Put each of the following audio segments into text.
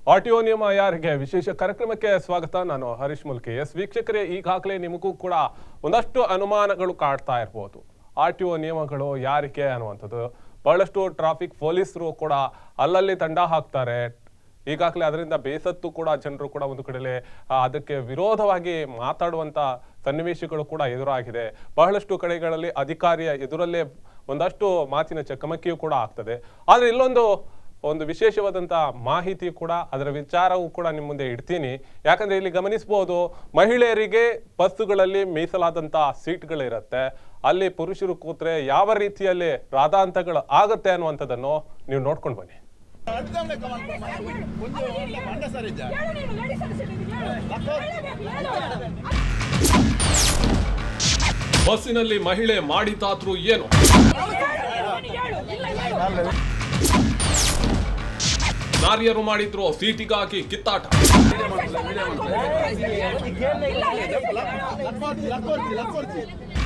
R T ಒ ನಿಯಮ ಯಾರಿಗೆ ವಿಶೇಷ ಕಾರ್ಯಕ್ರಮಕ್ಕೆ ಸ್ವಾಗತ ನಾನು ಹರೀಶ್ ಮುಲ್ಕಿ ಎಸ್ ವೀಕ್ಷಕರೇ ಈಗಾಗಲೇ ನಿಮಗೂ ಕೂಡ ಒಂದಷ್ಟು ಅನುಮಾನಗಳು ಕಾಡ್ತಾ ಇರ್ಬೋದು ಆರ್ ಟಿ ಒ ನಿಯಮಗಳು ಯಾರಿಗೆ ಅನ್ನುವಂಥದ್ದು ಬಹಳಷ್ಟು ಟ್ರಾಫಿಕ್ ಪೊಲೀಸರು ಕೂಡ ಅಲ್ಲಲ್ಲಿ ತಂಡ ಹಾಕ್ತಾರೆ ಈಗಾಗಲೇ ಅದರಿಂದ ಬೇಸತ್ತು ಕೂಡ ಜನರು ಕೂಡ ಒಂದು ಕಡೆಲೆ ಆ, ಅದಕ್ಕೆ ವಿರೋಧವಾಗಿ ಮಾತಾಡುವಂತ ಸನ್ನಿವೇಶಗಳು ಕೂಡ ಎದುರಾಗಿದೆ ಬಹಳಷ್ಟು ಕಡೆಗಳಲ್ಲಿ ಅಧಿಕಾರಿಯ ಎದುರಲ್ಲೇ ಒಂದಷ್ಟು ಮಾತಿನ ಚಕಮಕಿಯೂ ಕೂಡ ಆಗ್ತದೆ ಆದ್ರೆ ಇಲ್ಲೊಂದು ಒಂದು ವಿಶೇಷವಾದಂಥ ಮಾಹಿತಿ ಕೂಡ ಅದರ ವಿಚಾರವೂ ಕೂಡ ನಿಮ್ಮ ಮುಂದೆ ಇಡ್ತೀನಿ ಯಾಕಂದ್ರೆ ಇಲ್ಲಿ ಗಮನಿಸಬಹುದು ಮಹಿಳೆಯರಿಗೆ ಬಸ್ಸುಗಳಲ್ಲಿ ಮೀಸಲಾದಂಥ ಸೀಟ್ಗಳಿರುತ್ತೆ ಅಲ್ಲಿ ಪುರುಷರು ಕೂತ್ರೆ ಯಾವ ರೀತಿಯಲ್ಲಿ ರಾಧಾಂತಗಳು ಆಗುತ್ತೆ ಅನ್ನುವಂಥದ್ದನ್ನು ನೀವು ನೋಡ್ಕೊಂಡು ಬನ್ನಿ ಅಡ್ಡಂಡೆ ಕಮಾಂಡ್ ಮುಂದೆ ಮಂಡ ಸರ್ ಇದ್ದ ಬಸ್ಸಿನಲ್ಲಿ ಮಹಿಳೆ ಮಾಡಿತಾದ್ರೂ ಏನು ನಾರಿಯರು ಮಾಡಿದ್ರು ಸೀಟಿಗಾಗಿ ಕಿತ್ತಾಟ ಲಕ್ಕೋರ್ಚಿ ಲಕ್ಕೋರ್ಚಿ ಲಕ್ಕೋರ್ಚಿ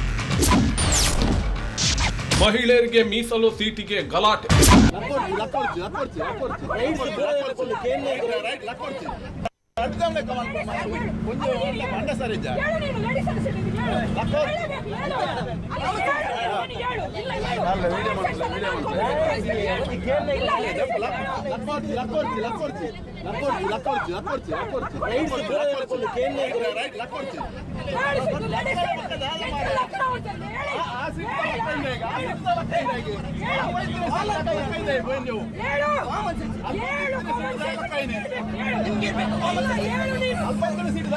ಮಹಿಳೆಯರಿಗೆ ಮೀಸಲು ಸೀಟಿಗೆ ಗಲಾಟೆ ಲಕ್ಕೋರ್ಚಿ ಲಕ್ಕೋರ್ಚಿ ಲಕ್ಕೋರ್ಚಿ ಲಕ್ಕೋರ್ಚಿ ರೈಟ್ ಲಕ್ಕೋರ್ಚಿ ಅಡ್ಡಂಡೆ ಕಮಾಂಡ್ ಮುಂದೆ ಮಂಡ ಸರ್ ಇದ್ದ ಲಕ್ಕೋರ್ಚಿ ಲಕ್ಕೋರ್ಚಿ ಲಕ್ಕೋರ್ಚಿ ಲಕ್ಕೋರ್ಚಿ ಲಕ್ಕೋರ್ಚಿ ಲಕ್ಕೋರ್ಚಿ ಲಕ್ಕೋರ್ಚಿ ರೈಟ್ ಲಕ್ಕೋರ್ಚಿ ಆ ಸೀಟ್ ಲಕ್ಕೈದೆ ಈಗ ಆ ಸೀಟ್ ಲಕ್ಕೈದೆ ಈಗ ಅವೈದ್ಯ ಲಕ್ಕೈದೆ ಬಂದು ಅಲ್ಪಂತರ ಸೀಟ್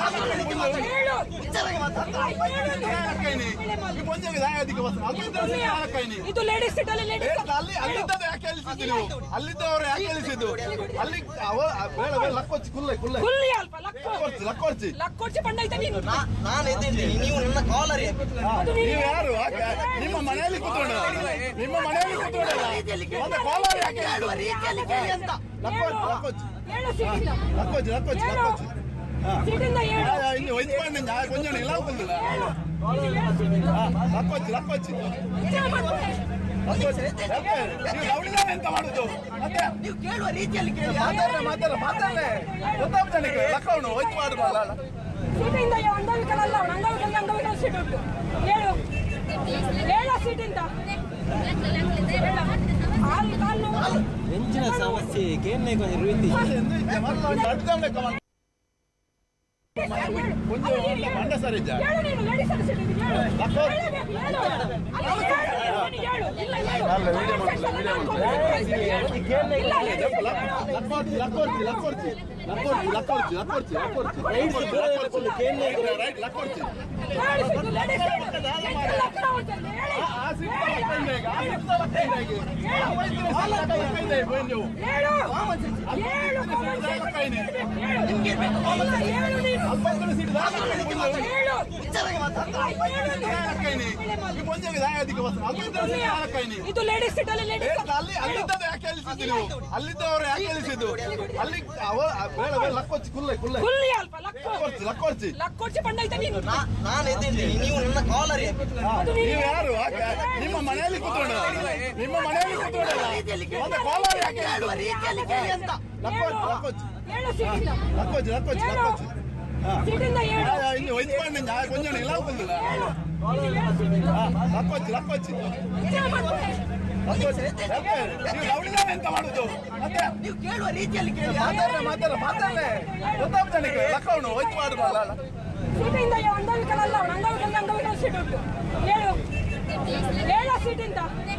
ಲಕ್ಕೈನೆ ಈ ಮುಂಜಾನೆ ದಾಯದಿಗೆ ಬಸ್ ಅಲ್ಪಂತರ ಸೀಟ್ ಲಕ್ಕೈನೆ ಇದು ಲೇಡೀಸ್ ಸೀಟ್ ಅಲ್ಲಿ ಲೇಡೀಸ್ ಅಲ್ಲಿ ಅಲ್ಲಿದ್ದದ್ದು ಯಾಕೆ ಹೇಳಿಸಿದ್ದು ನೀವು ಅಲ್ಲಿದ್ದವರು ಯಾಕೆ ಹೇಳಿಸಿದ್ದು ಅಲ್ಲಿ ಅವ ಬೇಡ ಬೇಡ ಲಕ್ಕೊಚ್ಚಿ ಕುಲ್ಲೆ ಕುಲ್ಲೆ ಫುಲ್ ಅಲ್ಪ ಲಕ್ಕ ಲಕ್ಕೊರ್ಚಿ ಲಕ್ಕೊರ್ಚಿ ಲಕ್ಕೊಡ್ಸಿ ಬಂಡೈತೆ ನೀನು ನಾನು ಇದ್ದೀನಿ ನೀವು ನನ್ನ ಕಾಲರ್ ನೀವು ಯಾರು ಯಾಕೆ? ನಿಮ್ಮ ಮನೆಯಲ್ಲಿ ಕೂತ್ಕೊಂಡ ನಿಮ್ಮ ಮನೆಯಲ್ಲಿ ಕೂತ್ಕೊಂಡಲ್ಲ ಮತ್ತೆ ಕೋಲಾರ ಯಾಕೆ ಹೇಳಿದ್ದು? ಲಕ್ಕೊಚ್ಚಿ ಲಕ್ಕೊಚ್ಚಿ ಏಳು ಸೀಟಿಂದ ಲಕ್ಕೊಚ್ಚಿ ಲಕ್ಕೊಚ್ಚಿ ಲಕ್ಕೊಚ್ಚಿ ಹಾ ಸೀಟಿಂದ ಏಳು ಆ, ಇನ್ನು ವೈದ್ಯಪಾಂಡ ಕೊಂಚ ಇಲ್ಲ ಹೋಗುದಿಲ್ಲ ಲಕ್ಕೊಚ್ಚಿ ಲಕ್ಕೊಚ್ಚಿ ಲಕ್ಕೊಚ್ಚಿ ಯಾಕೆ? ನೀವು ರೌಡಿದಾರ ಎಂತ ಮಾಡುದು ಮತ್ತೆ ನೀವು ಕೇಳುವ ರೀತಿಯಲ್ಲಿ ಕೇಳಿ ಮಾತಾಡ ಮಾತಾಡ ಮಾತಾಡಲೆ ಗೊತ್ತಾಗ್ತಾನೆ ಲಕ್ಕವನು ವೈದ್ಯ ಮಾಡುದಲ್ಲ ಸೀಟಿಂದ ಅಂಗವಿಕಲ ಅಲ್ಲ ಅವ್ನು ಅಂಗವಿಕಲ ಅಂಗವಿಕಲ ಸೀಟ್ ಉಂಟು ಏಳು ಏಳು ಸೀಟಿಂದ ಕಾಲು ಕಾಲು ನೋವು. ಹೆಂಚಿನ ಸಮಸ್ಯೆ ಕೇನ್ನೆ ರೀತಿ ಅಡ್ಡಂಡೆ ಕಮಾಂಡ್ ಮುಂದೆ ಮಂಡ ಸರ್ ಇದ್ದ ಏಳು ನೀನು ಲೇಡೀಸ್ ಅಲ್ಲಿ ಸೀಟ್ ಇದೆ, ಏಳು. ಏಳಬೇಕು, ಏಳು. ಅಲ್ಲಿ ಏಳು, ಏಳು. ಇಲ್ಲ, ಏಳು. ಇಲ್ಲ, ladies ಅಲ್ಲಿ ಏಳು. ಲಕ್ಕೋರ್ಚಿ ಲಕ್ಕೋರ್ಚಿ ಲಕ್ಕೋರ್ಚಿ ಲಕ್ಕೋರ್ಚಿ ಲಕ್ಕೋರ್ಚಿ ಲಕ್ಕೋರ್ಚಿ ಲಕ್ಕೋರ್ಚಿ ರೈಟ್ ಲಕ್ಕೋರ್ಚಿ ಏಳು ಸೀಟ್, ladies ಸೀಟ್. ಲಕ್ಕ ಉಂಟಲ್ಲ, ಏಳು. ಆ ಸೀಟ್ ಲಕ್ಕೈದೆ ಈಗ ಆ ಸೀಟ್ ಲಕ್ಕೈದೆ ಈಗ ಅವೈದ್ಯ ಲಕ್ಕೈದೆ ಬಂದು ಏಳು ಏಳು ಲಕ್ಕೈನೆ ಇಲ್ಲ, ಏಳು ನೀನು ಅಲ್ಪಂತರ ಸೀಟ್ ಏಳು ಲಕ್ಕೈನೆ ಈ ಮುಂಜಾನೆ ದಾಯದಿಗೆ ಬಸ್ ಅಲ್ಪಂತರ ಸೀಟ್ ಲಕ್ಕೈನೆ ಇದು ಲೇಡೀಸ್ ಸೀಟ್ ಅಲ್ಲಿ ಲೇಡೀಸ್ ಅಲ್ಲಿ ಅಲ್ಲಿದ್ದದ್ದು ಯಾಕೆ ಹೇಳಿಸಿದ್ದು ನೀವು ಅಲ್ಲಿದ್ದವರು ಯಾಕೆ ಹೇಳಿಸಿದ್ದು ಅಲ್ಲಿ ಅವ ಬೇಡ ಬೇಡ ಲಕ್ಕೊಚ್ಚಿ ಕುಲ್ಲೆ ಕುಲ್ಲೆ ಫುಲ್ ಅಲ್ಪ ಲಕ್ಕ ಲಕ್ಕೊರ್ಚಿ ಲಕ್ಕೊರ್ಚಿ ಲಕ್ಕೊಡ್ಸಿ ಬಂಡೈತೆ ನೀನು ನಾನು ಇದ್ದೀನಿ ನೀವು ನನ್ನ ಕಾಲರ್ ನೀವು ಯಾರು ಯಾಕೆ? ನಿಮ್ಮ ಮನೆಯಲ್ಲಿ ಕೂತ್ಕೊಂಡ ನಿಮ್ಮ ಮನೆಯಲ್ಲಿ ಕೂತ್ಕೊಂಡಲ್ಲ ಮತ್ತೆ ಕೋಲಾರ ಯಾಕೆ ಹೇಳಿದ್ದು? ಲಕ್ಕೊಚ್ಚಿ ಲಕ್ಕೊಚ್ಚಿ ಏಳು ಸೀಟಿಂದ ಲಕ್ಕೊಚ್ಚಿ ಲಕ್ಕೊಚ್ಚಿ ಲಕ್ಕೊಚ್ಚಿ ಹಾ ಸೀಟಿಂದ ಏಳು ಆ, ಇನ್ನು ವೈದ್ಯಪಾಂಡ ಕೊಂಚ ಇಲ್ಲ ಹೋಗುದಿಲ್ಲ ಲಕ್ಕೊಚ್ಚಿ ಲಕ್ಕೊಚ್ಚಿ ಲಕ್ಕೊಚ್ಚಿ ಯಾಕೆ? ನೀವು ರೌಡಿದಾರ ಎಂತ ಮಾಡುದು ಮತ್ತೆ ನೀವು ಕೇಳುವ ರೀತಿಯಲ್ಲಿ ಕೇಳಿ ಮಾತಾಡ ಮಾತಾಡ ಮಾತಾಡಲೆ ಗೊತ್ತಾಗ್ತಾನೆ ಲಕ್ಕವನು ವೈದ್ಯ ಮಾಡುದಲ್ಲ ಸೀಟಿಂದ ಅಂಗವಿಕಲ ಅಲ್ಲ ಅವ್ನು ಅಂಗವಿಕಲ ಅಂಗವಿಕಲ ಸೀಟ್ ಉಂಟು ಏಳು ಏಳು ಸೀಟಿಂದ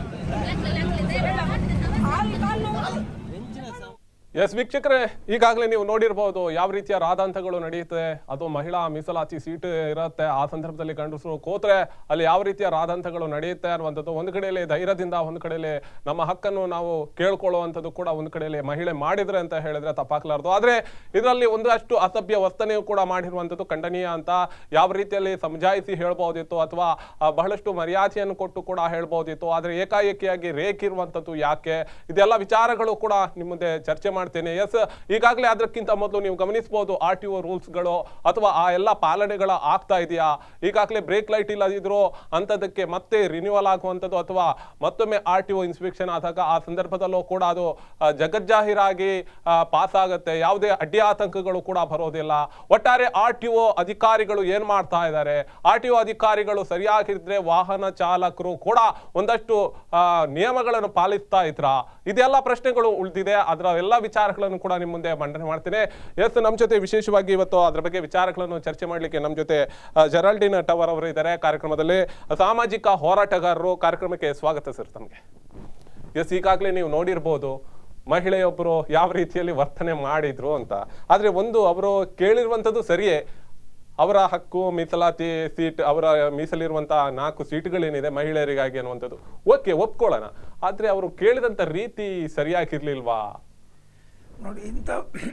ಕಾಲು ಕಾಲು ನೋವು. ಹೆಂಚಿನ ಸಮಸ್ಯೆ ಎಸ್ ವೀಕ್ಷಕರೇ ಈಗಾಗಲೇ ನೀವು ನೋಡಿರ್ಬೋದು ಯಾವ ರೀತಿಯ ರಾಧಾಂತಗಳು ನಡೆಯುತ್ತೆ ಅದು ಮಹಿಳಾ ಮೀಸಲಾತಿ ಸೀಟ್ ಇರುತ್ತೆ ಆ ಸಂದರ್ಭದಲ್ಲಿ ಗಂಡಸರು ಕೋತ್ರೆ ಅಲ್ಲಿ ಯಾವ ರೀತಿಯ ರಾಧಾಂತಗಳು ನಡೆಯುತ್ತೆ ಅನ್ನುವಂಥದ್ದು ಒಂದು ಕಡೆಯಲ್ಲಿ ಧೈರ್ಯದಿಂದ ಒಂದು ಕಡೆಯಲ್ಲಿ ನಮ್ಮ ಹಕ್ಕನ್ನು ನಾವು ಕೇಳ್ಕೊಳ್ಳುವಂಥದ್ದು ಕೂಡ ಒಂದು ಕಡೆಯಲ್ಲಿ ಮಹಿಳೆ ಮಾಡಿದ್ರೆ ಅಂತ ಹೇಳಿದ್ರೆ ತಪ್ಪಾಗ್ಲಾರ್ದು ಆದ್ರೆ ಇದರಲ್ಲಿ ಒಂದಷ್ಟು ಅಸಭ್ಯ ವರ್ತನೆಯು ಕೂಡ ಮಾಡಿರುವಂಥದ್ದು ಖಂಡನೀಯ ಅಂತ ಯಾವ ರೀತಿಯಲ್ಲಿ ಸಮಜಾಯಿಸಿ ಹೇಳ್ಬೋದಿತ್ತು ಅಥವಾ ಆ, ಬಹಳಷ್ಟು ಮರ್ಯಾದೆಯನ್ನು ಕೊಟ್ಟು ಕೂಡ ಹೇಳ್ಬೋದಿತ್ತು ಆದ್ರೆ ಏಕಾಏಕಿಯಾಗಿ ರೇಕ್ ಇರುವಂಥದ್ದು ಯಾಕೆ ಇದೆಲ್ಲ ವಿಚಾರಗಳು ಕೂಡ ನಿಮ್ಮ ಮುಂದೆ ಚರ್ಚೆ ಮಾಡ್ತೇನೆ ಎಸ್ ಈಗಾಗಲೇ ಅದಕ್ಕಿಂತ ಮೊದಲು ನೀವು ಗಮನಿಸಬಹುದು ಆರ್ ಟಿ ಒ ರೂಲ್ಸ್ಗಳು ಅಥವಾ ಆ ಎಲ್ಲ ಪಾಲನೆಗಳ ಆಗ್ತಾ ಇದೆಯಾ ಈಗಾಗಲೇ ಬ್ರೇಕ್ ಲೈಟ್ ಇಲ್ಲದಿದ್ರು ಅಂಥದ್ದಕ್ಕೆ ಮತ್ತೆ ರಿನ್ಯೂವಲ್ ಆಗುವಂಥದ್ದು ಅಥವಾ ಮತ್ತೊಮ್ಮೆ ಆರ್ ಟಿ ಒ ಇನ್ಸ್ಪೆಕ್ಷನ್ ಆದಾಗ ಆ ಸಂದರ್ಭದಲ್ಲೂ ಕೂಡ ಅದು ಆ, ಜಗಜ್ಜಾಹೀರಾಗಿ ಪಾಸ್ ಆಗುತ್ತೆ ಯಾವುದೇ ಅಡ್ಡಿ ಆತಂಕಗಳು ಕೂಡ ಬರೋದಿಲ್ಲ ಒಟ್ಟಾರೆ ಆರ್ ಟಿ ಒ ಅಧಿಕಾರಿಗಳು ಏನ್ ಮಾಡ್ತಾ ಇದ್ದಾರೆ ಆರ್ ಟಿ ಒ ಅಧಿಕಾರಿಗಳು ಸರಿಯಾಗಿದ್ರೆ ವಾಹನ ಚಾಲಕರು ಕೂಡ ಒಂದಷ್ಟು ಆ, ನಿಯಮಗಳನ್ನು ಪಾಲಿಸ್ತಾ ಇದ್ರ ಇದೆಲ್ಲ ಪ್ರಶ್ನೆಗಳು ಉಳಿದಿದೆ ಅದರ ಎಲ್ಲ ವಿಚಾರಗಳನ್ನು ಕೂಡ ನಿಮ್ಮ ಮುಂದೆ ಮಂಡನೆ ಮಾಡ್ತೇನೆ ಎಸ್ ನಮ್ಮ ಜೊತೆ ವಿಶೇಷವಾಗಿ ಇವತ್ತು ಅದರ ಬಗ್ಗೆ ವಿಚಾರಗಳನ್ನು ಚರ್ಚೆ ಮಾಡಲಿಕ್ಕೆ ನಮ್ಮ ಜೊತೆ ಆ, ಜೆರಾಲ್ಡಿನ್ ಟವರ್ ಅವರು ಇದ್ದಾರೆ ಕಾರ್ಯಕ್ರಮದಲ್ಲಿ ಸಾಮಾಜಿಕ ಹೋರಾಟಗಾರರು ಕಾರ್ಯಕ್ರಮಕ್ಕೆ ಸ್ವಾಗತ ಸರ್ ತಮಗೆ ಎಸ್ ಈಗಾಗಲೇ ನೀವು ನೋಡಿರ್ಬೋದು ಮಹಿಳೆಯೊಬ್ಬರು ಯಾವ ರೀತಿಯಲ್ಲಿ ವರ್ತನೆ ಮಾಡಿದ್ರು ಅಂತ ಆದ್ರೆ ಒಂದು ಅವರು ಕೇಳಿರುವಂಥದ್ದು ಸರಿಯೇ ಅವರ ಹಕ್ಕು ಮೀಸಲಾತಿ ಸೀಟ್ ಅವರ ಮೀಸಲಿರುವಂತಹ ನಾಲ್ಕು ಸೀಟ್ಗಳೇನಿದೆ ಮಹಿಳೆಯರಿಗಾಗಿ ಅನ್ನುವಂಥದ್ದು ಓಕೆ ಒಪ್ಕೊಳ್ಳೋಣ ಆದ್ರೆ ಅವರು ಕೇಳಿದಂತ ರೀತಿ ಸರಿಯಾಗಿರ್ಲಿಲ್ವಾ ನೋಡಿ ಇಂಥ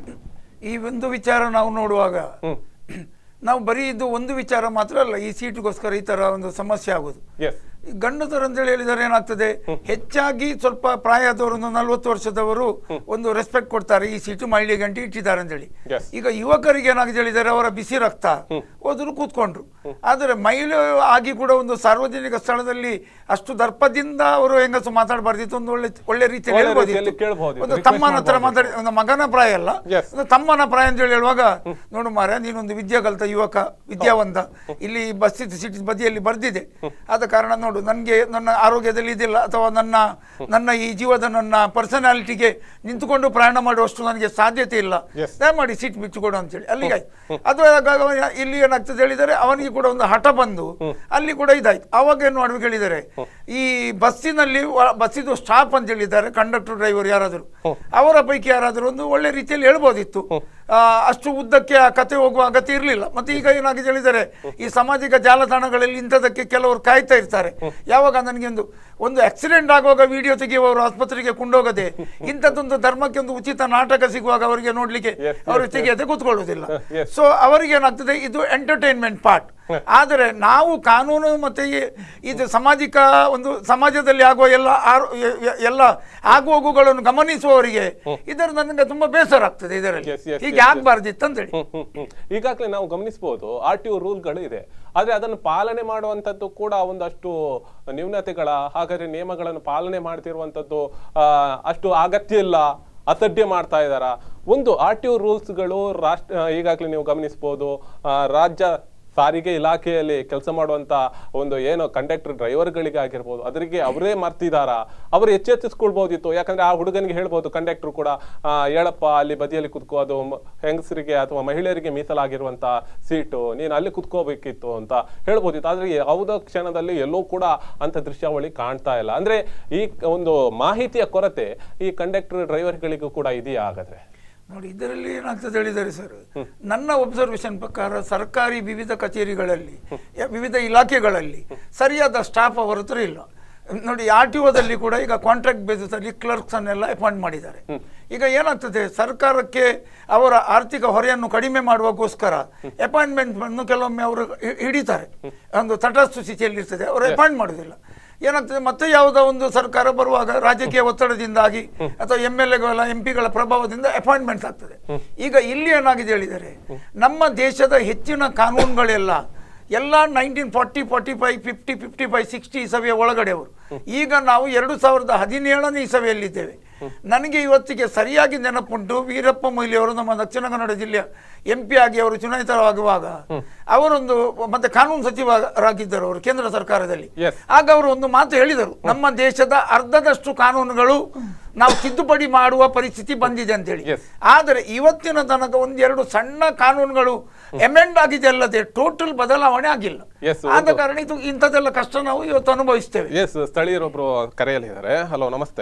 ಈ ಒಂದು ವಿಚಾರ ನಾವು ನೋಡುವಾಗ ಹ್ಮ್ ನಾವು ಬರೀ ಇದು ಒಂದು ವಿಚಾರ ಮಾತ್ರ ಅಲ್ಲ ಈ ಸೀಟಿಗೋಸ್ಕರ ಈ ತರ ಒಂದು ಸಮಸ್ಯೆ ಆಗೋದು ಎಸ್ ಈ ಗಂಡಸರು ಅಂತೇಳಿ ಹೇಳಿದರೆ ಏನಾಗ್ತದೆ ಹೆಚ್ಚಾಗಿ ಸ್ವಲ್ಪ ಪ್ರಾಯದವರು ಒಂದು ನಲ್ವತ್ತು ವರ್ಷದವರು ಒಂದು ರೆಸ್ಪೆಕ್ಟ್ ಕೊಡ್ತಾರೆ ಈ ಸೀಟು ಮಹಿಳೆ ಗಂಟೆ ಇಟ್ಟಿದ್ದಾರೆ ಅಂತೇಳಿ Yes. ಈಗ ಯುವಕರಿಗೆ ಏನಾಗಿದೆ ಹೇಳಿದರೆ ಅವರ ಬಿಸಿ ರಕ್ತ ಹೋದ್ರು ಕೂತ್ಕೊಂಡ್ರು ಆದರೆ ಮಹಿಳೆ ಆಗಿ ಕೂಡ ಒಂದು ಸಾರ್ವಜನಿಕ ಸ್ಥಳದಲ್ಲಿ ಅಷ್ಟು ದರ್ಪದಿಂದ ಅವರು ಹೆಂಗಸು ಮಾತಾಡಬಾರ್ದಿತ್ತು ಒಂದು ಒಳ್ಳೆ ಒಳ್ಳೆ ರೀತಿಯಲ್ಲಿ ಒಳ್ಳೆ ಹೇಳ್ಬೋದಿತ್ತು. ರೀತಿಯಲ್ಲಿ ಕೇಳ್ಬೋದಿತ್ತು, ಒಂದು request ತಮ್ಮನ ಹತ್ರ ಮಾಡ್ಬೋದಿತ್ತು. ಮಾತಾಡಿ ಒಂದು ಮಗನ ಪ್ರಾಯ ಅಲ್ಲ Yes. ಒಂದು ತಮ್ಮನ ಪ್ರಾಯ ಅಂತ ಹೇಳಿ ಹೇಳುವಾಗ ನೋಡು ಮಾರ ನೀನೊಂದು ವಿದ್ಯಾ ಕಲಿತ ಯುವಕ ವಿದ್ಯಾವಂತ ಇಲ್ಲಿ ಬಸ್ ಸಿಟಿ ಬದಿಯಲ್ಲಿ ಬರ್ದಿದೆ ಆದ ಕಾರಣ ನೋಡು ನನಗೆ ನನ್ನ ಆರೋಗ್ಯದಲ್ಲಿ ಇದಿಲ್ಲ ಅಥವಾ ನನ್ನ ನನ್ನ ಈ ಜೀವದ ನನ್ನ ಪರ್ಸನಾಲಿಟಿಗೆ ನಿಂತುಕೊಂಡು ಪ್ರಯಾಣ ಮಾಡುವಷ್ಟು ನನಗೆ ಸಾಧ್ಯತೆ ಇಲ್ಲ Yes. ದಯಮಾಡಿ ಸೀಟ್ ಬಿಟ್ಟುಕೊಡು ಅಂತೇಳಿ ಅಲ್ಲಿಗೆ ಆಯ್ತು ಅದು ಆಗ ಅವ ಇಲ್ಲಿ ಏನಾಗ್ತದೆ ಹೇಳಿದರೆ ಅವನಿಗೆ ಕೂಡ ಒಂದು ಹಠ ಬಂದು ಅಲ್ಲಿ ಕೂಡ ಇದಾಯ್ತು ಅವಾಗ ಏನು ಮಾಡ್ಬೇಕು ಹೇಳಿದರೆ ಈ ಬಸ್ಸಿನಲ್ಲಿ ವ- ಬಸ್ಸಿದು ಸ್ಟಾಪ್ ಅಂತ ಹೇಳಿದ್ದಾರೆ ಕಂಡಕ್ಟರ್ ಡ್ರೈವರ್ ಯಾರಾದರೂ ಅವರ ಪೈಕಿ ಯಾರಾದರೂ ಒಂದು ಒಳ್ಳೆ ರೀತಿಯಲ್ಲಿ ಹೇಳ್ಬೋದಿತ್ತು ಆ, ಅಷ್ಟು ಉದ್ದಕ್ಕೆ ಆ ಕತೆ ಹೋಗುವ ಅಗತ್ಯ ಇರಲಿಲ್ಲ ಮತ್ತೆ ಈಗ ಏನಾಗಿದೆ ಹೇಳಿದರೆ ಈ ಸಾಮಾಜಿಕ ಜಾಲತಾಣಗಳಲ್ಲಿ ಇಂಥದಕ್ಕೆ ಕೆಲವರು ಕಾಯ್ತಾ ಇರ್ತಾರೆ ಯಾವಾಗ ನನಗೆ ಒಂದು ಒಂದು ಆಕ್ಸಿಡೆಂಟ್ ಆಗುವಾಗ ವಿಡಿಯೋ ತೆಗೆಯುವವರು ಆಸ್ಪತ್ರೆಗೆ ಕೊಂಡೋಗದೆ ಇಂಥದ್ದೊಂದು ಧರ್ಮಕ್ಕೆ ಒಂದು ಉಚಿತ ನಾಟಕ ಸಿಗುವಾಗ ಅವರಿಗೆ ನೋಡ್ಲಿಕ್ಕೆ Yes, yes, ಅವರು yes. ತೆಗೆಯದೆ ಕೂತ್ಕೊಳ್ಳುವುದಿಲ್ಲ Yes. ಸೊ ಅವರಿಗೆ ಏನಾಗ್ತದೆ ಇದು ಎಂಟರ್ಟೈನ್ಮೆಂಟ್ ಪಾರ್ಟ್ ಆದರೆ ನಾವು ಕಾನೂನು ಮತ್ತೆ ಈ- ಇದು ಸಾಮಾಜಿಕ ಒಂದು ಸಮಾಜದಲ್ಲಿ ಆಗುವ ಎಲ್ಲ ಆರೋ- ಎ- ಎ- ಎಲ್ಲ ಆಗುಹೋಗುಗಳನ್ನು ಗಮನಿಸುವವರಿಗೆ ಇದರ ನನಗೆ ತುಂಬಾ ಬೇಸರ ಆಗ್ತದೆ ಇದರಲ್ಲಿ Yes, yes, ಹೀಗೆ yes, yes. ಆಗ್ಬಾರ್ದಿತ್ತು ಅಂತೇಳಿ ಹ್ಮ್, ಹ್ಮ್, ಹ್ಮ್. ಈಗಾಗಲೇ ನಾವು ಗಮನಿಸಬಹುದು ಆರ್ ಟಿ ಒ ರೂಲ್ಗಳು ಇದೆ ಆದ್ರೆ ಅದನ್ನು ಪಾಲನೆ ಮಾಡುವಂತದ್ದು ಕೂಡ ಒಂದಷ್ಟು ನ್ಯೂನತೆಗಳ ಹಾಗಾದ್ರೆ ನಿಯಮಗಳನ್ನು ಪಾಲನೆ ಮಾಡ್ತಿರುವಂತದ್ದು ಆ, ಅಷ್ಟು ಅಗತ್ಯ ಇಲ್ಲ ಅಸಡ್ಡೆ ಮಾಡ್ತಾ ಇದಾರ ಒಂದು ಆರ್ ಟಿ ಒ ರೂಲ್ಸ್ಗಳು ರಾಷ್ಟ್ರ ಈಗಾಗಲೇ ನೀವು ಗಮನಿಸಬಹುದು ರಾಜ್ಯ ಸಾರಿಗೆ ಇಲಾಖೆಯಲ್ಲಿ ಕೆಲಸ ಮಾಡುವಂತ ಒಂದು ಏನು ಕಂಡಕ್ಟರ್ ಡ್ರೈವರ್ಗಳಿಗೆ ಆಗಿರ್ಬೋದು ಅದರಿಗೆ ಅವರೇ ಮರ್ತಿದಾರ ಅವರು ಎಚ್ಚೆತ್ತಿಸ್ಕೊಳ್ಬಹುದಿತ್ತು ಯಾಕಂದ್ರೆ ಆ ಹುಡುಗನಿಗೆ ಹೇಳ್ಬೋದು ಕಂಡಕ್ಟರ್ ಕೂಡ ಆ, ಹೇಳಪ್ಪ ಅಲ್ಲಿ ಬದಿಯಲ್ಲಿ ಕುತ್ಕೋ ಅದು ಮ- ಹೆಂಗಸರಿಗೆ ಅಥವಾ ಮಹಿಳೆಯರಿಗೆ ಮೀಸಲಾಗಿರುವಂತ ಸೀಟು ನೀನು ಅಲ್ಲಿ ಕುತ್ಕೋಬೇಕಿತ್ತು ಅಂತ ಹೇಳ್ಬೋದಿತ್ತು ಆದ್ರೆ ಯಾವುದೋ ಕ್ಷಣದಲ್ಲಿ ಎಲ್ಲೂ ಕೂಡ ಅಂತ ದೃಶ್ಯಾವಳಿ ಕಾಣ್ತಾ ಇಲ್ಲ ಅಂದ್ರೆ ಈ ಒಂದು ಮಾಹಿತಿಯ ಕೊರತೆ ಈ ಕಂಡಕ್ಟರ್ ಡ್ರೈವರ್ಗಳಿಗೂ ಕೂಡ ಇದೆಯಾ ಹಾಗಾದ್ರೆ ನೋಡಿ ಇದರಲ್ಲಿ ಏನಾಗ್ತದೆ ಹೇಳಿದ್ದಾರೆ ಸರ್ ನನ್ನ ಒಬ್ಸರ್ವೇಷನ್ ಪ್ರಕಾರ ಸರ್ಕಾರಿ ವಿವಿಧ ಕಚೇರಿಗಳಲ್ಲಿ ಯ- ವಿವಿಧ ಇಲಾಖೆಗಳಲ್ಲಿ ಸರಿಯಾದ ಸ್ಟಾಫ್ ಅವರ ಹತ್ರ ಇಲ್ಲ ನೋಡಿ ಆರ್ ಟಿ ಒದಲ್ಲಿ ಕೂಡ ಈಗ ಕಾಂಟ್ರಾಕ್ಟ್ ಬೇಸಿಸ್ ಅಲ್ಲಿ ಕ್ಲರ್ಕ್ಸ್ ಅನ್ನೆಲ್ಲ ಅಪಾಯಿಂಟ್ ಮಾಡಿದ್ದಾರೆ ಈಗ ಏನಾಗ್ತದೆ ಸರ್ಕಾರಕ್ಕೆ ಅವರ ಆರ್ಥಿಕ ಹೊರೆಯನ್ನು ಕಡಿಮೆ ಮಾಡುವಗೋಸ್ಕರ ಅಪಾಯಿಂಟ್ಮೆಂಟ್ ಅನ್ನು ಕೆಲವೊಮ್ಮೆ ಅವರು ಹಿ- ಹಿಡಿತಾರೆ ಒಂದು ತಟಸ್ಥ ಸ್ಥಿತಿಯಲ್ಲಿ ಇರ್ತದೆ ಅವರು ಅಪಾಯಿಂಟ್ ಮಾಡುವುದಿಲ್ಲ ಏನಾಗ್ತದೆ ಮತ್ತೆ ಯಾವುದೋ ಒಂದು ಸರ್ಕಾರ ಬರುವಾಗ ರಾಜಕೀಯ ಒತ್ತಡದಿಂದಾಗಿ ಅಥವಾ ಎಂ ಎಲ್ ಎಗಳ ಎಂ ಪಿಗಳ ಪ್ರಭಾವದಿಂದ ಅಪಾಯಿಂಟ್ಮೆಂಟ್ಸ್ ಆಗ್ತದೆ ಈಗ ಇಲ್ಲಿ ಏನಾಗಿದೆ ಹೇಳಿದರೆ ನಮ್ಮ ದೇಶದ ಹೆಚ್ಚಿನ ಕಾನೂನುಗಳೆಲ್ಲ ಎಲ್ಲ nineteen forty forty five fifty fifty five sixty ಇಸವಿಯ ಒಳಗಡೆಯವರು ಈಗ ನಾವು ಎರಡು ಸಾವಿರದ ಹದಿನೇಳನೇ ಇಸವಿಯಲ್ಲಿದ್ದೇವೆ ನನಗೆ ಇವತ್ತಿಗೆ ಸರಿಯಾಗಿ ನೆನಪುಂಟು ವೀರಪ್ಪ ಮೊಯ್ಲಿ ಅವರು ನಮ್ಮ ದಕ್ಷಿಣ ಕನ್ನಡ ಜಿಲ್ಲೆಯ ಎಂ ಪಿ ಆಗಿ ಅವರು ಚುನಾಯಿತರಾಗುವಾಗ ಅವರೊಂದು ಮತ್ತೆ ಕಾನೂನು ಸಚಿವರಾಗಿದ್ದರು ಅವರು ಕೇಂದ್ರ ಸರ್ಕಾರದಲ್ಲಿ Yes. ಆಗ ಅವರು ಒಂದು ಮಾತು ಹೇಳಿದರು ನಮ್ಮ ದೇಶದ ಅರ್ಧದಷ್ಟು ಕಾನೂನುಗಳು ನಾವು ತಿದ್ದುಪಡಿ ಮಾಡುವ ಪರಿಸ್ಥಿತಿ ಬಂದಿದೆ ಅಂತೇಳಿ Yes. ಆದರೆ ಇವತ್ತಿನ ತನಕ ಒಂದೆರಡು ಸಣ್ಣ ಕಾನೂನುಗಳು ಎಮೆಂಡ್ ಆಗಿದೆ ಅಲ್ಲದೆ ಟೋಟಲ್ ಬದಲಾವಣೆ ಆಗಿಲ್ಲ Yes, ಆದ ಒಂದು- ಕಾರಣ ಇದು ಇಂಥದ್ದೆಲ್ಲ ಕಷ್ಟ ನಾವು ಇವತ್ತು ಅನುಭವಿಸ್ತೇವೆ ಎಸ್ ಸ್ಥಳೀಯರೊಬ್ರು ಕರೆಯಲ್ಲಿದ್ದಾರೆ ಹಲೋ ನಮಸ್ತೆ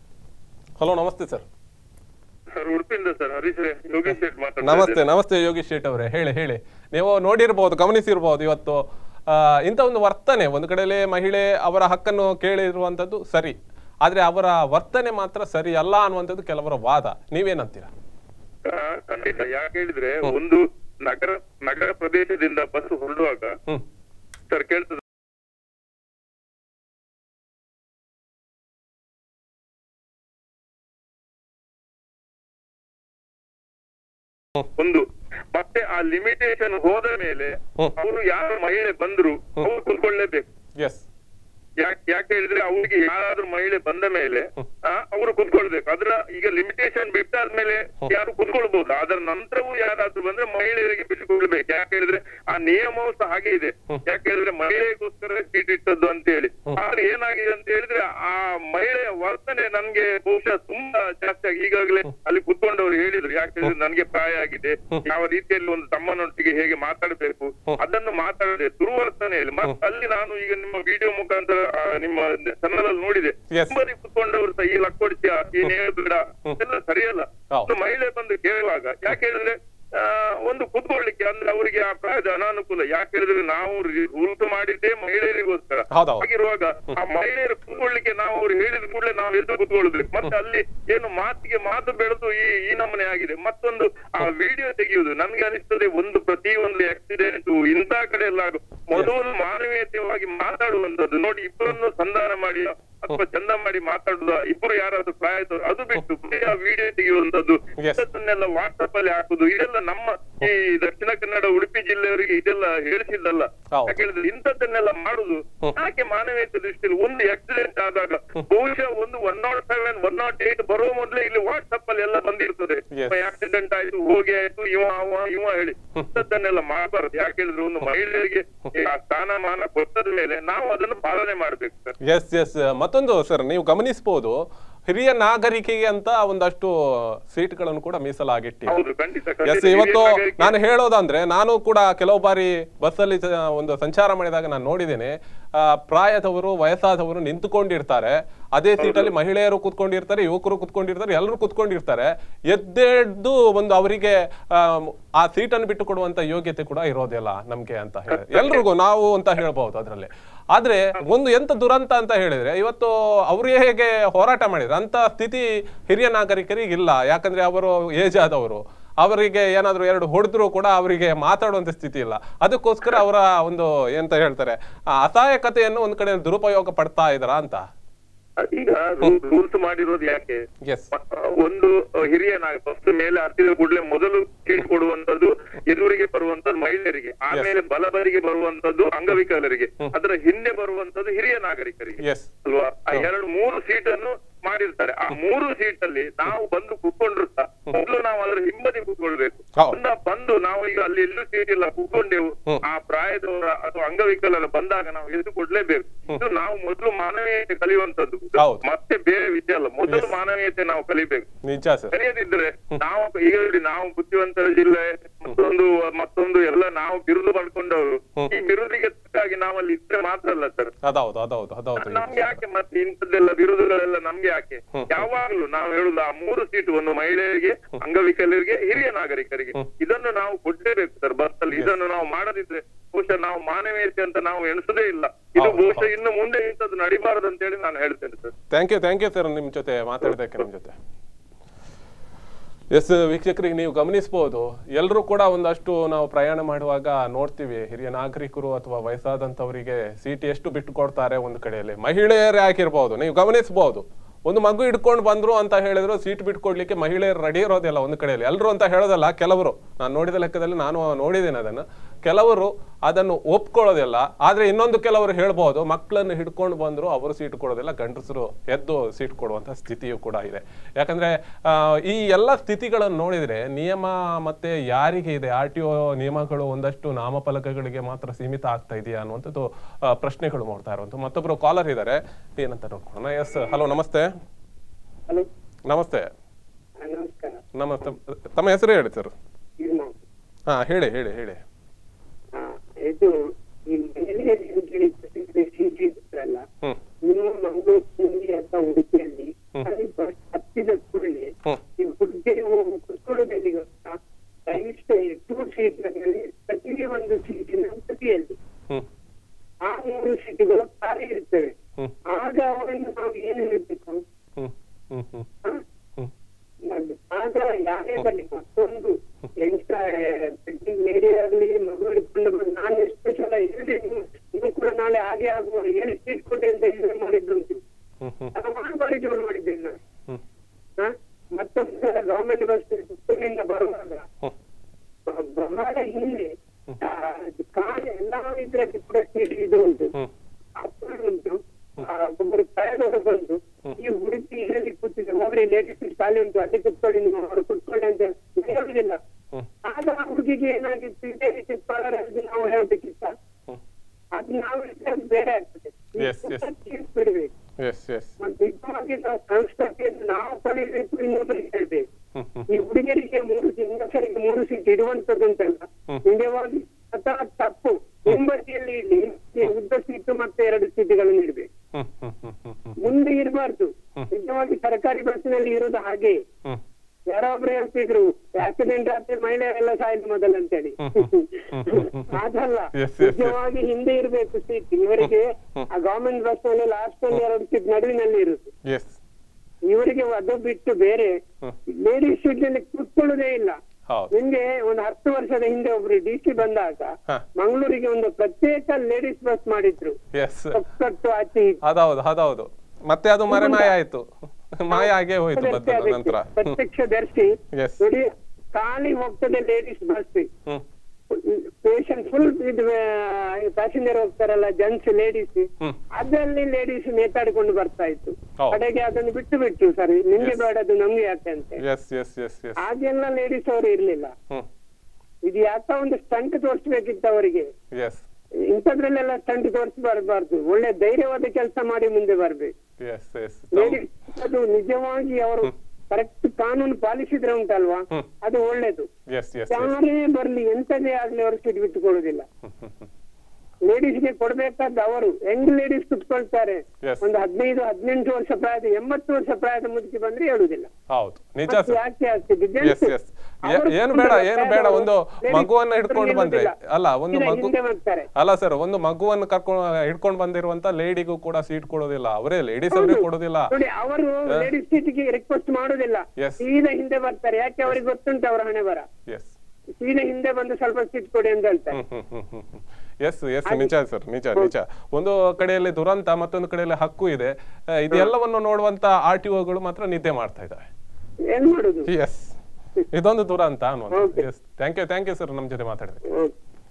ಹಲೋ ನಮಸ್ತೆ ಸರ್ ಸರ್ ಉಡುಪಿಯಿಂದ ಸರ್ ಹರೀಶ್ ಯೋಗೇಶ್ ಶೆಟ್ ಮಾತಾಡ್ತಾ ನಮಸ್ತೆ ಇದ್ದೇನೆ. ನಮಸ್ತೆ ಯೋಗೀಶ್ ಶೆಟ್ ಅವರೇ ಹೇಳಿ ಹೇಳಿ ನೀವು ನೋಡಿರ್ಬೋದು ಗಮನಿಸಿರ್ಬೋದು ಇವತ್ತು ಆ, ಇಂಥ ಒಂದು ವರ್ತನೆ ಒಂದು ಕಡೆಯಲ್ಲಿ ಮಹಿಳೆ ಅವರ ಹಕ್ಕನ್ನು ಕೇಳಿರುವಂಥದ್ದು ಸರಿ ಆದ್ರೆ ಅವರ ವರ್ತನೆ ಮಾತ್ರ ಸರಿ ಅಲ್ಲ ಅನ್ನುವಂಥದ್ದು ಕೆಲವರ ವಾದ ನೀವೇನಂತೀರಾ ಆ, ಖಂಡಿತ ಯಾಕೆ ಹೇಳಿದ್ರೆ ಒಂದು ನಗರ ನಗರ ಪ್ರದೇಶದಿಂದ ಬಸ್ ಹೊರಡುವಾಗ ಹ್ಮ್ ಸರ್ ಕೇಳ್ತದೆ ಒಂದು ಮತ್ತೆ ಆ ಲಿಮಿಟೇಷನ್ ಹೋದ ಮೇಲೆ ಹ್ಮ್. ಅವರು ಯಾರು ಮಹಿಳೆ ಬಂದ್ರು ಅವ್ರು ಕುತ್ಕೊಳ್ಳೇಬೇಕು ಎಸ್ ಯಾಕೆ ಯಾಕೆ ಹೇಳಿದ್ರೆ ಅವ್ರಿಗೆ ಯಾರಾದ್ರೂ ಮಹಿಳೆ ಬಂದ ಮೇಲೆ ಆ, ಅವರು ಕುತ್ಕೊಳ್ಬೇಕು ಅದ್ರ ಈಗ ಲಿಮಿಟೇಷನ್ ಬಿಟ್ಟಾದ್ಮೇಲೆ ಯಾರು ಕುತ್ಕೊಳ್ಬಹುದು ಅದರ ನಂತರವೂ ಯಾರಾದ್ರೂ ಬಂದ್ರೆ ಮಹಿಳೆಯರಿಗೆ ಬಿಟ್ಟುಕೊಳ್ಬೇಕು ಯಾಕೆ ಹೇಳಿದ್ರೆ ಆ ನಿಯಮವು ಸಹ ಹಾಗೆ ಇದೆ ಯಾಕೆ ಹೇಳಿದ್ರೆ ಮಹಿಳೆಗೋಸ್ಕರ ಸೀಟ್ ಇಟ್ಟದ್ದು ಅಂತ ಹೇಳಿ ಆದ್ರೆ ಏನಾಗಿದೆ ಅಂತ ಹೇಳಿದ್ರೆ ಆ ಮಹಿಳೆಯ ವರ್ತನೆ ನನ್ಗೆ ಬಹುಶಃ ತುಂಬಾ ಜಾಸ್ತಿ ಆಗಿ ಈಗಾಗಲೇ ಅಲ್ಲಿ ಕುತ್ಕೊಂಡವರು ಹೇಳಿದ್ರು ಯಾಕೆ ಹೇಳಿದ್ರೆ ನನ್ಗೆ ಪ್ರಾಯ ಆಗಿದೆ ಯಾವ ರೀತಿಯಲ್ಲಿ ಒಂದು ತಮ್ಮನೊಟ್ಟಿಗೆ ಹೇಗೆ ಮಾತಾಡಬೇಕು ಅದನ್ನು ಮಾತಾಡದೆ ದುರ್ವರ್ತನೆಯಲ್ಲಿ ಮತ್ತೆ ಅಲ್ಲಿ ನಾನು ಈಗ ನಿಮ್ಮ ವಿಡಿಯೋ ಮುಖಾಂತರ ಆ, ನಿಮ್ಮ ಚಾನಲ್ ಅಲ್ಲಿ ನೋಡಿದೆ Yes. ತುಂಬಾ ಕುತ್ಕೊಂಡವರು ಸಹ ಈ ಲಕ್ಕೊಡ್ತೀಯ ಈ ನೇಹ ಬೇಡ ಎಲ್ಲ ಸರಿಯಲ್ಲ ಹೌದು. ಒಂದು ಮಹಿಳೆ ಬಂದು ಕೇಳುವಾಗ ಯಾಕೆ ಹೇಳಿದ್ರೆ ಆ, ಒಂದು ಕುತ್ಕೊಳ್ಳಿಕ್ಕೆ ಅಂದ್ರೆ ಅವರಿಗೆ ಆ ಪ್ರಾಯದ ಅನಾನುಕೂಲ ಯಾಕೆ ಹೇಳಿದ್ರೆ ನಾವು ರೂಲ್ಸ್ ಮಾಡಿದ್ದೇ ಮಹಿಳೆಯರಿಗೋಸ್ಕರ ಹೌದೌದು. ಹಾಗಿರುವಾಗ ಆ ಮಹಿಳೆಯರು ಕುತ್ಕೊಳ್ಳಿಕ್ಕೆ ನಾವು ಅವ್ರು ಹೇಳಿದ ಕೂಡಲೇ ನಾವು ಎದ್ದು ಕುತ್ಕೊಳ್ಬೇಕು ಮತ್ತೆ ಅಲ್ಲಿ ಏನು ಮಾತಿಗೆ ಮಾತು ಬೆಳೆದು ಈ ಈ ನಮೂನೆ ಆಗಿದೆ ಮತ್ತೊಂದು ಆ ವಿಡಿಯೋ ತೆಗೆಯುವುದು ನನ್ಗೆ ಅನಿಸ್ತದೆ ಒಂದು ಪ್ರತಿ ಒಂದು ಆಕ್ಸಿಡೆಂಟ್ ಇಂಥ ಕಡೆ ಎಲ್ಲ ಆಗು- ಮೊದಲು ಮಾನವೀಯತೆಯಾಗಿ ಮಾತಾಡುವಂತದ್ದು ನೋಡಿ ಇಬ್ಬರನ್ನು ಸಂಧಾನ ಮಾಡಿ ಅಥವಾ ಚಂದ ಮಾಡಿ ಮಾತಾಡುದ ಇಬ್ಬರು ಯಾರಾದ್ರೂ ಪ್ರಾಯ ಇದ್ದವ್ರು, ಅದು ಬಿಟ್ಟು ಬರೀ ಆ ವಿಡಿಯೋ ತೆಗೆಯುವಂತದ್ದು Yes. ಇದನ್ನೆಲ್ಲ ವಾಟ್ಸಪ್ ಅಲ್ಲಿ ಹಾಕುದು ಇದೆಲ್ಲ ನಮ್ಮ ಈ ದಕ್ಷಿಣ ಕನ್ನಡ ಉಡುಪಿ ಜಿಲ್ಲೆಯವರಿಗೆ ಇದೆಲ್ಲ ಹೇಳಿಸಿದ್ದಲ್ಲ ಹೌದು. ಯಾಕೆ ಹೇಳಿದ್ರೆ ಇಂಥದ್ದನ್ನೆಲ್ಲ ಮಾಡುದು ಯಾಕೆ ಮಾನವೀಯತೆ ದೃಷ್ಟಿಯಲ್ಲಿ ಒಂದು ಆಕ್ಸಿಡೆಂಟ್ ಆದಾಗ ಬಹುಶಃ ಒಂದು one nought seven one nought eight ಬರುವ ಮೊದಲೇ ಇಲ್ಲಿ ವಾಟ್ಸಪ್ ಅಲ್ಲಿ ಎಲ್ಲ ಬಂದಿರ್ತದೆ Yes. ಆಕ್ಸಿಡೆಂಟ್ ಆಯ್ತು ಹೋಗಿ ಆಯ್ತು ಇವ ಅವ ಇವ ಹೇಳಿ ಇಂಥದ್ದನ್ನೆಲ್ಲ ಮಾಡಬಾರ್ದು ಯಾಕೆ ಹೇಳಿದ್ರೆ ಒಂದು ಮಹಿಳೆಯರಿಗೆ ಆ ಸ್ಥಾನಮಾನ ಕೊಟ್ಟದ ಮೇಲೆ ನಾವು ಅದನ್ನು ಪಾಲನೆ ಮಾಡ್ಬೇಕು ಸರ್ ಎಸ್ ಎಸ್ ಮತ್ತೊಂದು ಸರ್ ನೀವು ಗಮನಿಸಬಹುದು ಹಿರಿಯ ನಾಗರಿಕೆಗೆ ಅಂತ ಒಂದಷ್ಟು ಸೀಟ್ಗಳನ್ನು ಕೂಡ ಮೀಸಲಾಗಿಟ್ಟಿದೆ ಹೌದು ಖಂಡಿತ ಎಸ್ ಖಂಡಿತ. ಇವತ್ತು ಹಿರಿಯ ನಾಗರಿಕ- ನಾನು ಹೇಳೋದಂದ್ರೆ ನಾನು ಕೂಡ ಕೆಲವು ಬಾರಿ ಬಸ್ಸಲ್ಲಿ ಸ- ಒಂದು ಸಂಚಾರ ಮಾಡಿದಾಗ ನಾನು ನೋಡಿದ್ದೇನೆ ಆ, ಪ್ರಾಯದವರು ವಯಸ್ಸಾದವರು ನಿಂತುಕೊಂಡಿರ್ತಾರೆ ಅದೇ ಸೀಟಲ್ಲಿ ಮಹಿಳೆಯರು ಕೂತ್ಕೊಂಡಿರ್ತಾರೆ ಯುವಕರು ಕೂತ್ಕೊಂಡಿರ್ತಾರೆ ಎಲ್ಲರೂ ಕೂತ್ಕೊಂಡಿರ್ತಾರೆ ಎದ್ದೆದ್ದು ಒಂದು ಅವರಿಗೆ ಆಮ್, ಆ ಸೀಟನ್ನು ಬಿಟ್ಟು ಕೊಡುವಂತ ಯೋಗ್ಯತೆ ಕೂಡ ಇರೋದಿಲ್ಲ ನಮ್ಗೆ ಅಂತ ಹೇಳಿ ಎಲ್ರಿಗೂ ನಾವು ಅಂತ ಹೇಳ್ಬಹುದು ಅದರಲ್ಲಿ ಆದ್ರೆ ಒಂದು ಎಂತ ದುರಂತ ಅಂತ ಹೇಳಿದ್ರೆ ಇವತ್ತು ಅವರು ಹೇಗೆ ಹೋರಾಟ ಮಾಡಿದ್ರು ಅಂತ ಸ್ಥಿತಿ ಹಿರಿಯ ನಾಗರಿಕರಿಗೆ ಇಲ್ಲ ಯಾಕಂದ್ರೆ ಅವರು ಏಜ್ ಆದವರು ಅವರಿಗೆ ಏನಾದ್ರು ಎರಡು ಹೊಡೆದ್ರು ಕೂಡ ಅವರಿಗೆ ಮಾತಾಡುವಂತ ಸ್ಥಿತಿ ಇಲ್ಲ ಅದಕ್ಕೋಸ್ಕರ ಅವರ ಒಂದು ಎಂತ ಹೇಳ್ತಾರೆ ಆ ಅಸಹಾಯಕತೆಯನ್ನು ಒಂದ್ ಕಡೆ ದುರುಪಯೋಗ ಪಡ್ತಾ ಇದಾರ ಅಂತ ಈಗ ರೂಲ್ಸ್ ಮಾಡಿರೋದು ಯಾಕೆ ಎಸ್ ಒಂದು ಹಿರಿಯ ನಾಗ ಫಸ್ಟ್ ಮೇಲೆ ಹತ್ತಿದ ಕೂಡಲೇ ಮೊದಲು ಸೀಟ್ ಕೊಡುವಂತದ್ದು ಎದುರಿಗೆ ಬರುವಂತದ್ದು ಮಹಿಳೆಯರಿಗೆ ಆಮೇಲೆ ಬಲಬರಿಗೆ ಬರುವಂತದ್ದು ಅಂಗವಿಕಲರಿಗೆ ಅದರ ಹಿಂದೆ ಬರುವಂತದ್ದು ಹಿರಿಯ ನಾಗರಿಕರಿಗೆ ಎಸ್ ಅಲ್ವಾ ಆ ಎರಡು ಮೂರು ಸೀಟ್ ಅನ್ನು ಮಾಡಿರ್ತಾರೆ ಆ ಮೂರು ಸೀಟ್ ಅಲ್ಲಿ ನಾವು ಬಂದು ಕೂತ್ಕೊಂಡ್ರು ಸಹ ಮೊದಲು ನಾವು ಅದರ ಹಿಂಬದಿ ಕೂತ್ಕೊಳ್ಬೇಕು ಹೌದು. ಪುನಃ ಬಂದು ನಾವು ಈಗ ಅಲ್ಲಿ ಎಲ್ಲೂ ಸೀಟ್ ಇಲ್ಲ ಕೂತ್ಕೊಂಡೆವು ಆ ಪ್ರಾಯದವರ ಅಥವಾ ಅಂಗವಿಕಲರ ಬಂದಾಗ ನಾವು ಎದ್ದು ಕೊಡ್ಲೇಬೇಕು ಇದು ನಾವು ಮೊದಲು ಮಾನವೀಯತೆ ಕಲಿಯುವಂತದ್ದು ಇದು ಹೌದು. ಮತ್ತೆ ಬೇರೆ ವಿಷಯ ಅಲ್ಲ ಮೊದಲು ಮಾನವೀಯತೆ ನಾವು ಕಲಿಬೇಕು ನಿಜ ಸರ್ ಕಲಿಯದಿದ್ರೆ ನಾವು ಈಗ ನೋಡಿ ನಾವು ಬುದ್ಧಿವಂತರ ಜಿಲ್ಲೆ ಮತ್ತೊಂದು ಮತ್ತೊಂದು ಎಲ್ಲ ನಾವು ಬಿರುದು ಪಡ್ಕೊಂಡವರು ಈ ಬಿರುದಿಗೆ ತಕ್ಕಾಗಿ ನಾವಲ್ಲಿ ಇದ್ರೆ ಮಾತ್ರ ಅಲ್ಲ ಸರ್ ಅದೌದು ಅದೌದು ಅದೌದು ನಮ್ಗೆ ಯಾಕೆ ಮತ್ತೆ ಇಂಥದ್ದೆಲ್ಲ ಬಿರುದುಗಳೆಲ್ಲ ನಮ್ಗೆ ಯಾಕೆ ಯಾವಾಗ್ಲೂ ನಾವು ಹೇಳುದು ಆ ಮೂರು ಸೀಟು ಒಂದು ಮಹಿಳೆಯರಿಗೆ ಅಂಗವಿಕಲರಿಗೆ ಹಿರಿಯ ನಾಗರಿಕರಿಗೆ ಇದನ್ನು ನಾವು ಕೊಡ್ಲೇಬೇಕು ಸರ್ ಬಸ್ ಅಲ್ಲಿ ಇದನ್ನು ನಾವು ಮಾಡದಿದ್ರೆ ಬಹುಶಃ ನಾವು ಮಾನವೀಯತೆ ಅಂತ ನಾವು ಎಣಿಸೋದೇ ಇಲ್ಲ ಇದು ಹೌದು, ಬಹುಶಃ ಇನ್ನು ಮುಂದೆ ಇಂಥದ್ದು ನಡಿಬಾರದು ಅಂತ ಹೇಳಿ ನಾನು ಹೇಳ್ತೇನೆ sir thank you thank you sir ನಿಮ್ಮ ಜೊತೆ ಮಾತಾಡೋದಕ್ಕೆ ನಿಮ್ಮ ಜೊತೆ ಎಸ್ ವೀಕ್ಷಕರಿಗೆ ನೀವು ಗಮನಿಸಬಹುದು ಎಲ್ಲರೂ ಕೂಡ ಒಂದಷ್ಟು ನಾವು ಪ್ರಯಾಣ ಮಾಡುವಾಗ ನೋಡ್ತೀವಿ ಹಿರಿಯ ನಾಗರಿಕರು ಅಥವಾ ವಯಸ್ಸಾದಂಥವರಿಗೆ ಸೀಟ್ ಎಷ್ಟು ಬಿಟ್ಟು ಕೊಡ್ತಾರೆ ಒಂದು ಕಡೆಯಲ್ಲಿ ಮಹಿಳೆಯರೇ ಆಗಿರ್ಬೋದು ನೀವು ಗಮನಿಸಬಹುದು ಒಂದು ಮಗು ಹಿಡ್ಕೊಂಡು ಬಂದ್ರು ಅಂತ ಹೇಳಿದ್ರು ಸೀಟ್ ಬಿಟ್ಕೊಡ್ಲಿಕ್ಕೆ ಮಹಿಳೆಯರು ರೆಡಿ ಇರೋದಿಲ್ಲ ಒಂದು ಕಡೆಯಲ್ಲಿ ಎಲ್ಲರೂ ಅಂತ ಹೇಳೋದಲ್ಲ ಕೆಲವರು ನಾನು ನೋಡಿದ ಲೆಕ್ಕದಲ್ಲಿ ನಾನು ನೋಡಿದ್ದೇನೆ ಅದನ್ನು ಕೆಲವರು ಅದನ್ನು ಒಪ್ಕೊಳ್ಳೋದಿಲ್ಲ ಆದ್ರೆ ಇನ್ನೊಂದು ಕೆಲವರು ಹೇಳ್ಬೋದು ಮಕ್ಕಳನ್ನು ಹಿಡ್ಕೊಂಡು ಬಂದ್ರು ಅವರು ಸೀಟ್ ಕೊಡೋದಿಲ್ಲ ಗಂಡಸರು ಎದ್ದು ಸೀಟ್ ಕೊಡುವಂತ ಸ್ಥಿತಿಯು ಕೂಡ ಇದೆ ಯಾಕಂದ್ರೆ ಆ, ಈ ಎಲ್ಲ ಸ್ಥಿತಿಗಳನ್ನು ನೋಡಿದ್ರೆ ನಿಯಮ ಮತ್ತೆ ಯಾರಿಗೆ ಇದೆ ಆರ್ ಟಿ ಒ ನಿಯಮಗಳು ಒಂದಷ್ಟು ನಾಮಫಲಕಗಳಿಗೆ ಮಾತ್ರ ಸೀಮಿತ ಆಗ್ತಾ ಇದೆಯಾ ಅನ್ನುವಂಥದ್ದು ಆ, ಪ್ರಶ್ನೆಗಳು ಮಾಡ್ತಾ ಇರುವಂತ ಮತ್ತೊಬ್ರು ಕಾಲರ್ ಇದ್ದಾರೆ ಏನಂತ ನೋಡ್ಕೊಳ್ಳೋಣ ಎಸ್ ಹಲೋ ನಮಸ್ತೆ ಹಲೋ ನಮಸ್ತೆ ನಮಸ್ಕಾರ ನಮಸ್ತೆ ತಮ್ಮ ಹೆಸರು ಹೇಳಿ ಸರ್ ಇದು ಹಾ ಹೇಳಿ ಹೇಳಿ ಹೇಳಿ ಆ, ಇದು ಈ ಮೇಲೆ ಅಂತೇಳಿ ಸೀಟ್ ಇರ್ತಲ್ಲ ಹ್ಮ್ ನಿಮ್ಮ ಮಂಗಳೂರಿನಲ್ಲಿ ಅಥವಾ ಉಡುಪಿಯಲ್ಲಿ ಅಲ್ಲಿ ಬಸ್ ಹತ್ತಿದ ಕೂಡಲೇ ಹ್ಮ್. ಈ ಹುಡುಗಿಯರು ಕುತ್ಕೊಳ್ಳೋದಲ್ಲಿ ಗೊತ್ತಾ ದಯವಿಟ್ಟು ಟೂ ಸೀಟ್ಗಳಲ್ಲಿ ಪ್ರತಿಗೆ ಒಂದು ಸೀಟಿನ ಬದಿಯಲ್ಲಿ ಹ್ಮ್ ಆ ಮೂರು ಸೀಟುಗಳು ಖಾಲಿ ಇರ್ತವೆ ಹ್ಮ್. ಆಗ ಅವರನ್ನು ನಾವು ಏನು ಹೇಳಬೇಕು ಹ್ಮ್ ಹ್ಮ್ ಹ್ಮ್ ಹ್ಮ್ ಆಗ ಯಾರೇ ಬರಲಿ ಮತ್ತೊಂದು ಎಂಟ ಲೇಡಿ ಆಗಲಿ ಮಗು ಹಿಡ್ಕೊಂಡು ಬಂದು ನಾನು ಎಷ್ಟು ಸಲ ಹೇಳಿ ನೀವು ಕೂಡ ನಾಳೆ ಹಾಗೆ ಆಗುವ ಏನು ಸೀಟ್ ಕೊಟ್ಟೆ ಅಂತ ಯೋಚನೆ ಮಾಡಿದ್ರು ಹ್ಮ್ ಹ್ಮ್ ನಾನು ಮಾಡಬಾರಿ ಜೋರು ಮಾಡಿದ್ದೇನೆ ನಾನು ಹ್ಮ್ ಹ? ಮತ್ತೊಂದು ಗವರ್ಮೆಂಟ್ ಬಸ್ ಪುತ್ತೂರಿನಿಂದ ಬರುವಾಗ ಹ್ಮ್ ಅವರು ಬಂದು ಈ ಹುಡುಗಿ ಇದರಲ್ಲಿ ಕೂತಿದೆ ಹೋಗ್ರಿ ಲೇಡೀಸ್ ಖಾಲಿ ಉಂಟು ಅಲ್ಲಿ ಕುತ್ಕೊಳ್ಳಿ ನೀವು ಅವರು ಕುತ್ಕೊಳ್ಳಿ ಅಂತ ಹೇಳುದಿಲ್ಲ ಆಗ ಆ ಹುಡುಗಿಗೆ ಏನಾಗಿತ್ತು ಇದೇ ರೀತಿ ಪಾಲರ್ ಅಲ್ಲಿ ನಾವು ಹೇಳ್ಬೇಕಿತ್ತ ಅದು ನಾವು ಹೇಳಿದ್ರೆ ಅದು ಬೇರೆ ಆಗ್ತದೆ Yes, yes. ತೀರ್ಪು ಬಿಡ್ಬೇಕು ಎಸ್ ಎಸ್ ಮತ್ತೆ ನಿಜವಾಗಿ ನಾವು ಸಂಸ್ಕೃತಿಯನ್ನು ನಾವು ಪಡೆಯಬೇಕು ಇನ್ನೊಬ್ಬರಿಗೆ ಹೇಳ್ಬೇಕು ಈ ಹುಡುಗರಿಗೆ ಮೂರು ಹೆಂಗಸರಿಗೆ ಮೂರು ಸೀಟ್ ಇಡುವಂತದ್ದುಂಟಲ್ಲ ನಿಜವಾಗಿ ಅಥವಾ ತಪ್ಪು ಮುಂಬದಿಯಲ್ಲಿ ಇಲ್ಲಿ ಈ ಉದ್ದ ಸೀಟು ಮತ್ತೆ ಎರಡು ಸೀಟುಗಳನ್ನು ಇಡಬೇಕು ಹ್ಮ್ ಹ್ಮ್ ಹ್ಮ್ ಹ್ಮ್ ಹ್ಮ್ ಮುಂದೆ ಇರಬಾರ್ದು ನಿಜವಾಗಿ ಸರ್ಕಾರಿ ಬಸ್ಸಿನಲ್ಲಿ ಇರೋದು ಹಾಗೆ ಹ್ಮ್ ಯಾರೋ ಒಬ್ರು ಹೇಳ್ತಿದ್ರು ಆಕ್ಸಿಡೆಂಟ್ ಆದ್ರೆ ಮಹಿಳೆಯರೆಲ್ಲ ಸಾಯ್ತು ಮೊದಲು ಅಂತೇಳಿ ಅದಲ್ಲ Yes, yes, yes. ನಿಜವಾಗಿ ಹಿಂದೆ ಇರಬೇಕು ಸೀಟ್ ಇವರಿಗೆ ಆ ಗವರ್ಮೆಂಟ್ ಬಸ್ ನಲ್ಲಿ ಲಾಸ್ಟ್ ಅಲ್ಲಿ ಎರಡು ಸೀಟ್ ನಡುವಿನಲ್ಲಿ ಇರುತ್ತೆ ಎಸ್ ಇವರಿಗೆ ಅದು ಬಿಟ್ಟು ಬೇರೆ ಲೇಡೀಸ್ ಸೀಟ್ ನಲ್ಲಿ ಕೂತ್ಕೊಳ್ಳೋದೇ ಇಲ್ಲ ಹೌದು ನಿಮ್ಗೆ ಒಂದು ಹತ್ತು ವರ್ಷದ ಹಿಂದೆ ಒಬ್ರು ಡಿ ಸಿ ಬಂದಾಗ ಹ. ಮಂಗಳೂರಿಗೆ ಒಂದು ಪ್ರತ್ಯೇಕ ಲೇಡೀಸ್ ಬಸ್ ಮಾಡಿದ್ರು ಎಸ್ ಒಕ್ಕಟ್ಟು ಆಚೆ ಈಚೆ. ಅದೌದು ಅದೌದು ಮತ್ತೆ ಅದು ಮರೆಮಾಯ ಆಯ್ತು ಮಾಯ ಆಗೇ ಹೋಯ್ತು ಅದಕ್ಕೆ ಬದಲು ಅದಕ್ಕೆ ನಂತರ ಪ್ರತ್ಯಕ್ಷದರ್ಶಿ ಎಸ್ ನೋಡಿ ಖಾಲಿ ಹೋಗ್ತದೆ ladies bus hmm patient full ಇದು ಪ್ಯಾಸೆಂಜರ್ ಹೋಗ್ತಾರಲ್ಲ ಜೆಂಟ್ಸ್ ಲೇಡೀಸ್ ಹ್ಮ್. ಅದರಲ್ಲಿ ಲೇಡೀಸ್ ನೇತಾಡಿಕೊಂಡು ಬರ್ತಾ ಇತ್ತು ಹೌದು. ಕಡೆಗೆ ಅದನ್ನು ಬಿಟ್ಟು ಬಿಟ್ಟು ಸರ್ ನಿಮ್ಗೆ Yes. ಬೇಡದು ನಮ್ಗೆ ಯಾಕೆ ಅಂತ ಎಸ್ ಎಸ್ ಎಸ್ ಎಸ್ ಹಾಗೆಲ್ಲ ಲೇಡೀಸ್ ಅವರು ಇರ್ಲಿಲ್ಲ ಹ್ಮ್ ಇದು ಯಾಕ ಒಂದು ಸ್ಟಂಟ್ ತೋರಿಸ್ಬೇಕಿತ್ತು ಅವರಿಗೆ ಎಸ್ ಇಂಥದ್ರಲ್ಲೆಲ್ಲ ಸ್ಟಂಟ್ ತೋರಿಸಿ ಬರಬಾರ್ದು ಒಳ್ಳೆ ಧೈರ್ಯವಾದ ಕೆಲಸ ಮಾಡಿ ಮುಂದೆ ಬರ್ಬೇಕು ಎಸ್ ಎಸ್ ಲೇಡೀಸ್ ಅದು ನಿಜವಾಗಿ ಅವರು ಕರೆಕ್ಟ್ ಕಾನೂನು ಪಾಲಿಸಿದ್ರೆ ಉಂಟಲ್ವಾ ಹ್ಮ್. ಅದು ಒಳ್ಳೇದು ಎಸ್ ಎಸ್ ಎಸ್ ಯಾರೇ ಬರ್ಲಿ ಎಂತದೇ ಆಗ್ಲಿ ಅವರು ಸೀಟ್ ಬಿಟ್ಟುಕೊಳ್ಳುದಿಲ್ಲ ಲೇಡೀಸ್ಗೆ ಕೊಡ್ಬೇಕಾದ ಅವರು ಹೆಂಗ್ ಲೇಡೀಸ್ ಕುತ್ಕೊಳ್ತಾರೆ Yes. ಒಂದು ಹದಿನೈದು ಹದಿನೆಂಟು ವರ್ಷ ಪ್ರಾಯದ ಎಂಬತ್ತು ವರ್ಷ ಪ್ರಾಯದ ಮುದುಕಿ ಬಂದ್ರೆ ಹೇಳುದಿಲ್ಲ ಹೌದು ನಿಜ ಮತ್ತೆ ಸರ್ ಯಾಕೆ ಆಗ್ತದೆ ಎಸ್ ಎಸ್ ಏನು ಬೇಡ ಏನು ಬೇಡ ಒಂದು ಮಗುವನ್ನ ಹಿಡ್ಕೊಂಡು ಬಂದ್ರೆ ಅಲ್ಲ ಒಂದು ಮಗು ಹಿಂದೆ ಬರ್ತಾರೆ ಅಲ್ಲ ಸರ್ ಒಂದು ಮಗುವನ್ನು ಕರ್ಕೊಂಡು ಹಿಡ್ಕೊಂಡು ಬಂದಿರುವಂತ ಲೇಡಿಗೂ ಕೂಡ ಸೀಟ್ ಕೊಡೋದಿಲ್ಲ ಅವರೇ ಲೇಡೀಸ್ ಅವರೇ ಕೊಡೋದಿಲ್ಲ ನೋಡಿ ಅವರು ಲೇಡೀಸ್ ಸೀಟ್ಗೆ ರಿಕ್ವೆಸ್ಟ್ ಮಾಡುದಿಲ್ಲ Yes. ಸೀದಾ ಹಿಂದೆ ಬರ್ತಾರೆ ಯಾಕೆ ಅವ್ರಿಗೆ ಗೊತ್ತುಂಟು ಅವರ ಹಣೆ ಬರ ಎಸ್ ಸೀದಾ ಹಿಂದೆ ಬಂದು ಸ್ವಲ್ಪ ಸೀಟ್ ಕೊಡಿ ಅಂತ ಹೇಳ್ತಾರೆ ಎಸ್ ಎಸ್ ನಿಜ ಸರ್ ನಿಜ ನಿಜ ಒಂದು ಕಡೆಯಲ್ಲಿ ದುರಂತ ಮತ್ತೊಂದು ಕಡೆಯಲ್ಲಿ ಹಕ್ಕು ಇದೆ ಆ, ಇದೆಲ್ಲವನ್ನು ನೋಡುವಂತ ಆರ್ ಟಿ ಒಗಳು ಮಾತ್ರ ನಿದ್ದೆ ಮಾಡ್ತಾ ಇದ್ದಾರೆ ಏನ್ ಮಾಡುದು ಎಸ್ ಇದೊಂದು ದುರಂತ ಅನ್ನುವಂಥದ್ದು yes thank you thank you sir ನಮ್ಮ ಜೊತೆ ಮಾತಾಡಿದ್ರೆ ಹ್ಮ್.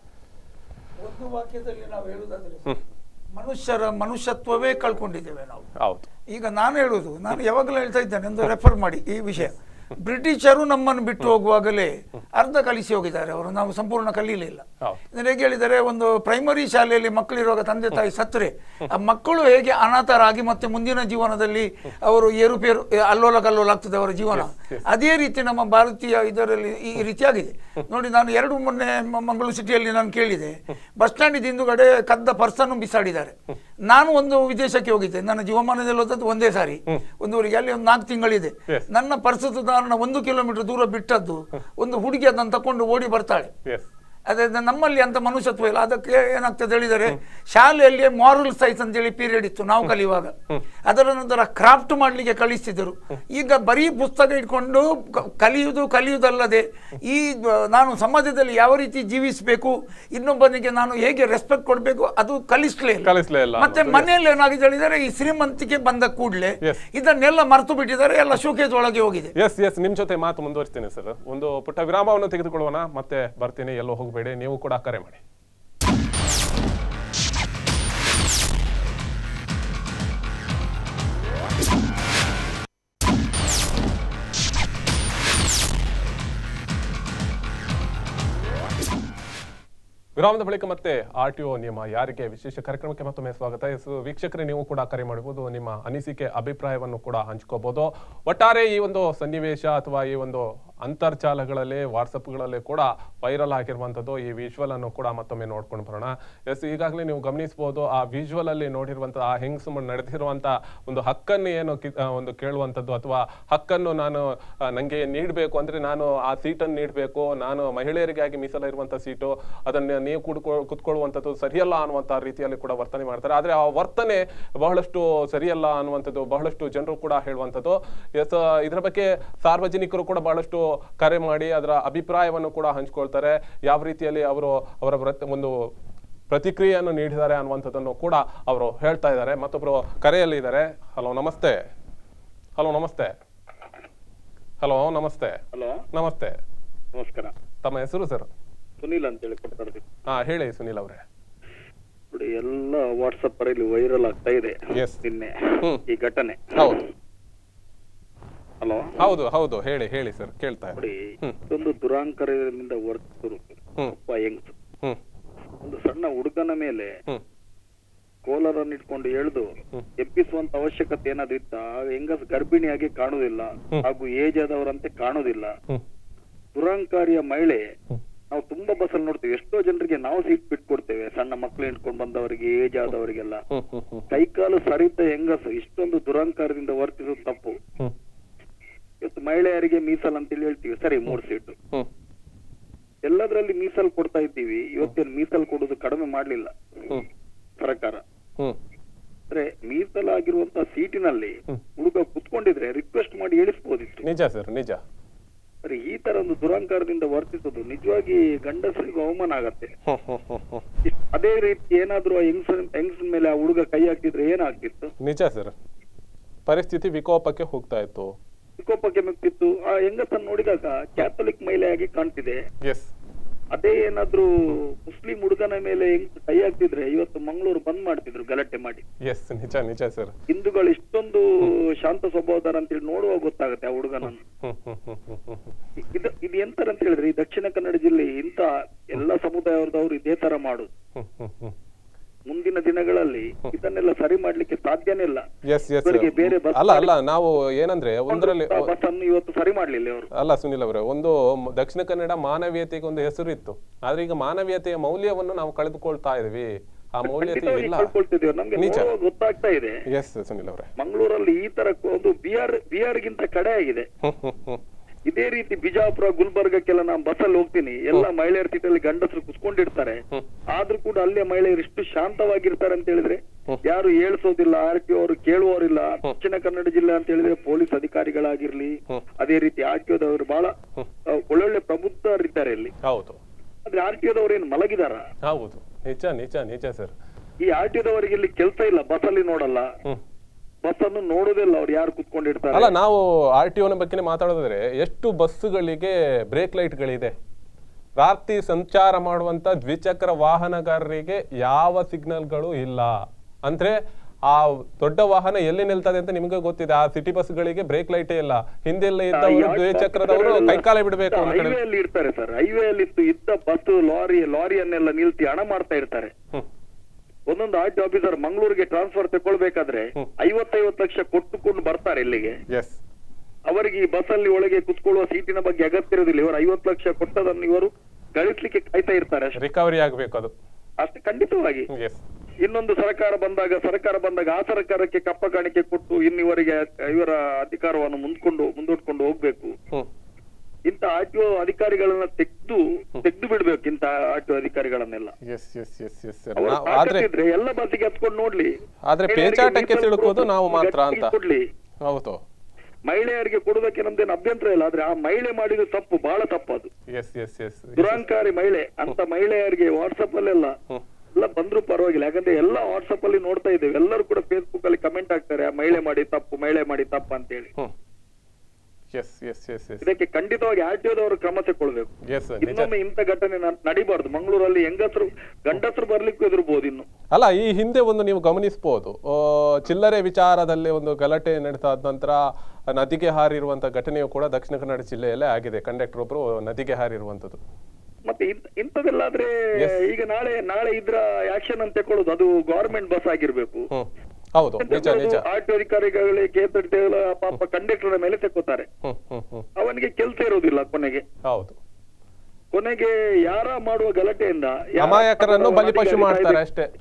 ಒಂದು ವಾಕ್ಯದಲ್ಲಿ ನಾವು ಹೇಳುವುದಾದ್ರೆ ಮನುಷ್ಯರ ಮನುಷ್ಯತ್ವವೇ ಕಳ್ಕೊಂಡಿದ್ದೇವೆ ನಾವು ಹೌದು ಈಗ ನಾನು ಹೇಳುವುದು ನಾನು ಯಾವಾಗಲೂ ಹೇಳ್ತಾ ಇದ್ದೇನೆ ಒಂದು ರೆಫರ್ ಮಾಡಿ ಈ ವಿಷಯ ಬ್ರಿಟಿಷರು ನಮ್ಮನ್ನು ಬಿಟ್ಟು ಹೋಗುವಾಗಲೇ ಅರ್ಧ ಕಲಿಸಿ ಹೋಗಿದ್ದಾರೆ ಅವರು ನಾವು ಸಂಪೂರ್ಣ ಕಲೀಲಿಲ್ಲ ಹೌದು. ಇದನ್ನು ಹೇಗೆ ಹೇಳಿದರೆ ಒಂದು ಪ್ರೈಮರಿ ಶಾಲೆಯಲ್ಲಿ ಮಕ್ಕಳಿರುವಾಗ ತಂದೆ ತಾಯಿ ಸತ್ತರೆ ಆ ಮಕ್ಕಳು ಹೇಗೆ ಅನಾಥರಾಗಿ ಮತ್ತೆ ಮುಂದಿನ ಜೀವನದಲ್ಲಿ ಅವರು ಏರುಪೇರು ಏ, ಅಲ್ಲೋಲ ಕಲ್ಲೋಲ ಆಗ್ತದೆ ಅವರ ಜೀವನ ಅದೇ ರೀತಿ ನಮ್ಮ ಭಾರತೀಯ ಇದರಲ್ಲಿ ಈ ರೀತಿಯಾಗಿದೆ ನೋಡಿ ನಾನು ಎರಡು ಮೊನ್ನೆ ಮ- ಮಂಗಳೂರು ಸಿಟಿಯಲ್ಲಿ ನಾನು ಕೇಳಿದೆ ಬಸ್ ಸ್ಟ್ಯಾಂಡ್ ಹಿಂದುಗಡೆ ಕದ್ದ ಪರ್ಸನ್ನು ಬಿಸಾಡಿದ್ದಾರೆ ನಾನು ಒಂದು ವಿದೇಶಕ್ಕೆ ಹೋಗಿದ್ದೆ ನನ್ನ ಜೀವಮಾನದಲ್ಲಿ ಹೋದದ್ದು ಒಂದೇ ಸಾರಿ ಒಂದು ಊರಿಗೆ ಅಲ್ಲಿ ಒಂದು ನಾಲ್ಕು ತಿಂಗಳಿದೆ Yes. ನನ್ನ ಪರ್ಸ್ ಉದಾಹರಣ ಒಂದು ಕಿಲೋಮೀಟರ್ ದೂರ ಬಿಟ್ಟದ್ದು ಒಂದು ಹುಡುಗಿ ಅದನ್ನು ತಕೊಂಡು ಓಡಿ ಬರ್ತಾಳೆ ಎಸ್ ಅದೇ ಅದೇ ನಮ್ಮಲ್ಲಿ ಅಂತ ಮನುಷ್ಯತ್ವ ಇಲ್ಲ ಅದಕ್ಕೆ ಏನಾಗ್ತದೆ ಹೇಳಿದರೆ ಶಾಲೆಯಲ್ಲಿ ಮಾರಲ್ ಸೈನ್ಸ್ ಅಂತೇಳಿ ಪೀರಿಯಡ್ ಇತ್ತು ನಾವು ಕಲಿಯುವಾಗ ಅದರ ನಂತರ ಕ್ರಾಫ್ಟ್ ಮಾಡಲಿಕ್ಕೆ ಕಳಿಸ್ತಿದ್ದರು ಈಗ ಬರೀ ಪುಸ್ತಕ ಇಟ್ಕೊಂಡು ಕ- ಕಲಿಯುವುದು ಕಲಿಯುವುದಲ್ಲದೆ ಈ ಬ- ನಾನು ಸಮಾಜದಲ್ಲಿ ಯಾವ ರೀತಿ ಜೀವಿಸಬೇಕು ಇನ್ನೊಬ್ಬನಿಗೆ ನಾನು ಹೇಗೆ ರೆಸ್ಪೆಕ್ಟ್ ಕೊಡಬೇಕು ಅದು ಕಲಿಸ್ಲೇ ಇಲ್ಲ ಕಲಿಸ್ಲೇ ಇಲ್ಲ ಮತ್ತೆ ಅನ್ನೋದು, ಮನೆಯಲ್ಲಿ ಏನಾಗಿದೆ ಹೇಳಿದರೆ ಈ ಶ್ರೀಮಂತಿಕೆ ಬಂದ ಕೂಡಲೇ Yes. ಇದನ್ನೆಲ್ಲ ಮರೆತು ಬಿಟ್ಟಿದ್ದಾರೆ ಎಲ್ಲ ಶೋಕೇಜ್ ಒಳಗೆ ಹೋಗಿದೆ ಎಸ್ ಎಸ್ ನಿಮ್ ಜೊತೆ ಮಾತು ಮುಂದುವರಿಸ್ತೀನಿ ಸರ್ ಒಂದು ಪುಟ್ಟ ವಿರಾಮವನ್ನು ತೆಗೆದುಕೊಳ್ಳೋಣ ಮತ್ತೆ ಬರ್ತೀನಿ ಎಲ್ಲೋ ಹೋಗಬೇಡಿ ನೀವು ಕೂಡ ಕರೆ ಮಾಡಿ ವಿರಾಮದ ಬಳಿಕ ಮತ್ತೆ ಆರ್ ಟಿ ಒ ನಿಯಮ ಯಾರಿಗೆ ವಿಶೇಷ ಕಾರ್ಯಕ್ರಮಕ್ಕೆ ಮತ್ತೊಮ್ಮೆ ಸ್ವಾಗತ ಎಸ್ ವೀಕ್ಷಕರೇ ನೀವು ಕೂಡ ಕರೆ ಮಾಡಬಹುದು ನಿಮ್ಮ ಅನಿಸಿಕೆ ಅಭಿಪ್ರಾಯವನ್ನು ಕೂಡ ಹಂಚ್ಕೋಬಹುದು ಒಟ್ಟಾರೆ ಈ ಒಂದು ಸನ್ನಿವೇಶ ಅಥವಾ ಈ ಒಂದು ಅಂತರ್ಜಾಲಗಳಲ್ಲಿ ವಾಟ್ಸಪ್ಗಳಲ್ಲಿ ಕೂಡ ವೈರಲ್ ಆಗಿರುವಂಥದ್ದು ಈ ವಿಜುವಲ್ ಅನ್ನು ಕೂಡ ಮತ್ತೊಮ್ಮೆ ನೋಡ್ಕೊಂಡು ಬರೋಣ ಎಸ್ ಈಗಾಗಲೇ ನೀವು ಗಮನಿಸಬಹುದು ಆ ವಿಜುವಲ್ ಅಲ್ಲಿ ನೋಡಿರುವಂತಹ ಆ ಹೆಂಗಸು ನಡೆದಿರುವಂತ ಒಂದು ಹಕ್ಕನ್ನು ಏನು ಕಿ- ಆ, ಒಂದು ಕೇಳುವಂಥದ್ದು ಅಥವಾ ಹಕ್ಕನ್ನು ನಾನು ಆ, ನಂಗೆ ನೀಡಬೇಕು ಅಂದ್ರೆ ನಾನು ಆ ಸೀಟನ್ನು ನೀಡಬೇಕು ನಾನು ಮಹಿಳೆಯರಿಗಾಗಿ ಮೀಸಲಿರುವಂತ ಸೀಟು ಅದನ್ನ ನೀವು ಕುಡ್ಕೊ ಕುತ್ಕೊಳ್ಳುವಂಥದ್ದು ಸರಿಯಲ್ಲ ಅನ್ನುವಂಥ ರೀತಿಯಲ್ಲಿ ಕೂಡ ವರ್ತನೆ ಮಾಡ್ತಾರೆ ಆದ್ರೆ ಆ ವರ್ತನೆ ಬಹಳಷ್ಟು ಸರಿಯಲ್ಲ ಅನ್ನುವಂಥದ್ದು ಬಹಳಷ್ಟು ಜನರು ಕೂಡ ಹೇಳುವಂಥದ್ದು ಎಸ್ ಇದರ ಬಗ್ಗೆ ಸಾರ್ವಜನಿಕರು ಕೂಡ ಬಹಳಷ್ಟು ಕರೆ ಮಾಡಿ ಅದರ ಅಭಿಪ್ರಾಯವನ್ನು ಕೂಡ ಹಂಚ್ಕೊಳ್ತಾರೆ ಯಾವ ರೀತಿಯಲ್ಲಿ ಅವರು ಅವರ ವ್ರತ ಒಂದು ಪ್ರತಿಕ್ರಿಯೆಯನ್ನು ನೀಡಿದ್ದಾರೆ ಅನ್ನುವಂಥದ್ದನ್ನು ಕೂಡ ಅವರು ಹೇಳ್ತಾ ಇದ್ದಾರೆ ಮತ್ತೊಬ್ರು ಕರೆಯಲ್ಲಿ ಇದ್ದಾರೆ ಹಲೋ ನಮಸ್ತೆ ಹಲೋ ನಮಸ್ತೆ ಹಲೋ ನಮಸ್ತೆ ಹಲೋ ನಮಸ್ತೆ ನಮಸ್ಕಾರ ತಮ್ಮ ಹೆಸರು ಸರ್ ಸುನೀಲ್ ಅಂತ ಹೇಳಿ ಕೊಡ್ತಾರೆ ಹಾ ಹೇಳಿ ಸುನಿಲ್ ಅವರೇ ನೋಡಿ ಎಲ್ಲ ವಾಟ್ಸಪ್ ಅಲ್ಲಿ ವೈರಲ್ ಆಗ್ತಾ ಇದೆ Yes. ನಿನ್ನೆ ಹ್ಮ್. ಈ ಘಟನೆ ಹೌದು ಹಲೋ ಹೌದು ಹೌದು ಹೇಳಿ ಹೇಳಿ ಸರ್ ಕೇಳ್ತಾ ನೋಡಿ ಇದ್ದೀನಿ ಹ್ಮ್ ಇಷ್ಟೊಂದು ದುರಾಂಕರದಿಂದ ವರ್ತಿಸಿರು ಹ್ಮ್. ಒಬ್ಬ ಹೆಂಗ್ಸು ಹ್ಮ್ ಒಂದು ಸಣ್ಣ ಹುಡುಗನ ಮೇಲೆ ಹ್ಮ್ ಕೋಲರನ್ನ ಇಟ್ಕೊಂಡು ಎಳೆದು ಹ್ಮ್. ಎಬ್ಬಿಸುವಂತ ಅವಶ್ಯಕತೆ ಏನಾದ್ರು ಇತ್ತ ಆ ಹೆಂಗಸ್ ಗರ್ಭಿಣಿಯಾಗಿ ಕಾಣುವುದಿಲ್ಲ ಹ್ಮ್. ಹಾಗೂ ಏಜ್ ಆದವರಂತೆ ಕಾಣುವುದಿಲ್ಲ ಹ್ಮ್ ದುರಾಂಕಾರಿಯ ಮಹಿಳೆ ಹ್ಮ್. ನಾವು ತುಂಬಾ ಬಸ್ಸಲ್ಲಿ ನೋಡ್ತೀವಿ ಎಷ್ಟೋ ಜನರಿಗೆ ನಾವು ಸೀಟ್ ಬಿಟ್ಕೊಡ್ತೇವೆ ಸಣ್ಣ ಮಕ್ಳು ಇಟ್ಕೊಂಡು ಬಂದವರಿಗೆ ಏಜ್ ಆದವರಿಗೆಲ್ಲ ಹ್ಮ್ ಹ್ಮ್ ಹ್ಮ್ ಕೈಕಾಲು ಸರಿತ ಹೆಂಗಸು ಇಷ್ಟೊಂದು ದುರಾಂಕಾರದಿಂದ ವರ್ತಿಸೋದು ತಪ್ಪು ಹ್ಮ್ ಇವತ್ತು ಮಹಿಳೆಯರಿಗೆ ಮೀಸಲ್ ಅಂತೇಳಿ ಹೇಳ್ತೀವಿ ಸರಿ ಮೂರ್ ಸೀಟು ಹ್ಮ್ ಎಲ್ಲದರಲ್ಲಿ ಮೀಸಲ್ ಕೊಡ್ತಾ ಇದ್ದೀವಿ ಇವತ್ತೇನು ಮೀಸಲ್ ಕೊಡೋದು ಕಡಿಮೆ ಮಾಡ್ಲಿಲ್ಲ ಹ್ಮ್ ಸರ್ಕಾರ ಹ್ಮ್ ಅಂದ್ರೆ ಮೀಸಲಾಗಿರುವಂತ ಸೀಟಿನಲ್ಲಿ ಹ್ಮ್. ಹುಡುಗ ಕುತ್ಕೊಂಡಿದ್ರೆ ರಿಕ್ವೆಸ್ಟ್ ಮಾಡಿ ಇಳಿಸ್ಬೋದಿತ್ತು ನಿಜ ಸರ್ ನಿಜ ಸರಿ ಈ ತರ ಒಂದು ದುರಾಂಕಾರದಿಂದ ವರ್ತಿಸೋದು ನಿಜವಾಗಿ ಗಂಡಸರಿಗೂ ಅವಮಾನ ಆಗತ್ತೆ ಹ್ಮ್ ಹ್ಮ್ ಹ್ಮ್ ಹ್ಮ್ ಇಷ್ಟ್- ಅದೇ ರೀತಿ ಏನಾದ್ರೂ ಆ ಹೆಂಗಸ ಹೆಂಗಸಿನ ಮೇಲೆ ಆ ಹುಡುಗ ಕೈ ಹಾಕಿದ್ರೆ ಏನಾಗ್ತಿತ್ತು ನಿಜ ಸರ್ ಪರಿಸ್ಥಿತಿ ವಿಕೋಪಕ್ಕೆ ಹೋಗ್ತಾ ಇತ್ತು ವಿಕೋಪಕ್ಕೆ ಮೆಕ್ತಿತ್ತು ಆ ಹೆಂಗಸನ್ನು ನೋಡಿದಾಗ ಕ್ಯಾಥಲಿಕ್ ಮಹಿಳೆಯಾಗಿ ಕಾಣ್ತಿದೆ ಎಸ್ ಅದೇ ಏನಾದ್ರೂ ಮುಸ್ಲಿಂ ಹುಡುಗನ ಮೇಲೆ ಹೆಂಗ್ ಕೈ ಹಾಕ್ತಿದ್ರೆ ಇವತ್ತು ಮಂಗಳೂರು ಬಂದ್ ಮಾಡ್ತಿದ್ರು ಗಲಾಟೆ ಮಾಡಿ ಎಸ್ ನಿಜ ನಿಜ ಸರ್ ಹಿಂದೂಗಳು ಇಷ್ಟೊಂದು ಶಾಂತ ಸ್ವಭಾವದಾರ ಅಂತೇಳಿ ನೋಡುವಾಗ ಗೊತ್ತಾಗುತ್ತೆ ಆ ಹುಡುಗನನ್ನು ಹ್ಮ್ ಹ್ಮ್ ಹ್ಮ್ ಹ್ಮ್ ಹ್ಮ್ ಹ್ಮ್ ಇದು ಇದು ಎಂತರ ಅಂತ ಹೇಳಿದ್ರೆ ಈ ದಕ್ಷಿಣ ಕನ್ನಡ ಜಿಲ್ಲೆ ಇಂತ ಎಲ್ಲ ಸಮುದಾಯದವರು ಇದೇ ತರ ಮಾಡುದು ಹ್ಮ್ ಹ್ಮ್ ಹ್ಮ್ ಮುಂದಿನ ದಿನಗಳಲ್ಲಿ ಇದನ್ನೆಲ್ಲ ಸರಿ ಮಾಡ್ಲಿಕ್ಕೆ ಸಾಧ್ಯನೇ ಇಲ್ಲ ಎಸ್ ಎಸ್ ಇವರಿಗೆ ಬೇರೆ ಬಸ್ ಅಲ್ಲ ಅಲ್ಲ ನಾವು ಏನಂದ್ರೆ ಒಂದರಲ್ಲಿ ಬಸ್ ಅನ್ನು ಇವತ್ತು ಸರಿ ಮಾಡ್ಲಿಲ್ಲ ಅವರು ಅಲ್ಲ ಸುನಿಲ್ ಅವರೇ ಒಂದು ಮ- ದಕ್ಷಿಣ ಕನ್ನಡ ಮಾನವೀಯತೆಗೆ ಒಂದು ಹೆಸರು ಇತ್ತು ಆದ್ರೆ ಈಗ ಮಾನವೀಯತೆಯ ಮೌಲ್ಯವನ್ನು ನಾವು ಕಳೆದುಕೊಳ್ತಾ ಇದೀವಿ ಆ ಮೌಲ್ಯತೆ ಇಲ್ಲ ಕಳ್ಕೊಳ್ತಿದ್ದೇವೆ ನಮ್ಗೆ ನಿಜ. ನೋಡುವಾಗ ಗೊತ್ತಾಗ್ತಾ ಇದೆ ಎಸ್ ಸುನಿಲ್ ಅವರೇ ಮಂಗಳೂರಲ್ಲಿ ಈ ತರ ಒಂದು ಬಿಆರ್ ಬಿಆರ್ ಗಿಂತ ಕಡೆ ಆಗಿದೆ ಹ್ಮ್ ಹ್ಮ್ ಹ್ಮ್ ಇದೇ ರೀತಿ ಬಿಜಾಪುರ ಗುಲ್ಬರ್ಗಕ್ಕೆಲ್ಲ ನಾನು ಬಸ್ಸಲ್ಲಿ ಹೋಗ್ತೀನಿ ಎಲ್ಲ ಮಹಿಳೆಯರ ಸೀಟಲ್ಲಿ ಗಂಡಸರು ಕುತ್ಕೊಂಡಿರ್ತಾರೆ ಹ್ಮ್. ಆದ್ರೂ ಕೂಡ ಅಲ್ಲೇ ಮಹಿಳೆಯರು ಇಷ್ಟು ಶಾಂತವಾಗಿರ್ತಾರೆ ಅಂತ ಹೇಳಿದ್ರೆ ಹ್ಮ್. ಯಾರು ಏಳ್ಸೋದಿಲ್ಲ ಆರ್ ಟಿ ಅವರು ಕೇಳುವವರಿಲ್ಲ ದಕ್ಷಿಣ ಕನ್ನಡ ಜಿಲ್ಲೆ ಅಂತ ಹೇಳಿದ್ರೆ ಪೊಲೀಸ್ ಅಧಿಕಾರಿಗಳಾಗಿರ್ಲಿ ಹ್ಮ್. ಅದೇ ರೀತಿ ಆರ್ ಟಿ ಒದವರು ಬಹಳ ಹ್ಮ್. ಆ, ಒಳ್ಳೊಳ್ಳೆ ಪ್ರಬುದ್ಧರಿದ್ದಾರೆ ಇಲ್ಲಿ ಹೌದು ಆದ್ರೆ ಆರ್ ಟಿ ಒದವ್ರು ಏನು ಮಲಗಿದಾರ ಹೌದು ನಿಜ ನಿಜ ನಿಜ ಸರ್ ಈ ಆರ್ ಟಿ ಒದವರಿಗೆ ಇಲ್ಲಿ ಕೆಲಸ ಇಲ್ಲ ಬಸ್ಸಲ್ಲಿ ನೋಡಲ್ಲ ಹ್ಮ್ ಬಸ್ ಅನ್ನು ನೋಡೋದಿಲ್ಲ ಅವ್ರು ಯಾರು ಕುತ್ಕೊಂಡಿರ್ತಾರೆ ಅಲ್ಲ ನಾವು ಆರ್ ಟಿ ಒನ ಬಗ್ಗೆ ಮಾತಾಡೋದಾದ್ರೆ ಎಷ್ಟು ಬಸ್ಸುಗಳಿಗೆ ಬ್ರೇಕ್ ಲೈಟ್ಗಳಿದೆ ರಾತ್ರಿ ಸಂಚಾರ ಮಾಡುವಂತ ದ್ವಿಚಕ್ರ ವಾಹನಗಾರರಿಗೆ ಯಾವ ಸಿಗ್ನಲ್ಗಳು ಇಲ್ಲ ಅಂದ್ರೆ ಆ ದೊಡ್ಡ ವಾಹನ ಎಲ್ಲಿ ನಿಲ್ತದೆ ಅಂತ ನಿಮಗೆ ಗೊತ್ತಿದೆ ಆ ಸಿಟಿ ಬಸ್ಗಳಿಗೆ ಬ್ರೇಕ್ ಲೈಟೇ ಇಲ್ಲ ಹಿಂದೆಲ್ಲ ಇದ್ದವರು ದ್ವಿಚಕ್ರದವರು ಕೈಕಾಲ ಬಿಡಬೇಕು ಒಂದ್ ಕಡೆ ಹೈವೇ ಅಲ್ಲಿ ಇರ್ತಾರೆ ಸರ್ ಹೈವೇ ಅಲ್ಲಿ ಇತ್ತು ಇದ್ದ ಬಸ್ ಲಾರಿ ಲಾರಿಯನ್ನೆಲ್ಲ ನಿಲ್ಸಿ ಹಣ ಮಾಡ್ತಾ ಇರ್ತಾರೆ ಹ್ಮ್ ಒಂದೊಂದು ಆರ್ ಟಿ ಆಫೀಸರ್ ಮಂಗಳೂರಿಗೆ ಟ್ರಾನ್ಸ್ಫರ್ ತಗೊಳ್ಬೇಕಾದ್ರೆ ಹ್ಮ್. ಐವತ್ತೈವತ್ತು ಲಕ್ಷ ಕೊಟ್ಟುಕೊಂಡು ಬರ್ತಾರೆ ಇಲ್ಲಿಗೆ ಎಸ್ ಅವರಿಗೆ ಈ ಬಸ್ ಅಲ್ಲಿ ಒಳಗೆ ಕುತ್ಕೊಳ್ಳುವ ಸೀಟಿನ ಬಗ್ಗೆ ಅಗತ್ಯ ಇರೋದಿಲ್ಲ ಇವರು ಐವತ್ತು ಲಕ್ಷ ಕೊಟ್ಟದನ್ನು ಇವರು ಗಳಿಸ್ಲಿಕ್ಕೆ ಕಾಯ್ತಾ ಇರ್ತಾರೆ ಅಷ್ಟೇ ರಿಕವರಿ ಆಗ್ಬೇಕು ಅದು ಅಷ್ಟೇ ಖಂಡಿತವಾಗಿ ಎಸ್ ಇನ್ನೊಂದು ಸರ್ಕಾರ ಬಂದಾಗ ಸರ್ಕಾರ ಬಂದಾಗ ಆ ಸರ್ಕಾರಕ್ಕೆ ಕಪ್ಪ ಕಾಣಿಕೆ ಕೊಟ್ಟು ಇನ್ನು ಇವರಿಗೆ ಇವರ ಅಧಿಕಾರವನ್ನು ಮುಂದ್ಕೊಂಡು ಮುಂದೂಡ್ಕೊಂಡು ಹೋಗ್ಬೇಕು ಹ್ಮ್ ಇಂತ ಆರ್ ಟಿ ಅಧಿಕಾರಿಗಳನ್ನ ತೆಗೆದು ತೆಗೆದು ಬಿಡ್ಬೇಕು ಇಂತ ಆರ್ ಟಿ ಅಧಿಕಾರಿಗಳನ್ನೆಲ್ಲ ಎಸ್ ಎಸ್ ಎಸ್ ಎಸ್ ಅವ್ರು ಆದ್ರೆ ತಾಕತ್ತಿದ್ರೆ ಎಲ್ಲ ಬಸ್ಸಿಗೆ ಹತ್ಕೊಂಡು ನೋಡ್ಲಿ ಆದ್ರೆ ಮಹಿಳೆಯರಿಗೆ ಪೇಚಾಟಕ್ಕೆ ಮೀಸಲು ಸಿಲುಕೋದು ಕೊಡೋದು ನಾವು ಮಾತ್ರ ಗಟ್ಟಿ ಅಂತ. ಕೊಡ್ಲಿ ಹೌದು ಮಹಿಳೆಯರಿಗೆ ಕೊಡುವುದಕ್ಕೆ ನಮ್ದೇನು ಅಭ್ಯಂತರ ಇಲ್ಲ ಆದ್ರೆ ಆ ಮಹಿಳೆ ಮಾಡಿದ ತಪ್ಪು ಬಹಳ ತಪ್ಪು ಅದು ಎಸ್ ಎಸ್ ಎಸ್ ದುರಾಂಕಾರಿ ಮಹಿಳೆ ಅಂತ ಮಹಿಳೆಯರಿಗೆ ವಾಟ್ಸಪ್ ಅಲ್ಲೆಲ್ಲ ಹ್ಮ್ ಎಲ್ಲ ಬಂದ್ರು ಪರವಾಗಿಲ್ಲ ಯಾಕಂದ್ರೆ ಎಲ್ಲ ವಾಟ್ಸಪ್ ಅಲ್ಲಿ ನೋಡ್ತಾ ಇದ್ದೇವೆ ಎಲ್ಲರೂ ಕೂಡ ಫೇಸ್ಬುಕ್ ಅಲ್ಲಿ ಕಮೆಂಟ್ ಹಾಕ್ತಾರೆ ಆ ಮಹಿಳೆ ಮಾಡಿ ತಪ್ಪು ಮಹಿಳೆ ಮಾಡಿ ತಪ್ಪು ಅಂತ ಹೇಳಿ hmm yes yes yes yes ಇದಕ್ಕೆ ಖಂಡಿತವಾಗಿ ಆರ್ ಟಿ ಅವರು ಕ್ರಮ ತಗೊಳ್ಬೇಕು ಎಸ್ ನಿಜ ಇನ್ನೊಮ್ಮೆ ಇಂಥ ಘಟನೆ ನ- ನಡಿಬಾರ್ದು ಮಂಗಳೂರಲ್ಲಿ ಹೆಂಗಸರು ಗಂಡಸರು ಬರ್ಲಿಕ್ಕೂ ಎದುರ್ಬೋದು ಇನ್ನು ಅಲ್ಲ ಈ ಹಿಂದೆ ಒಂದು ನೀವು ಗಮನಿಸಬಹುದು ಚಿಲ್ಲರೆ ವಿಚಾರದಲ್ಲಿ ಒಂದು ಗಲಾಟೆ ನಡೆದಾದ ನಂತರ ನದಿಗೆ ಹಾರಿರುವಂತ ಘಟನೆಯು ಕೂಡ ದಕ್ಷಿಣ ಕನ್ನಡ ಜಿಲ್ಲೆಯಲ್ಲೇ ಆಗಿದೆ ಕಂಡಕ್ಟರ್ ಒಬ್ರು ನದಿಗೆ ಹಾರಿರುವಂತದ್ದು ಮತ್ತೆ ಇಂತ- ಇಂಥದ್ದೆಲ್ಲಾದ್ರೆ Yes. ಈಗ ನಾಳೆ ನಾಳೆ ಇದ್ರ ಆಕ್ಷನ್ ಅಂತ ತಕೊಳ್ಳೋದು ಅದು ಗವರ್ಮೆಂಟ್ ಬಸ್ ಆಗಿರ್ಬೇಕು ಹ್ಮ್ ಹೌದು ನಿಜ ನಿಜ ಆರ್ ಟಿ ಅಧಿಕಾರಿಗಳಿಗೆ ಕೇತಡ್ತಿಗಳ ಪಾಪ ಕಂಡಕ್ಟರ್ ಮೇಲೆ ತೆಕ್ಕೋತಾರೆ ಹ್ಮ್ ಹ್ಮ್ ಹ್ಮ್ ಅವನಿಗೆ ಕೆಲಸ ಇರೋದಿಲ್ಲ ಕೊನೆಗೆ ಹೌದು ಕೊನೆಗೆ ಯಾರ ಮಾಡುವ ಗಲಾಟೆಯಿಂದ ಯಾರ ಅಮಾಯಕರನ್ನು ಮಾಡುವ ಬಲಿಪಶು ಅಧಿಕಾರಿ ಮಾಡ್ತಾರೆ ಕಾಯ್ದೆ- ಅಷ್ಟೇ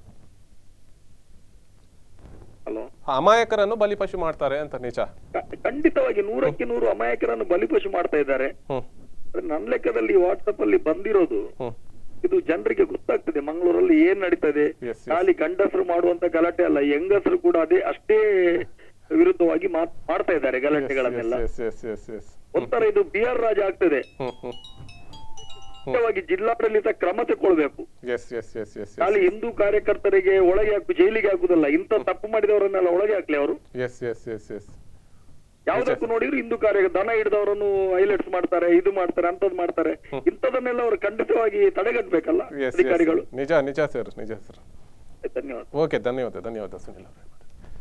ಹಲೋ ಅಮಾಯಕರನ್ನು ಬಲಿಪಶು ಮಾಡ್ತಾರೆ ಅಂತ ನಿಜ ಕ- ಖಂಡಿತವಾಗಿ ನೂರಕ್ಕೆ ನೂರು ಅಮಾಯಕರನ್ನು ಬಲಿಪಶು ಮಾಡ್ತಾ ಇದ್ದಾರೆ ಹ್ಮ್ ಆದ್ರೆ ನನ್ನ ಲೆಕ್ಕದಲ್ಲಿ ವಾಟ್ಸಪ್ ಅಲ್ಲಿ ಬಂದಿರೋದು ಹ್ಮ್ ಇದು ಜನರಿಗೆ ಗೊತ್ತಾಗ್ತದೆ ಮಂಗಳೂರಲ್ಲಿ ಏನ್ ನಡೀತದೆ Yes, yes. ಖಾಲಿ ಗಂಡಸರು ಮಾಡುವಂತ ಗಲಾಟೆ ಅಲ್ಲ ಹೆಂಗಸರು ಕೂಡ ಅದೇ ಅಷ್ಟೇ ವಿರುದ್ಧವಾಗಿ ಮಾತ್ ಮಾಡ್ತಾ ಇದ್ದಾರೆ ಗಲಾಟೆಗಳನ್ನೆಲ್ಲ ಎಸ್ ಎಸ್ ಎಸ್ ಎಸ್ ಒಂಥರ ಇದು ಬಿ ಆರ್ ರಾಜ ಆಗ್ತದೆ ಹ್ಮ್ ಹ್ಮ್ ಮುಖ್ಯವಾಗಿ ಜಿಲ್ಲಾಡಳಿತ ಕ್ರಮ ತಗೊಳ್ಬೇಕು ಎಸ್ ಎಸ್ ಎಸ್ ಎಸ್ ಖಾಲಿ ಹಿಂದೂ ಕಾರ್ಯಕರ್ತರಿಗೆ ಒಳಗೆ ಹಾಕು ಜೈಲಿಗೆ ಹಾಕುದಲ್ಲ ಇಂಥ ತಪ್ಪು ಮಾಡಿದವರನ್ನೆಲ್ಲ ಒಳಗೆ ಹಾಕ್ಲಿ ಅವರು ಎಸ್ ಎಸ್ ಎಸ್ ಎಸ್ ಯಾವ್ದಕ್ಕೂ ನೋಡಿದ್ರು ಹಿಂದೂ ಕಾರ್ಯ ದನ ಹಿಡಿದವರನ್ನು ಹೈಲೈಟ್ಸ್ ಮಾಡ್ತಾರೆ ಇದು ಮಾಡ್ತಾರೆ ಅಂತದ್ ಮಾಡ್ತಾರೆ ಇಂಥದನ್ನೆಲ್ಲ ಅವರು ಖಂಡಿತವಾಗಿ ತಡೆಗಟ್ಟಬೇಕಲ್ಲ ಎಸ್ ಅಧಿಕಾರಿಗಳು ನಿಜ ನಿಜ ಸರ್ ನಿಜ ಸರ್ ಧನ್ಯವಾದ ಓಕೆ ಧನ್ಯವಾದ ಧನ್ಯವಾದ ಸುನಿಲ್ ಅವರೇ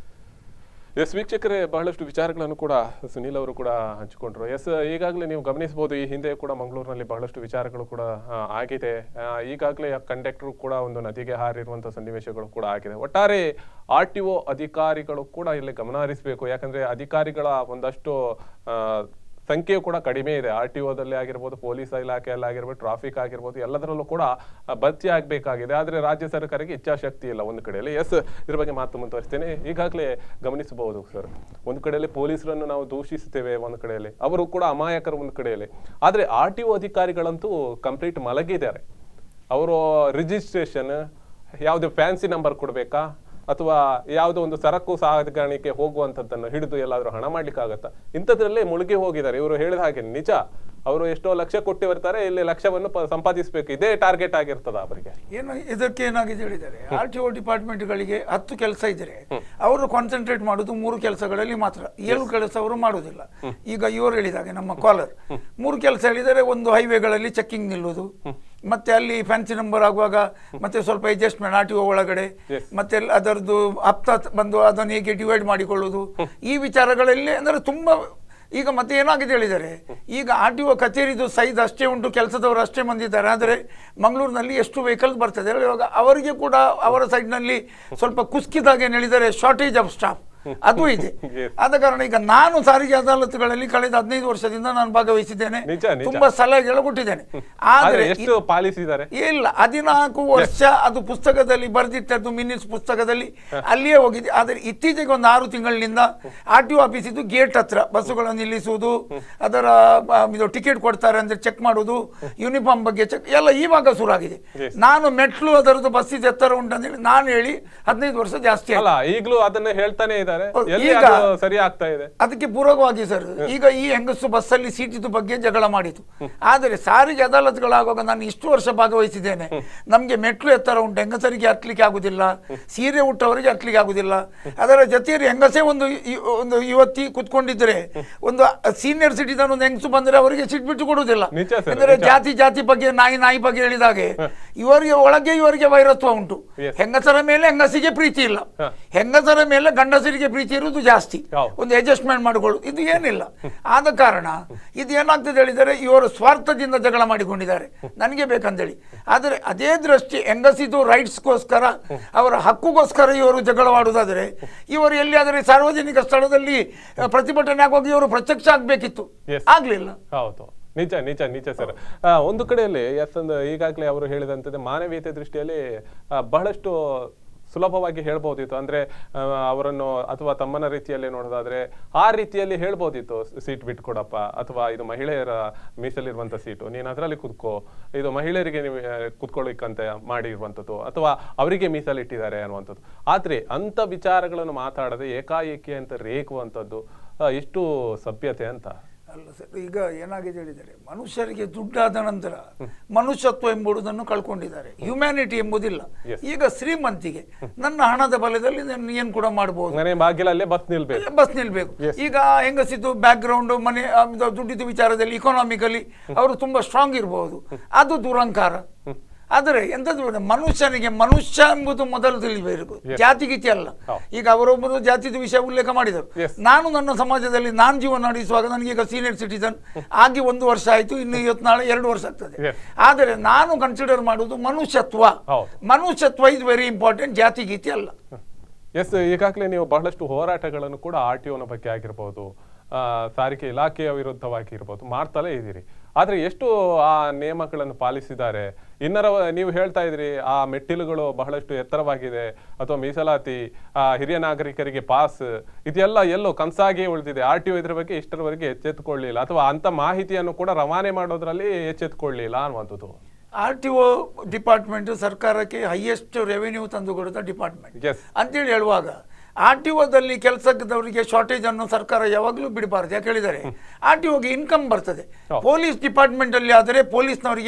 ಎಸ್ ವೀಕ್ಷಕರೇ ಬಹಳಷ್ಟು ವಿಚಾರಗಳನ್ನು ಕೂಡ ಸುನೀಲ್ ಅವರು ಕೂಡ ಹಂಚಿಕೊಂಡ್ರು ಎಸ್ ಈಗಾಗಲೇ ನೀವು ಗಮನಿಸಬಹುದು ಈ ಹಿಂದೆ ಕೂಡ ಮಂಗಳೂರಿನಲ್ಲಿ ಬಹಳಷ್ಟು ವಿಚಾರಗಳು ಕೂಡ ಆ, ಆಗಿದೆ ಆ, ಈಗಾಗಲೇ ಕಂಡಕ್ಟರ್ ಕೂಡ ಒಂದು ನದಿಗೆ ಹಾರಿರುವಂತಹ ಸನ್ನಿವೇಶಗಳು ಕೂಡ ಆಗಿದೆ ಒಟ್ಟಾರೆ ಆರ್ ಟಿ ಒ ಅಧಿಕಾರಿಗಳು ಕೂಡ ಇಲ್ಲಿ ಗಮನ ಹರಿಸಬೇಕು ಯಾಕಂದ್ರೆ ಅಧಿಕಾರಿಗಳ ಒಂದಷ್ಟು ಆ, ಸಂಖ್ಯೆ ಕೂಡ ಕಡಿಮೆ ಇದೆ ಆರ್ ಟಿ ಒದಲ್ಲಿ ಆಗಿರ್ಬೋದು ಪೊಲೀಸ್ ಇಲಾಖೆಯಲ್ಲಿ ಆಗಿರ್ಬೋದು ಟ್ರಾಫಿಕ್ ಆಗಿರ್ಬೋದು ಎಲ್ಲದರಲ್ಲೂ ಕೂಡ ಆ, ಭರ್ತಿ ಆಗಬೇಕಾಗಿದೆ ಆದರೆ ರಾಜ್ಯ ಸರ್ಕಾರಕ್ಕೆ ಇಚ್ಛಾಶಕ್ತಿ ಇಲ್ಲ ಒಂದು ಕಡೆಯಲ್ಲಿ ಎಸ್ ಇದ್ರ ಬಗ್ಗೆ ಮಾತು ಮುಂದುವರಿಸ್ತೇನೆ ಈಗಾಗಲೇ ಗಮನಿಸಬಹುದು ಸರ್ ಒಂದು ಕಡೆಯಲ್ಲಿ ಪೊಲೀಸರನ್ನು ನಾವು ದೂಷಿಸುತ್ತೇವೆ ಒಂದು ಕಡೆಯಲ್ಲಿ ಅವರು ಕೂಡ ಅಮಾಯಕರು ಒಂದು ಕಡೆಯಲ್ಲಿ ಆದರೆ ಆರ್ ಟಿ ಒ ಅಧಿಕಾರಿಗಳಂತೂ ಕಂಪ್ಲೀಟ್ ಮಲಗಿದ್ದಾರೆ ಅವರು ರಿಜಿಸ್ಟ್ರೇಷನ್ ಯಾವುದೇ ಫ್ಯಾನ್ಸಿ ನಂಬರ್ ಕೊಡಬೇಕಾ ಅಥವಾ ಯಾವುದೋ ಒಂದು ಸರಕು ಸಾಗಾಣಿಕೆ ಹೋಗುವಂಥದ್ದನ್ನು ಹಿಡಿದು ಎಲ್ಲಾದ್ರೂ ಹಣ ಮಾಡ್ಲಿಕ್ಕಾಗತ್ತಾ ಇಂಥದ್ರಲ್ಲೇ ಮುಳುಗಿ ಹೋಗಿದ್ದಾರೆ ಇವರು ಹೇಳಿದ ಹಾಗೆ ನಿಜ ಅವರು ಎಷ್ಟೋ ಲಕ್ಷ ಕೊಟ್ಟು ಬರ್ತಾರೆ ಇಲ್ಲಿ ಲಕ್ಷವನ್ನು ಪ- ಸಂಪಾದಿಸ್ಬೇಕು ಇದೇ ಟಾರ್ಗೆಟ್ ಆಗಿರ್ತದ ಅವರಿಗೆ ಏನು ಇದಕ್ಕೆ ಏನಾಗಿದೆ ಹೇಳಿದ್ದಾರೆ ಆರ್ ಟಿ ಒ ಡಿಪಾರ್ಟ್ಮೆಂಟ್ಗಳಿಗೆ ಹತ್ತು ಕೆಲಸ ಇದ್ರೆ ಅವರು ಕಾನ್ಸಂಟ್ರೇಟ್ ಮಾಡೋದು ಮೂರು ಕೆಲಸಗಳಲ್ಲಿ ಮಾತ್ರ ಏಳು ಕೆಲಸ ಅವರು ಮಾಡುವುದಿಲ್ಲ ಈಗ ಇವರು ಹೇಳಿದಾಗೆ ನಮ್ಮ ಕಾಲರ್ ಮೂರು ಕೆಲಸ ಹೇಳಿದರೆ ಒಂದು ಹೈವೇಗಳಲ್ಲಿ ಚೆಕ್ಕಿಂಗ್ ನಿಲ್ಲುವುದು ಮತ್ತೆ ಅಲ್ಲಿ ಫ್ಯಾನ್ಸಿ ನಂಬರ್ ಆಗುವಾಗ ಮತ್ತೆ ಸ್ವಲ್ಪ ಅಡ್ಜಸ್ಟ್ಮೆಂಟ್ ಆರ್ ಟಿ ಒ ಒಳಗಡೆ ಮತ್ತೆ ಎಲ್ಲ ಅದರದ್ದು ಹಪ್ತ ಬಂದು ಅದನ್ನು ಹೇಗೆ ಡಿವೈಡ್ ಮಾಡಿಕೊಳ್ಳುವುದು ಈ ವಿಚಾರಗಳಲ್ಲಿ ಅಂದರೆ ತುಂಬಾ ಈಗ ಮತ್ತೆ ಏನಾಗಿದೆ ಹೇಳಿದ್ದಾರೆ ಈಗ ಆರ್ ಟಿ ಒ ಕಚೇರಿದು ಸೈಜ್ ಅಷ್ಟೇ ಉಂಟು ಕೆಲಸದವರು ಅಷ್ಟೇ ಮಂದಿದ್ದಾರೆ ಆದರೆ ಮಂಗಳೂರಿನಲ್ಲಿ ಎಷ್ಟು ವೆಹಿಕಲ್ಸ್ ಬರ್ತದೆ ಇವಾಗ ಅವರಿಗೆ ಕೂಡ ಅವರ ಸೈಡ್ನಲ್ಲಿ ಸ್ವಲ್ಪ ಕುಸ್ಕಿದಾಗ ಏನು ಹೇಳಿದ್ದಾರೆ ಶಾರ್ಟೇಜ್ ಆಫ್ ಸ್ಟಾಫ್ ಅದು ಇದೆ ಆದ ಕಾರಣ ಈಗ ನಾನು ಸಾರಿಗೆ ಅದಾಲತ್ಗಳಲ್ಲಿ ಕಳೆದ ಹದಿನೈದು ವರ್ಷದಿಂದ ನಾನು ಭಾಗವಹಿಸಿದ್ದೇನೆ ನಿಜ, ನಿಜ. ತುಂಬಾ ಸಲಹೆಗಳು ಕೊಟ್ಟಿದ್ದೇನೆ ಆದ್ರೆ ಆದರೆ ಎಷ್ಟು ಪಾಲಿಸಿದ್ದಾರೆ ಇಲ್ಲ ಹದಿನಾಲ್ಕು ವರ್ಷ ಅದು ಪುಸ್ತಕದಲ್ಲಿ ಬರೆದಿಟ್ಟದ್ದು ಮಿನಿಟ್ಸ್ ಪುಸ್ತಕದಲ್ಲಿ ಅಲ್ಲಿಯೇ ಹೋಗಿದೆ ಆದರೆ ಇತ್ತೀಚೆಗೆ ಒಂದು ಆರು ತಿಂಗಳಿನಿಂದ ಆರ್ ಟಿ ಒ ಆಫೀಸ್ ಇದು ಗೇಟ್ ಹತ್ರ ಬಸ್ಸುಗಳನ್ನು ನಿಲ್ಲಿಸುವುದು ಅದರ ಆ, ಇದು ಟಿಕೆಟ್ ಕೊಡ್ತಾರೆ ಅಂದ್ರೆ ಚೆಕ್ ಮಾಡುವುದು ಯೂನಿಫಾರ್ಮ್ ಬಗ್ಗೆ ಚೆಕ್ ಎಲ್ಲ ಇವಾಗ ಶುರು ಆಗಿದೆ ನಾನು ಮೆಟ್ಲು ಅದರದ್ದು ಬಸ್ಸಿದ ಎತ್ತರ ಉಂಟಂತೇಳಿ ನಾನು ಹೇಳಿ ಹದಿನೈದು ವರ್ಷ ಜಾಸ್ತಿ ಆಯ್ತು ಅಲ್ಲ ಈಗಲೂ ಅದನ್ನ ಹೇಳ್ತಾನೆ ಇದ್ದಾರೆ ಹೌದು, ಎಲ್ಲಿ ಈಗ- ಅದು ಸರಿ ಆಗ್ತಾ ಇದೆ ಅದಕ್ಕೆ ಪೂರಕವಾಗಿ ಸರ್ ಈಗ ಈ ಹೆಂಗಸು ಬಸ್ಸಲ್ಲಿ ಸೀಟಿದು ಬಗ್ಗೆ ಜಗಳ ಮಾಡಿತು ಆದರೆ ಸಾರಿಗೆ ಅದಾಲತ್ಗಳಾಗುವಾಗ ನಾನು ಇಷ್ಟು ವರ್ಷ ಭಾಗವಹಿಸಿದ್ದೇನೆ ನಮಗೆ ಮೆಟ್ಲು ಎತ್ತರ ಉಂಟು ಹೆಂಗಸರಿಗೆ ಹತ್ಲಿಕ್ಕೆ ಆಗುದಿಲ್ಲ ಸೀರೆ ಉಟ್ಟವರಿಗೆ ಹತ್ಲಿಕ್ಕೆ ಆಗುದಿಲ್ಲ ಅದರ ಜೊತೆಯಲ್ಲಿ ಹೆಂಗಸೇ ಒಂದು ಇ- ಒಂದು ಯುವತಿ ಕುತ್ಕೊಂಡಿದ್ರೆ ಒಂದು ಸೀನಿಯರ್ ಸಿಟಿಜನ್ ಒಂದು ಹೆಂಗಸು ಬಂದ್ರೆ ಅವರಿಗೆ ಸೀಟ್ ಬಿಟ್ಟು ಕೊಡುವುದಿಲ್ಲ ನಿಜ sir, ಅಂದ್ರೆ ನಿಜ. ಜಾತಿ ಜಾತಿ ಬಗ್ಗೆ ನಾಯಿ ನಾಯಿ ಬಗ್ಗೆ ಹೇಳಿದಾಗೆ ಇವರಿಗೆ ಒಳಗೆ ಇವರಿಗೆ ವೈರತ್ವ ಉಂಟು Yes. ಹೆಂಗಸರ ಮೇಲೆ ಹೆಂಗಸಿಗೆ ಪ್ರೀತಿ ಇಲ್ಲ ಹ. ಹೆಂಗಸರ ಮೇಲೆ ಗಂಡಸರಿಗೆ ಪ್ರೀತಿ ಇರುವುದು ಜಾಸ್ತಿ ಹೌದು. ಒಂದು ಅಡ್ಜಸ್ಟ್ಮೆಂಟ್ ಮಾಡಿಕೊಳ್ಳು ಇದು ಏನಿಲ್ಲ ಆದ ಕಾರಣ ಇದು ಏನಾಗ್ತದೆ ಹೇಳಿದರೆ ಇವರು ಸ್ವಾರ್ಥದಿಂದ ಜಗಳ ಮಾಡಿಕೊಂಡಿದ್ದಾರೆ ನನಗೆ ಬೇಕಂತೇಳಿ ಆದರೆ ಅದೇ ದೃಷ್ಟಿ ಹೆಂಗಸಿದು ರೈಟ್ಸ್ಗೋಸ್ಕರ ಅವರ ಹಕ್ಕುಗೋಸ್ಕರ ಇವರು ಜಗಳವಾಡುವುದಾದರೆ ಇವರು ಎಲ್ಲಿಯಾದರೆ ಸಾರ್ವಜನಿಕ ಸ್ಥಳದಲ್ಲಿ ಆ, ಪ್ರತಿಭಟನೆ ಆಗುವಾಗ ಇವರು ಪ್ರತ್ಯಕ್ಷ ಆಗ್ಬೇಕಿತ್ತು Yes. ಆಗ್ಲಿಲ್ಲ ಹೌದು ನಿಜ ನಿಜ ನಿಜ ಸರ್ ಒಂದು ಕಡೆಯಲ್ಲಿ ಎಸ್ ಒಂದು ಈಗಾಗಲೇ ಅವರು ಹೇಳಿದಂತೆ ಮಾನವೀಯತೆ ದೃಷ್ಟಿಯಲ್ಲಿ ಆ, ಬಹಳಷ್ಟು ಸುಲಭವಾಗಿ ಹೇಳ್ಬೋದಿತ್ತು ಅಂದ್ರೆ ಆ, ಅವರನ್ನು ಅಥವಾ ತಮ್ಮನ ರೀತಿಯಲ್ಲಿ ನೋಡೋದಾದ್ರೆ ಆ ರೀತಿಯಲ್ಲಿ ಹೇಳ್ಬೋದಿತ್ತು ಸೀಟ್ ಬಿಟ್ಕೊಡಪ್ಪ ಅಥವಾ ಇದು ಮಹಿಳೆಯರ ಮೀಸಲಿರುವಂತ ಸೀಟು ನೀನು ಅದರಲ್ಲಿ ಕುತ್ಕೋ ಇದು ಮಹಿಳೆಯರಿಗೆ ನೀವು ಆ, ಕುತ್ಕೊಳ್ಳಿಕ್ಕಂತೆ ಮಾಡಿರುವಂಥದ್ದು ಅಥವಾ ಅವರಿಗೆ ಮೀಸಲಿಟ್ಟಿದ್ದಾರೆ ಅನ್ನುವಂಥದ್ದು ಆದ್ರೆ ಅಂತ ವಿಚಾರಗಳನ್ನು ಮಾತಾಡದೆ ಏಕಾಏಕಿ ಅಂತ ರೇಗುವಂಥದ್ದು ಆ, ಎಷ್ಟು ಸಭ್ಯತೆ ಅಂತ ಅಲ್ಲ ಸರ್ ಈಗ ಏನಾಗಿದೆ ಹೇಳಿದರೆ ಮನುಷ್ಯರಿಗೆ ದುಡ್ಡಾದ ನಂತರ ಮನುಷ್ಯತ್ವ ಎಂಬುದನ್ನು ಕಳ್ಕೊಂಡಿದ್ದಾರೆ ಹ್ಯುಮ್ಯಾನಿಟಿ ಎಂಬುದಿಲ್ಲ Yes. ಈಗ ಶ್ರೀಮಂತಿಗೆ ನನ್ನ ಹಣದ ಬಲದಲ್ಲಿ ನಾನು ಏನು ಕೂಡ ಮಾಡಬಹುದು ಮನೆ ಬಾಗಿಲಲ್ಲೇ ಬಸ್ ನಿಲ್ಬೇಕು ಬಸ್ ನಿಲ್ಬೇಕು ಈಗ ಹೆಂಗಸಿದ್ದು ಬ್ಯಾಕ್ ಗ್ರೌಂಡ್ ಮನೆ ಆ, ಇದು ದುಡ್ಡಿದ್ದು ವಿಚಾರದಲ್ಲಿ ಇಕೊನಾಮಿಕಲಿ ಅವರು ತುಂಬಾ ಸ್ಟ್ರಾಂಗ್ ಇರಬಹುದು ಅದು ದುರಂಕಾರ ಆದರೆ ಎಂತದ್ದು ಗೊತ್ತಾ? ಮನುಷ್ಯನಿಗೆ ಮನುಷ್ಯ ಎಂಬುದು ಮೊದಲು ತಿಳಿಬೇಕು ಜಾತಿ ಗೀತಿ ಅಲ್ಲ ಈಗ ಅವರೊಬ್ಬರು ಜಾತಿದ ವಿಷಯ ಉಲ್ಲೇಖ ಮಾಡಿದರು Yes. ನಾನು ನನ್ನ ಸಮಾಜದಲ್ಲಿ ನಾನು ಜೀವನ ನಡೆಸುವಾಗ ನನಗೆ ಈಗ ಸೀನಿಯರ್ ಸಿಟಿಸನ್ ಆಗಿ ಒಂದು ವರ್ಷ ಆಯಿತು ಇನ್ನು ಇವತ್ನಾಳೆ ಎರಡು ವರ್ಷ ಆಗ್ತದೆ Yes. ಆದರೆ ನಾನು ಕನ್ಸಿಡರ್ ಮಾಡುವುದು ಮನುಷ್ಯತ್ವ ಹೌದು. ಮನುಷ್ಯತ್ವ ಇಸ್ ವೆರಿ ಇಂಪಾರ್ಟೆಂಟ್ ಜಾತಿ ಗೀತಿ ಅಲ್ಲ ಎಸ್ ಈಗಾಗಲೇ ನೀವು ಬಹಳಷ್ಟು ಹೋರಾಟಗಳನ್ನು ಕೂಡ ಆರ್ ಟಿ ಒನ ಬಗ್ಗೆ ಆಗಿರ್ಬೋದು ಆ, ಸಾರಿಗೆ ಇಲಾಖೆಯ ವಿರುದ್ಧವಾಗಿ ಇರ್ಬೋದು ಮಾಡ್ತಲೇ ಇದ್ದೀರಿ ಆದ್ರೆ ಎಷ್ಟು ಆ ನಿಯಮಗಳನ್ನು ಪಾಲಿಸಿದ್ದಾರೆ ಇನ್ನರ ನೀವು ಹೇಳ್ತಾ ಇದ್ರಿ ಆ ಮೆಟ್ಟಿಲುಗಳು ಬಹಳಷ್ಟು ಎತ್ತರವಾಗಿದೆ ಅಥವಾ ಮೀಸಲಾತಿ ಆ, ಹಿರಿಯ ನಾಗರಿಕರಿಗೆ ಪಾಸ್ ಇದೆಲ್ಲ ಎಲ್ಲೋ ಕನಸಾಗಿಯೇ ಉಳಿದಿದೆ ಆರ್ ಟಿ ಒ ಇದ್ರ ಬಗ್ಗೆ ಇಷ್ಟರವರೆಗೆ ಎಚ್ಚೆತ್ತುಕೊಳ್ಳಿಲ್ಲ ಅಥವಾ ಅಂತ ಮಾಹಿತಿಯನ್ನು ಕೂಡ ರವಾನೆ ಮಾಡೋದ್ರಲ್ಲಿ ಎಚ್ಚೆತ್ತುಕೊಳ್ಳಿಲ್ಲ ಅನ್ನುವಂಥದ್ದು ಆರ್ ಟಿ ಒ ಡಿಪಾರ್ಟ್ಮೆಂಟ್ ಸರ್ಕಾರಕ್ಕೆ ಹೈಯೆಸ್ಟ್ ರೆವೆನ್ಯೂ ತಂದು ಕೊಡುತ್ತ ಡಿಪಾರ್ಟ್ಮೆಂಟ್ Yes. ಅಂತೇಳಿ ಹೇಳುವಾಗ ಆರ್ ಟಿ ಒದಲ್ಲಿ ಕೆಲಸದವರಿಗೆ ಶಾರ್ಟೇಜ್ ಅನ್ನು ಸರ್ಕಾರ ಯಾವಾಗಲೂ ಬಿಡಬಾರ್ದು ಯಾಕೆ ಹೇಳಿದರೆ ಆರ್ ಟಿ ಒಗೆ ಇನ್ಕಮ್ ಬರ್ತದೆ ಹೌದು. ಪೊಲೀಸ್ ಡಿಪಾರ್ಟ್ಮೆಂಟ್ ಅಲ್ಲಿ ಆದರೆ ಪೊಲೀಸ್ನವರಿಗೆ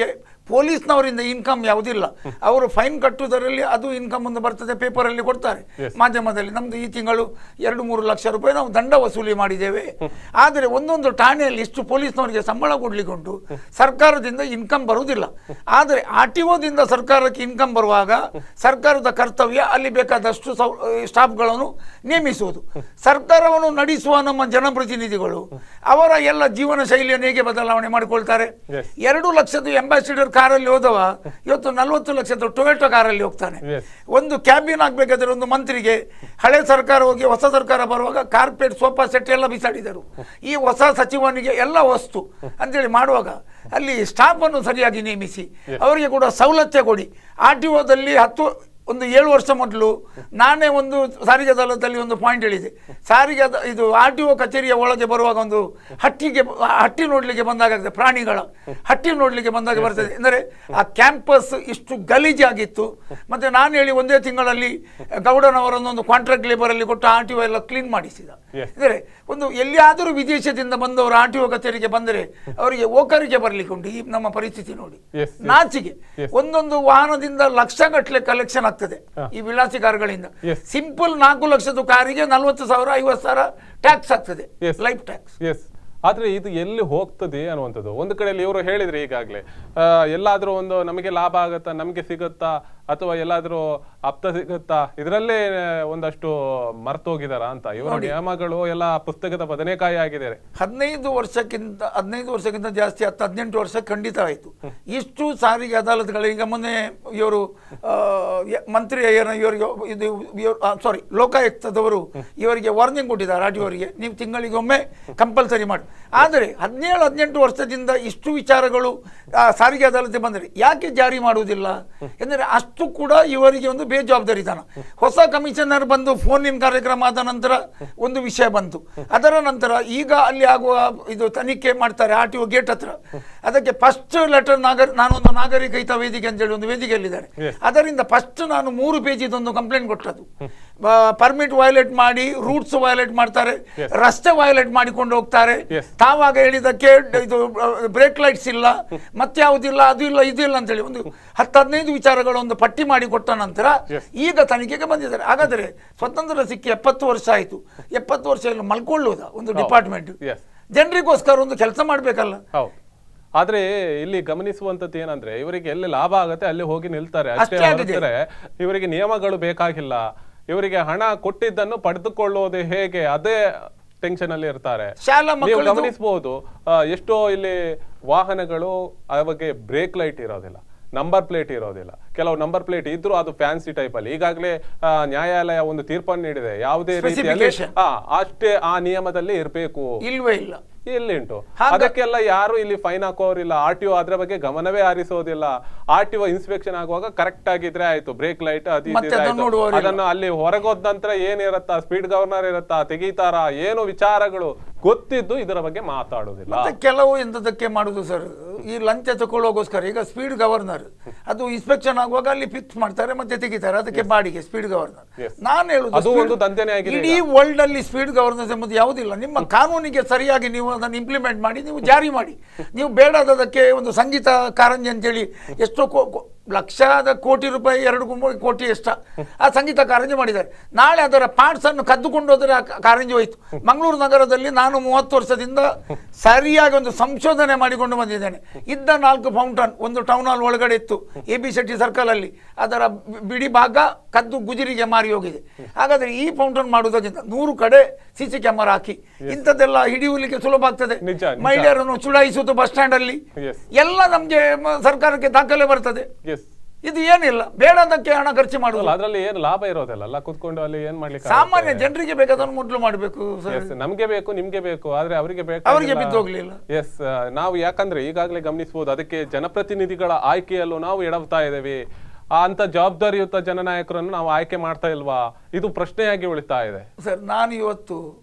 ಪೊಲೀಸ್ನವರಿಂದ ಇನ್ಕಮ್ ಯಾವುದಿಲ್ಲ ಅವರು ಫೈನ್ ಕಟ್ಟುವುದರಲ್ಲಿ ಅದು ಇನ್ಕಮ್ ಒಂದು ಬರ್ತದೆ ಪೇಪರಲ್ಲಿ ಕೊಡ್ತಾರೆ ಮಾಧ್ಯಮದಲ್ಲಿ ನಮ್ದು ಈ ತಿಂಗಳು ಎರಡು ಮೂರು ಲಕ್ಷ ರೂಪಾಯಿ ನಾವು ದಂಡ ವಸೂಲಿ ಮಾಡಿದ್ದೇವೆ ಆದರೆ ಒಂದೊಂದು ಠಾಣೆಯಲ್ಲಿ ಇಷ್ಟು ಪೊಲೀಸ್ನವರಿಗೆ ಸಂಬಳ ಕೊಡ್ಲಿಕ್ಕೆ ಉಂಟು ಸರ್ಕಾರದಿಂದ ಇನ್ಕಮ್ ಬರುವುದಿಲ್ಲ ಆದರೆ ಆರ್ ಟಿ ಒದಿಂದ ಸರ್ಕಾರಕ್ಕೆ ಇನ್ಕಮ್ ಬರುವಾಗ ಸರ್ಕಾರದ ಕರ್ತವ್ಯ ಅಲ್ಲಿ ಬೇಕಾದಷ್ಟು ಸೌ ಸ್ಟಾಫ್ಗಳನ್ನು ನೇಮಿಸುವುದು ಸರ್ಕಾರವನ್ನು ನಡೆಸುವ ನಮ್ಮ ಜನಪ್ರತಿನಿಧಿಗಳು ಅವರ ಎಲ್ಲ ಜೀವನ ಶೈಲಿಯನ್ನು ಹೇಗೆ ಬದಲಾವಣೆ ಮಾಡಿಕೊಳ್ತಾರೆ Yes. ಎರಡು ಲಕ್ಷದ ಎಂಬಾಸಿಡರ್ ಕಾರಲ್ಲಿ ಹೋದವ ಇವತ್ತು ನಲವತ್ತು ಲಕ್ಷದ ಟೊಯೋಟೋ ಕಾರಲ್ಲಿ ಹೋಗ್ತಾನೆ Yes. ಒಂದು ಕ್ಯಾಬಿನ್ ಆಗ್ಬೇಕಾದ್ರೆ ಒಂದು ಮಂತ್ರಿಗೆ ಹಳೆ ಸರ್ಕಾರ ಹೋಗಿ ಹೊಸ ಸರ್ಕಾರ ಬರುವಾಗ ಕಾರ್ಪೆಟ್ ಸೋಫಾ ಸೆಟ್ ಎಲ್ಲ ಬಿಸಾಡಿದರು ಈ ಹೊಸ ಸಚಿವನಿಗೆ ಎಲ್ಲ ವಸ್ತು ಅಂತೇಳಿ ಮಾಡುವಾಗ ಅಲ್ಲಿ ಸ್ಟಾಫ್ ಅನ್ನು ಸರಿಯಾಗಿ ನೇಮಿಸಿ ಅವರಿಗೆ ಕೂಡ ಸವಲತ್ತೇ ಕೊಡಿ ಆರ್ ಟಿ ಒದಲ್ಲಿ ಹತ್ತು ಒಂದು ಏಳು ವರ್ಷ ಮೊದಲು ನಾನೇ ಒಂದು ಸಾರಿಗೆ ದಳದಲ್ಲಿ ಒಂದು ಪಾಯಿಂಟ್ ಹೇಳಿದೆ ಸಾರಿಗೆ ದ- ಇದು ಆರ್ ಟಿ ಒ ಕಚೇರಿಯ ಒಳಗೆ ಬರುವಾಗ ಒಂದು ಹಟ್ಟಿಗೆ ಹಟ್ಟಿ ನೋಡ್ಲಿಕ್ಕೆ ಬಂದಾಗ ಆಗ್ತದೆ, ಪ್ರಾಣಿಗಳ ಹಟ್ಟಿ ನೋಡ್ಲಿಕ್ಕೆ ಬಂದಾಗ ಬರ್ತದೆ ಅಂದರೆ ಆ ಕ್ಯಾಂಪಸ್ ಇಷ್ಟು ಗಲೀಜಾಗಿತ್ತು ಮತ್ತೆ ನಾನು ಹೇಳಿ ಒಂದೇ ತಿಂಗಳಲ್ಲಿ ಗೌಡನವರನ್ನು ಒಂದು ಕಾಂಟ್ರಾಕ್ಟ್ ಲೇಬರ್ ಅಲ್ಲಿ ಕೊಟ್ಟು ಆರ್ ಟಿ ಒ ಎಲ್ಲ ಕ್ಲೀನ್ ಮಾಡಿಸಿದ Yes. ಅಂದರೆ ಒಂದು ಎಲ್ಲಿಯಾದರೂ ವಿದೇಶದಿಂದ ಬಂದವರು ಆರ್ ಟಿ ಒ ಕಚೇರಿಗೆ ಬಂದರೆ ಅವರಿಗೆ ಓಕರಿಗೆ ಬರ್ಲಿಕ್ಕೆ ಉಂಟು ಈ ನಮ್ಮ ಪರಿಸ್ಥಿತಿ ನೋಡಿ Yes, yes. ನಾಚಿಗೆ Yes. ಒಂದೊಂದು ವಾಹನದಿಂದ ಲಕ್ಷ ಗಟ್ಟಲೆ ಕಲೆಕ್ಷನ್ ಆಗ್ತದೆ ಹಾ. ಈ ವಿಳಾಸಿ ಕಾರುಗಳಿಂದ Yes. ಸಿಂಪಲ್ ನಾಲ್ಕು ಲಕ್ಷದ ಕಾರಿಗೆ ನಲ್ವತ್ತು ಸಾವಿರ ಐವತ್ತು ಸಾವಿರ ಟ್ಯಾಕ್ಸ್ ಆಗ್ತದೆ Yes. ಲೈಫ್ ಟ್ಯಾಕ್ಸ್ ಎಸ್ ಆದ್ರೆ ಇದು ಎಲ್ಲಿ ಹೋಗ್ತದೆ ಅನ್ನುವಂಥದ್ದು ಒಂದು ಕಡೆಯಲ್ಲಿ ಇವರು ಹೇಳಿದ್ರೆ ಈಗಾಗಲೇ ಎಲ್ಲಾದ್ರೂ ಒಂದು ನಮಗೆ ಲಾಭ ಆಗತ್ತಾ ನಮಗೆ ಸಿಗುತ್ತಾ ಅಥವಾ ಎಲ್ಲಾದ್ರೂ ಅಪ್ತ ಸಿಗುತ್ತಾ ಇದರಲ್ಲೇ ಒಂದಷ್ಟು ಮರ್ತೋಗಿದಾರ ಅಂತ ಇವರ ನಿಯಮಗಳು ಎಲ್ಲ ಪುಸ್ತಕದ ಬದನೆಕಾಯಿ ಆಗಿದ್ದಾರೆ ಹದಿನೈದು ವರ್ಷಕ್ಕಿಂತ ಹದಿನೈದು ವರ್ಷಕ್ಕಿಂತ ಜಾಸ್ತಿ ಹತ್ತು ಹದಿನೆಂಟು ವರ್ಷ ಖಂಡಿತ ಆಯಿತು ಇಷ್ಟು ಸಾರಿಗೆ ಅದಾಲತ್ಗಳು ಈಗ ಮೊನ್ನೆ ಇವರು ಆ, ಯ- ಮಂತ್ರಿ ಏನೋ ಇವರಿಗೆ ಇದು ಸಾರಿ ಲೋಕಾಯುಕ್ತದವರು ಇವರಿಗೆ ವಾರ್ನಿಂಗ್ ಕೊಟ್ಟಿದ್ದಾರೆ ಆರ್ ಟಿ ಅವರಿಗೆ ನೀವು ತಿಂಗಳಿಗೊಮ್ಮೆ ಕಂಪಲ್ಸರಿ ಮಾಡಿ ಆದರೆ ಹದಿನೇಳು ಹದಿನೆಂಟು ವರ್ಷದಿಂದ ಇಷ್ಟು ವಿಚಾರಗಳು ಆ, ಸಾರಿಗೆ ಅದಾಲತ್ಗೆ ಬಂದರೆ ಯಾಕೆ ಜಾರಿ ಮಾಡುವುದಿಲ್ಲ ಎಂದರೆ ಅಷ್ಟು ಕೂಡ ಇವರಿಗೆ ಒಂದು ಬೇಜವಾಬ್ದಾರಿತನ ಹೊಸ ಕಮಿಷನರ್ ಬಂದು ಫೋನಿನ ಕಾರ್ಯಕ್ರಮ ಆದ ನಂತರ ಒಂದು ವಿಷಯ ಬಂತು ಅದರ ನಂತರ ಈಗ ಅಲ್ಲಿ ಆಗುವ ಇದು ತನಿಖೆ ಮಾಡ್ತಾರೆ ಆರ್ ಟಿ ಒ ಗೇಟ್ ಹತ್ರ ಅದಕ್ಕೆ ಫಸ್ಟ್ ಲೆಟರ್ ನಾಗರ ನಾನೊಂದು ನಾಗರಿಕ ಹಿತ ವೇದಿಕೆ ಅಂತೇಳಿ ಒಂದು ವೇದಿಕೆಯಲ್ಲಿದ್ದಾರೆ Yes. ಅದರಿಂದ ಫಸ್ಟ್ ನಾನು ಮೂರು ಪೇಜಿದೊಂದು ಕಂಪ್ಲೇಂಟ್ ಕೊಟ್ಟದ್ದು ಪರ್ಮಿಟ್ ವಯೋಲೇಟ್ ಮಾಡಿ ರೂಟ್ಸ್ ವಯೋಲೇಟ್ ಮಾಡ್ತಾರೆ Yes. ರಸ್ತೆ ವಯೋಲೇಟ್ ಮಾಡಿಕೊಂಡು ಹೋಗ್ತಾರೆ Yes. ತಾವಾಗ ಹೇಳಿದಕ್ಕೆ ಇದು ಬ್ರೇಕ್ ಲೈಟ್ಸ್ ಇಲ್ಲ ಮತ್ತೆ ಯಾವುದಿಲ್ಲ ಅದು ಇಲ್ಲ ಇದು ಇಲ್ಲ ಅಂತೇಳಿ ಒಂದು ಹತ್ತು ಹದಿನೈದು ವಿಚಾರಗಳು ಒಂದು ಪಟ್ಟಿ ಮಾಡಿ ಕೊಟ್ಟ ನಂತರ Yes. ಈಗ ತನಿಖೆಗೆ ಬಂದಿದ್ದಾರೆ ಹಾಗಾದ್ರೆ ಸ್ವತಂತ್ರ ಸಿಕ್ಕಿ ಎಪ್ಪತ್ತು ವರ್ಷ ಆಯಿತು ಎಪ್ಪತ್ತು ವರ್ಷ ಎಲ್ಲ ಮಲ್ಕೊಳ್ಳುವುದ ಒಂದು ಹೌದು. Department Yes. ಜನರಿಗೋಸ್ಕರ ಒಂದು ಕೆಲಸ ಮಾಡಬೇಕಲ್ಲ ಹೌದು ಆದ್ರೆ ಇಲ್ಲಿ ಗಮನಿಸುವಂತದ್ದು ಏನಂದ್ರೆ ಇವರಿಗೆ ಎಲ್ಲಿ ಲಾಭ ಆಗತ್ತೆ ಅಲ್ಲಿ ಹೋಗಿ ನಿಲ್ತಾರೆ ಅಷ್ಟೇ ಅಷ್ಟೇ ಆಗಿದೆ. ಹೊರತರೆ ಇವರಿಗೆ ನಿಯಮಗಳು ಬೇಕಾಗಿಲ್ಲ ಇವರಿಗೆ ಹಣ ಕೊಟ್ಟಿದ್ದನ್ನು ಪಡೆದುಕೊಳ್ಳುವುದು ಹೇಗೆ ಅದೇ ಟೆನ್ಷನ್ ಅಲ್ಲಿ ಇರ್ತಾರೆ ಶಾಲಾ ನೀವು ಮಕ್ಕಳಿಗೂ- ಗಮನಿಸಬಹುದು ಎಷ್ಟೋ ಇಲ್ಲಿ ವಾಹನಗಳು ಅವಾಗ ಬ್ರೇಕ್ ಲೈಟ್ ಇರೋದಿಲ್ಲ ನಂಬರ್ ಪ್ಲೇಟ್ ಇರೋದಿಲ್ಲ ಕೆಲವು ನಂಬರ್ ಪ್ಲೇಟ್ ಇದ್ರೂ ಅದು ಫ್ಯಾನ್ಸಿ ಟೈಪ್ ಅಲ್ಲಿ ಈಗಾಗಲೇ ಆ, ನ್ಯಾಯಾಲಯ ಒಂದು ತೀರ್ಪನ್ನು ನೀಡಿದೆ ಯಾವುದೇ ರೀತಿಯಲ್ಲಿ Specification. ಆ, ಅಷ್ಟೇ ಆ ನಿಯಮದಲ್ಲಿ ಇರಬೇಕು ಇಲ್ವೇ ಇಲ್ಲ ಎಲ್ಲಿ ಉಂಟು ಹಾಗ- ಅದಕ್ಕೆಲ್ಲ ಯಾರು ಇಲ್ಲಿ ಫೈನ್ ಹಾಕೋರಿಲ್ಲ ಆರ್ ಟಿ ಒ ಅದ್ರ ಬಗ್ಗೆ ಗಮನವೇ ಹರಿಸೋದಿಲ್ಲ ಆರ್ ಟಿ ಒ ಇನ್ಸ್ಪೆಕ್ಷನ್ ಆಗುವಾಗ ಕರೆಕ್ಟ್ ಆಗಿದ್ರೆ ಆಯ್ತು ಬ್ರೇಕ್ ಲೈಟ್ ಅದು ಇದು ಮತ್ತೆ ಅದನ್ನ ಆಯ್ತು. ನೋಡುವವರಿಲ್ಲ. ಅದನ್ನ ಅಲ್ಲಿ ಹೊರಗೋದ ನಂತರ ಏನಿರತ್ತಾ ಸ್ಪೀಡ್ ಗವರ್ನರ್ ಇರತ್ತಾ ತೆಗೀತಾರ ಏನು ವಿಚಾರಗಳು ಗೊತ್ತಿದ್ದು ಇದರ ಬಗ್ಗೆ ಮಾತಾಡುದಿಲ್ಲ ಮತ್ತೆ ಕೆಲವು ಎಂತದಕ್ಕೆ ಮಾಡುದು ಸರ್ ಈ ಲಂಚ ತಗೊಳ್ಳೋಗೋಸ್ಕರ ಈಗ ಸ್ಪೀಡ್ ಗವರ್ನರ್ ಅದು ಇನ್ಸ್ಪೆಕ್ಷನ್ ಆಗುವಾಗ ಅಲ್ಲಿ ಫಿಕ್ಸ್ ಮಾಡ್ತಾರೆ ಮತ್ತೆ ತೆಗಿತಾರೆ ಅದಕ್ಕೆ ಬಾಡಿಗೆ ಸ್ಪೀಡ್ ಗವರ್ನರ್ Yes. ನಾನು ಹೇಳುದು ಅದು speed- ಒಂದು ದಂಧೆನೇ ಆಗಿದೆ ಇಡೀ ಈಗ. ವರ್ಲ್ಡ್ ಅಲ್ಲಿ ಸ್ಪೀಡ್ ಗವರ್ನೆನ್ಸ್ ಎಂಬುದು ಯಾವುದಿಲ್ಲ ನಿಮ್ಮ ಕಾನೂನಿಗೆ ಸರಿಯಾಗಿ ನೀವು ಅದನ್ನು ಇಂಪ್ಲಿಮೆಂಟ್ ಮಾಡಿ ನೀವು ಜಾರಿ ಮಾಡಿ ನೀವು ಬೇಡದಕ್ಕೆ ಒಂದು ಸಂಗೀತ ಕಾರಂಜಿ ಅಂತೇಳಿ ಎಷ್ಟೋ ಕೋ- ಕೋ- ಲಕ್ಷದ ಕೋಟಿ ರೂಪಾಯಿ ಎರಡು ಗು- ಕೋಟಿ ಎಷ್ಟ ಆ ಸಂಗೀತ ಕಾರಂಜಿ ಮಾಡಿದ್ದಾರೆ ನಾಳೆ ಅದರ ಪಾರ್ಟ್ಸ್ ಅನ್ನು ಕದ್ದುಕೊಂಡು ಹೋದರೆ ಆ ಕ- ಕಾರಂಜಿ ಹೋಯ್ತು ಮಂಗಳೂರು ನಗರದಲ್ಲಿ ನಾನು ಮೂವತ್ತು ವರ್ಷದಿಂದ ಸರಿಯಾಗಿ ಒಂದು ಸಂಶೋಧನೆ ಮಾಡಿಕೊಂಡು ಬಂದಿದ್ದೇನೆ ಇದ್ದ ನಾಲ್ಕು ಫೌಂಟನ್ ಒಂದು ಟೌನ್ ಹಾಲ್ ಒಳಗಡೆ ಇತ್ತು ಎ ಬಿ ಶೆಟ್ಟಿ ಸರ್ಕಲ್ ಅಲ್ಲಿ ಅದರ ಬಿ- ಬಿಡಿ ಭಾಗ ಕದ್ದು ಗುಜರಿಗೆ ಮಾರಿ ಹೋಗಿದೆ ಹಾಗಾದ್ರೆ ಈ ಫೌಂಟನ್ ಮಾಡುವುದಕ್ಕಿಂತ ನೂರು ಕಡೆ ಸಿ ಸಿ ಕ್ಯಾಮರಾ ಹಾಕಿ ಇಂಥದ್ದೆಲ್ಲ ಹಿಡಿಯುವಲಿಕ್ಕೆ ಸುಲಭ ಆಗ್ತದೆ ನಿಜ, ನಿಜ. ಮಹಿಳೆಯರನ್ನು ಚುಡಾಯಿಸುವುದು ಬಸ್ ಸ್ಟ್ಯಾಂಡ್ ಅಲ್ಲಿ Yes. ಎಲ್ಲ ನಮ್ಗೆ ಮ- ಸರ್ಕಾರಕ್ಕೆ ದಾಖಲೆ ಬರ್ತದೆ ಎಸ್ ಇದು ಏನಿಲ್ಲ ಬೇಡದಕ್ಕೆ ಹಣ ಖರ್ಚು ಮಾಡುದು ಅದ್ರಲ್ಲಿ ಏನು ಲಾಭ ಇರೋದಿಲ್ಲ ಅಲ್ಲ ಕುತ್ಕೊಂಡು ಅಲ್ಲಿ ಏನ್ ಮಾಡ್ಲಿಕ್ಕೆ ಸಾಮಾನ್ಯ ಜನರಿಗೆ ಬೇಕಾದನ್ನು ಮೊದಲು ಮಾಡಬೇಕು ಸರ್ ಎಸ್ ನಮ್ಗೆ ಬೇಕು ನಿಮ್ಗೆ ಬೇಕು ಆದ್ರೆ ಅವರಿಗೆ ಬೇಕು ಅವರಿಗೆ ಬಿದ್ದೋಗ್ಲಿಲ್ಲ. ಎಸ್ ನಾವು ಯಾಕಂದ್ರೆ ಈಗಾಗಲೇ ಗಮನಿಸಬಹುದು ಅದಕ್ಕೆ ಜನಪ್ರತಿನಿಧಿಗಳ ಆಯ್ಕೆಯಲ್ಲೂ ನಾವು ಎಡವ್ತಾ ಇದ್ದೇವೆ ಆ ಅಂತ ಜವಾಬ್ದಾರಿಯುತ ಜನನಾಯಕರನ್ನು ನಾವು ಆಯ್ಕೆ ಮಾಡ್ತಾ ಇಲ್ವಾ ಇದು ಪ್ರಶ್ನೆಯಾಗಿ ಉಳಿತಾ ಇದೆ ಸರ್ ನಾನು ಇವತ್ತು